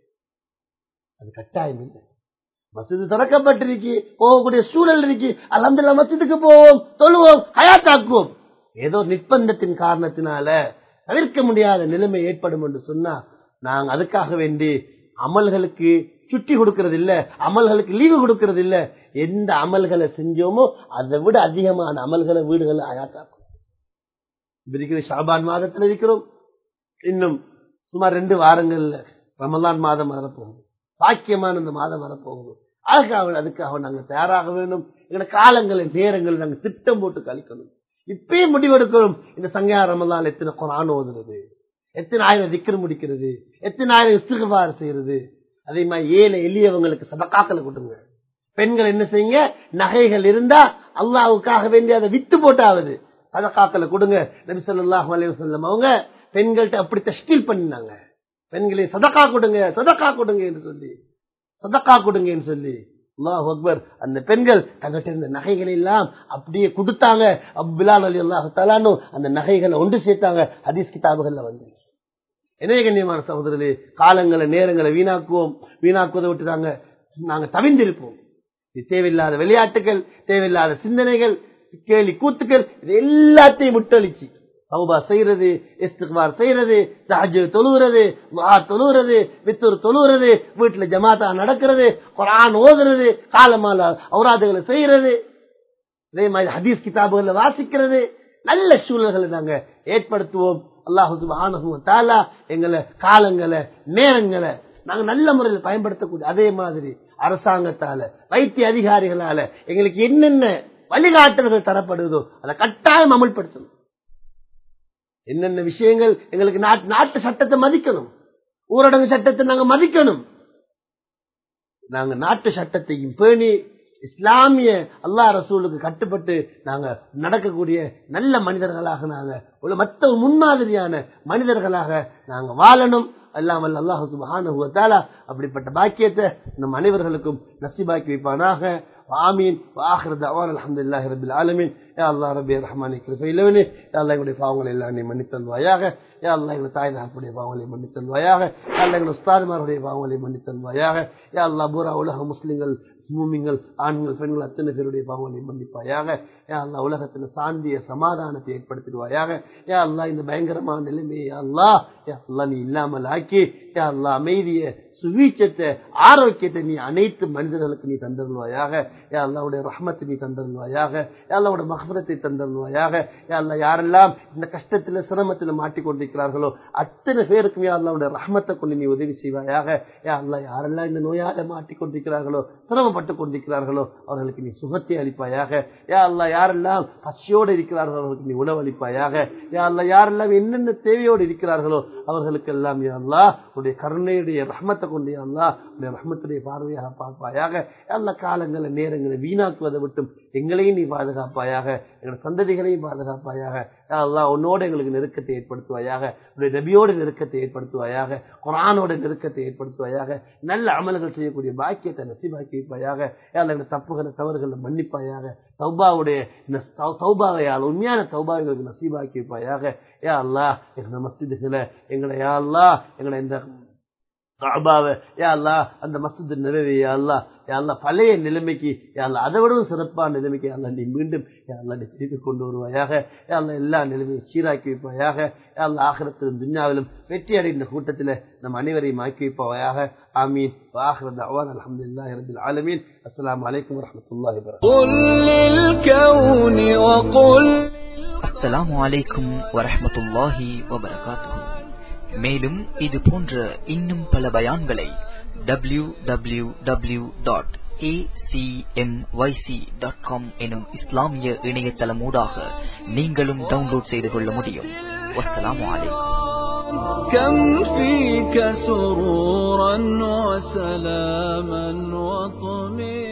அது கட்டாயம் இல்லை மசிது திறக்கப்பட்டிருக்கு போகக்கூடிய சூழல் இருக்கு அலமதுல்லா மசிதுக்கு போவோம் தொழுவோம் ஹயாத்தாக்குவோம் ஏதோ நிர்பந்தத்தின் காரணத்தினால தவிர்க்க முடியாத நிலைமை ஏற்படும் என்று சொன்னா நாங்க அதுக்காக வேண்டி அமல்களுக்கு சுட்டி கொடுக்கறது இல்ல அமல்களுக்கு லீவு கொடுக்கறது இல்ல எந்த அமல்களை செஞ்சோமோ அதை விட அதிகமான அமல்களை வீடுகளை அயாத்தாக்கும் இருக்கிற ஷாபான் மாதத்தில் இருக்கிறோம் இன்னும் சுமார் ரெண்டு வாரங்கள்ல ரமலான் மாதம் வரப்போகுது பாக்கியமான இந்த மாதம் வரப்போகுது அதுக்காக அதுக்காக நாங்க தயாராக வேண்டும் எங்களோட காலங்களை நேரங்களை நாங்க திட்டம் போட்டு கழிக்கணும் இப்பயே முடிவெடுக்கணும் இந்த சங்கையா ரமலான் எத்தனை குரான் ஓதுறது எத்தனை ஆயிரம் திக்கர் முடிக்கிறது எத்தனை ஆயிரம் இஸ்திகபார் செய்யறது அதே மாதிரி ஏழை எளியவங்களுக்கு சதக்காக்களை கொடுங்க பெண்கள் என்ன செய்யுங்க நகைகள் இருந்தா அல்லாவுக்காக வேண்டி அதை வித்து போட்டாவது சதக்காக்களை கொடுங்க நபி சொல்லாஹ் அலைவசல்லம் அவங்க பெண்கள்கிட்ட அப்படி தஷ்டீல் பண்ணினாங்க பெண்களை சதக்கா கொடுங்க சதக்கா கொடுங்க என்று சொல்லி சதக்கா கொடுங்கன்னு சொல்லி அல்லாஹ் அக்பர் அந்த பெண்கள் தங்கிட்ட இருந்த நகைகளை எல்லாம் அப்படியே கொடுத்தாங்க அப்துல்லால் அலி அல்லாஹ் தலானோ அந்த நகைகளை ஒன்று சேர்த்தாங்க ஹதீஸ் கிதாபுகள்ல வந்து எனவே கண்ணியமான சகோதரர்களே காலங்களை நேரங்களை வீணாக்குவோம் வீணாக்குவதை விட்டு நாங்க நாங்க தவிந்திருப்போம் இது தேவையில்லாத விளையாட்டுகள் தேவையில்லாத சிந்தனைகள் கேலி கூத்துக்கள் இது எல்லாத்தையும் விட்டளிச்சு சௌபா செய்யறது இஸ்திக்பார் செய்யறது தஹஜ் தொழுகிறது துஆ தொழுகிறது வித்தூர் தொழுகிறது வீட்டுல ஜமாத்தா நடக்கிறது குரான் ஓதுறது காலமால ஔராதுகளை செய்யறது இதே மாதிரி ஹதீஸ் கிதாபுகளை வாசிக்கிறது நல்ல சூழல்களை நாங்க ஏற்படுத்துவோம் அல்லாஹு சுப்ஹானஹு வ தஆலா எங்களை காலங்களை நேரங்களை நாங்க நல்ல முறையில் பயன்படுத்தக்கூடிய அதே மாதிரி அரசாங்கத்தால வைத்திய அதிகாரிகளால எங்களுக்கு என்னென்ன வழிகாட்டல்கள் தரப்படுதோ அதை கட்டாயம் அமல்படுத்தணும் என்னென்ன விஷயங்கள் எங்களுக்கு நாட்டு நாட்டு சட்டத்தை மதிக்கணும் ஊரடங்கு சட்டத்தை நாங்க மதிக்கணும் நாங்க நாட்டு சட்டத்தையும் பேணி இஸ்லாமிய அல்லா ரசூலுக்கு கட்டுப்பட்டு நாங்க நடக்கக்கூடிய நல்ல மனிதர்களாக நாங்க ஒரு மற்ற முன்மாதிரியான மனிதர்களாக நாங்க வாழணும் அல்லாமல் அல்லாஹு சுபஹானஹு வ தஆலா அப்படிப்பட்ட பாக்கியத்தை நம் அனைவர்களுக்கும் நசிபாக்கி வைப்பானாக ஆமீன் வாஹிர தவான் அல்ஹம்துலில்லாஹி ரப்பில் ஆலமீன் யா அல்லாஹ் ரப்பி ரஹ்மானி கிருபையிலவனே யா அல்லாஹ் எங்களுடைய பாவங்களை எல்லாம் நீ மன்னித்தல்வாயாக யா அல்லாஹ் எங்களுடைய தாய் தகப்பனுடைய பாவங்களை மன்னித்தல்வாயாக யா அல்லாஹ் எங்களுடைய உஸ்தாதுமாருடைய பாவங்களை மன்னித்தல்வாயாக யா அல்லாஹ் பூரா உலக முஸ்லிம்கள் மூமிங்கள் ஆண்கள் பெண்கள் அத்தனை பேருடைய பாவங்களை மன்னிப்பாயாக யா அல்லா உலகத்துல சாந்திய சமாதானத்தை ஏற்படுத்திடுவாயாக யா அல்லா இந்த பயங்கரமான நிலைமையை யா அல்லா யா அல்லா நீ இல்லாமல் ஆக்கி யா அல்லா அமைதிய சுவீச்சத்தை ஆரோக்கியத்தை நீ அனைத்து மனிதர்களுக்கு நீ தந்தருவாயாக யா அல்லாவுடைய ரஹ்மத்தை நீ தந்தருவாயாக யா அல்லாவுடைய மகபரத்தை தந்தருவாயாக யா அல்லா யாரெல்லாம் இந்த கஷ்டத்துல சிரமத்துல மாட்டிக்கொண்டிருக்கிறார்களோ அத்தனை பேருக்கும் யா அல்லாவுடைய ரஹ்மத்தை கொண்டு நீ உதவி செய்வாயாக யா அல்லா யாரெல்லாம் இந்த நோயால மாட்டிக்கொண்டிருக்கிறார்களோ சிரமப்பட்டு கொண்டிருக்கிறார்களோ அவர்களுக்கு நீ சுகத்தை அளிப்பாயாக யா அல்லா யாரெல்லாம் பசியோடு இருக்கிறார்களோ அவர்களுக்கு நீ உணவளிப்பாயாக யா அல்லா யாரெல்லாம் என்னென்ன தேவையோடு இருக்கிறார்களோ அவர்களுக்கெல்லாம் யா அல்லா உடைய கருணையுடைய ரஹ்மத்தை பார்த்து கொண்டு அல்லா உடைய ரஹ்மத்துடைய பார்வையாக பார்ப்பாயாக எல்லா காலங்களை நேரங்களை வீணாக்குவதை விட்டும் எங்களையும் நீ பாதுகாப்பாயாக எங்களோட சந்ததிகளையும் பாதுகாப்பாயாக யா அல்லாஹ் உன்னோட எங்களுக்கு நெருக்கத்தை ஏற்படுத்துவாயாக உடைய நபியோட நெருக்கத்தை ஏற்படுத்துவாயாக குரானோட நெருக்கத்தை ஏற்படுத்துவாயாக நல்ல அமல்கள் செய்யக்கூடிய பாக்கியத்தை நசிபாக்கி வைப்பாயாக யா அல்லாஹ் எங்களோட தப்புகளை தவறுகளை மன்னிப்பாயாக தௌபாவுடைய இந்த தௌ- தௌபாவையால் உண்மையான தௌபா எங்களுக்கு நசீபாக்கி வைப்பாயாக யா அல்லாஹ் எங்களோட மஸ்ஜிதுகளை எங்களை யா அல்லாஹ் எங்களை இந்த காபாவை யா அல்லாஹ் அந்த மஸ்ஜித் நிறைவே யா அல்லாஹ் யா அல்லாஹ் பழைய நிலைமைக்கு யா அல்லாஹ் அதை விடவும் சிறப்பான நிலைமைக்கு யா அல்லாஹ் நீ மீண்டும் யா அல்லாஹ் நீ திருப்பி கொண்டு வருவாயாக யா அல்லாஹ் எல்லா நிலைமையும் சீராக்கி வைப்பாயாக யா அல்லாஹ் ஆகிரத்திலும் துன்யாவிலும் வெற்றி அடைந்த கூட்டத்தில் நம் அனைவரையும் ஆக்கி வைப்பாயாக ஆமீன் வாஹிர தஅவானா அல்ஹம்துலில்லாஹி ரப்பில் ஆலமீன் அஸ்ஸலாமு அலைக்கும் வரஹ்மத்துல்லாஹி வபரகாத்துஹு قل للكون وقل அஸ்ஸலாமு அலைக்கும் வரஹ்மத்துல்லாஹி வபரகாத்துஹு மேலும் இது போன்ற இன்னும் பல பயான்களை W W W dot dot com எனும் இஸ்லாமிய இணையதளமூடாக நீங்களும் டவுன்லோட் செய்து கொள்ள முடியும் வஸ்ஸலாமு அலைக்கும் كم فيك سرورا وسلاما وطمئنا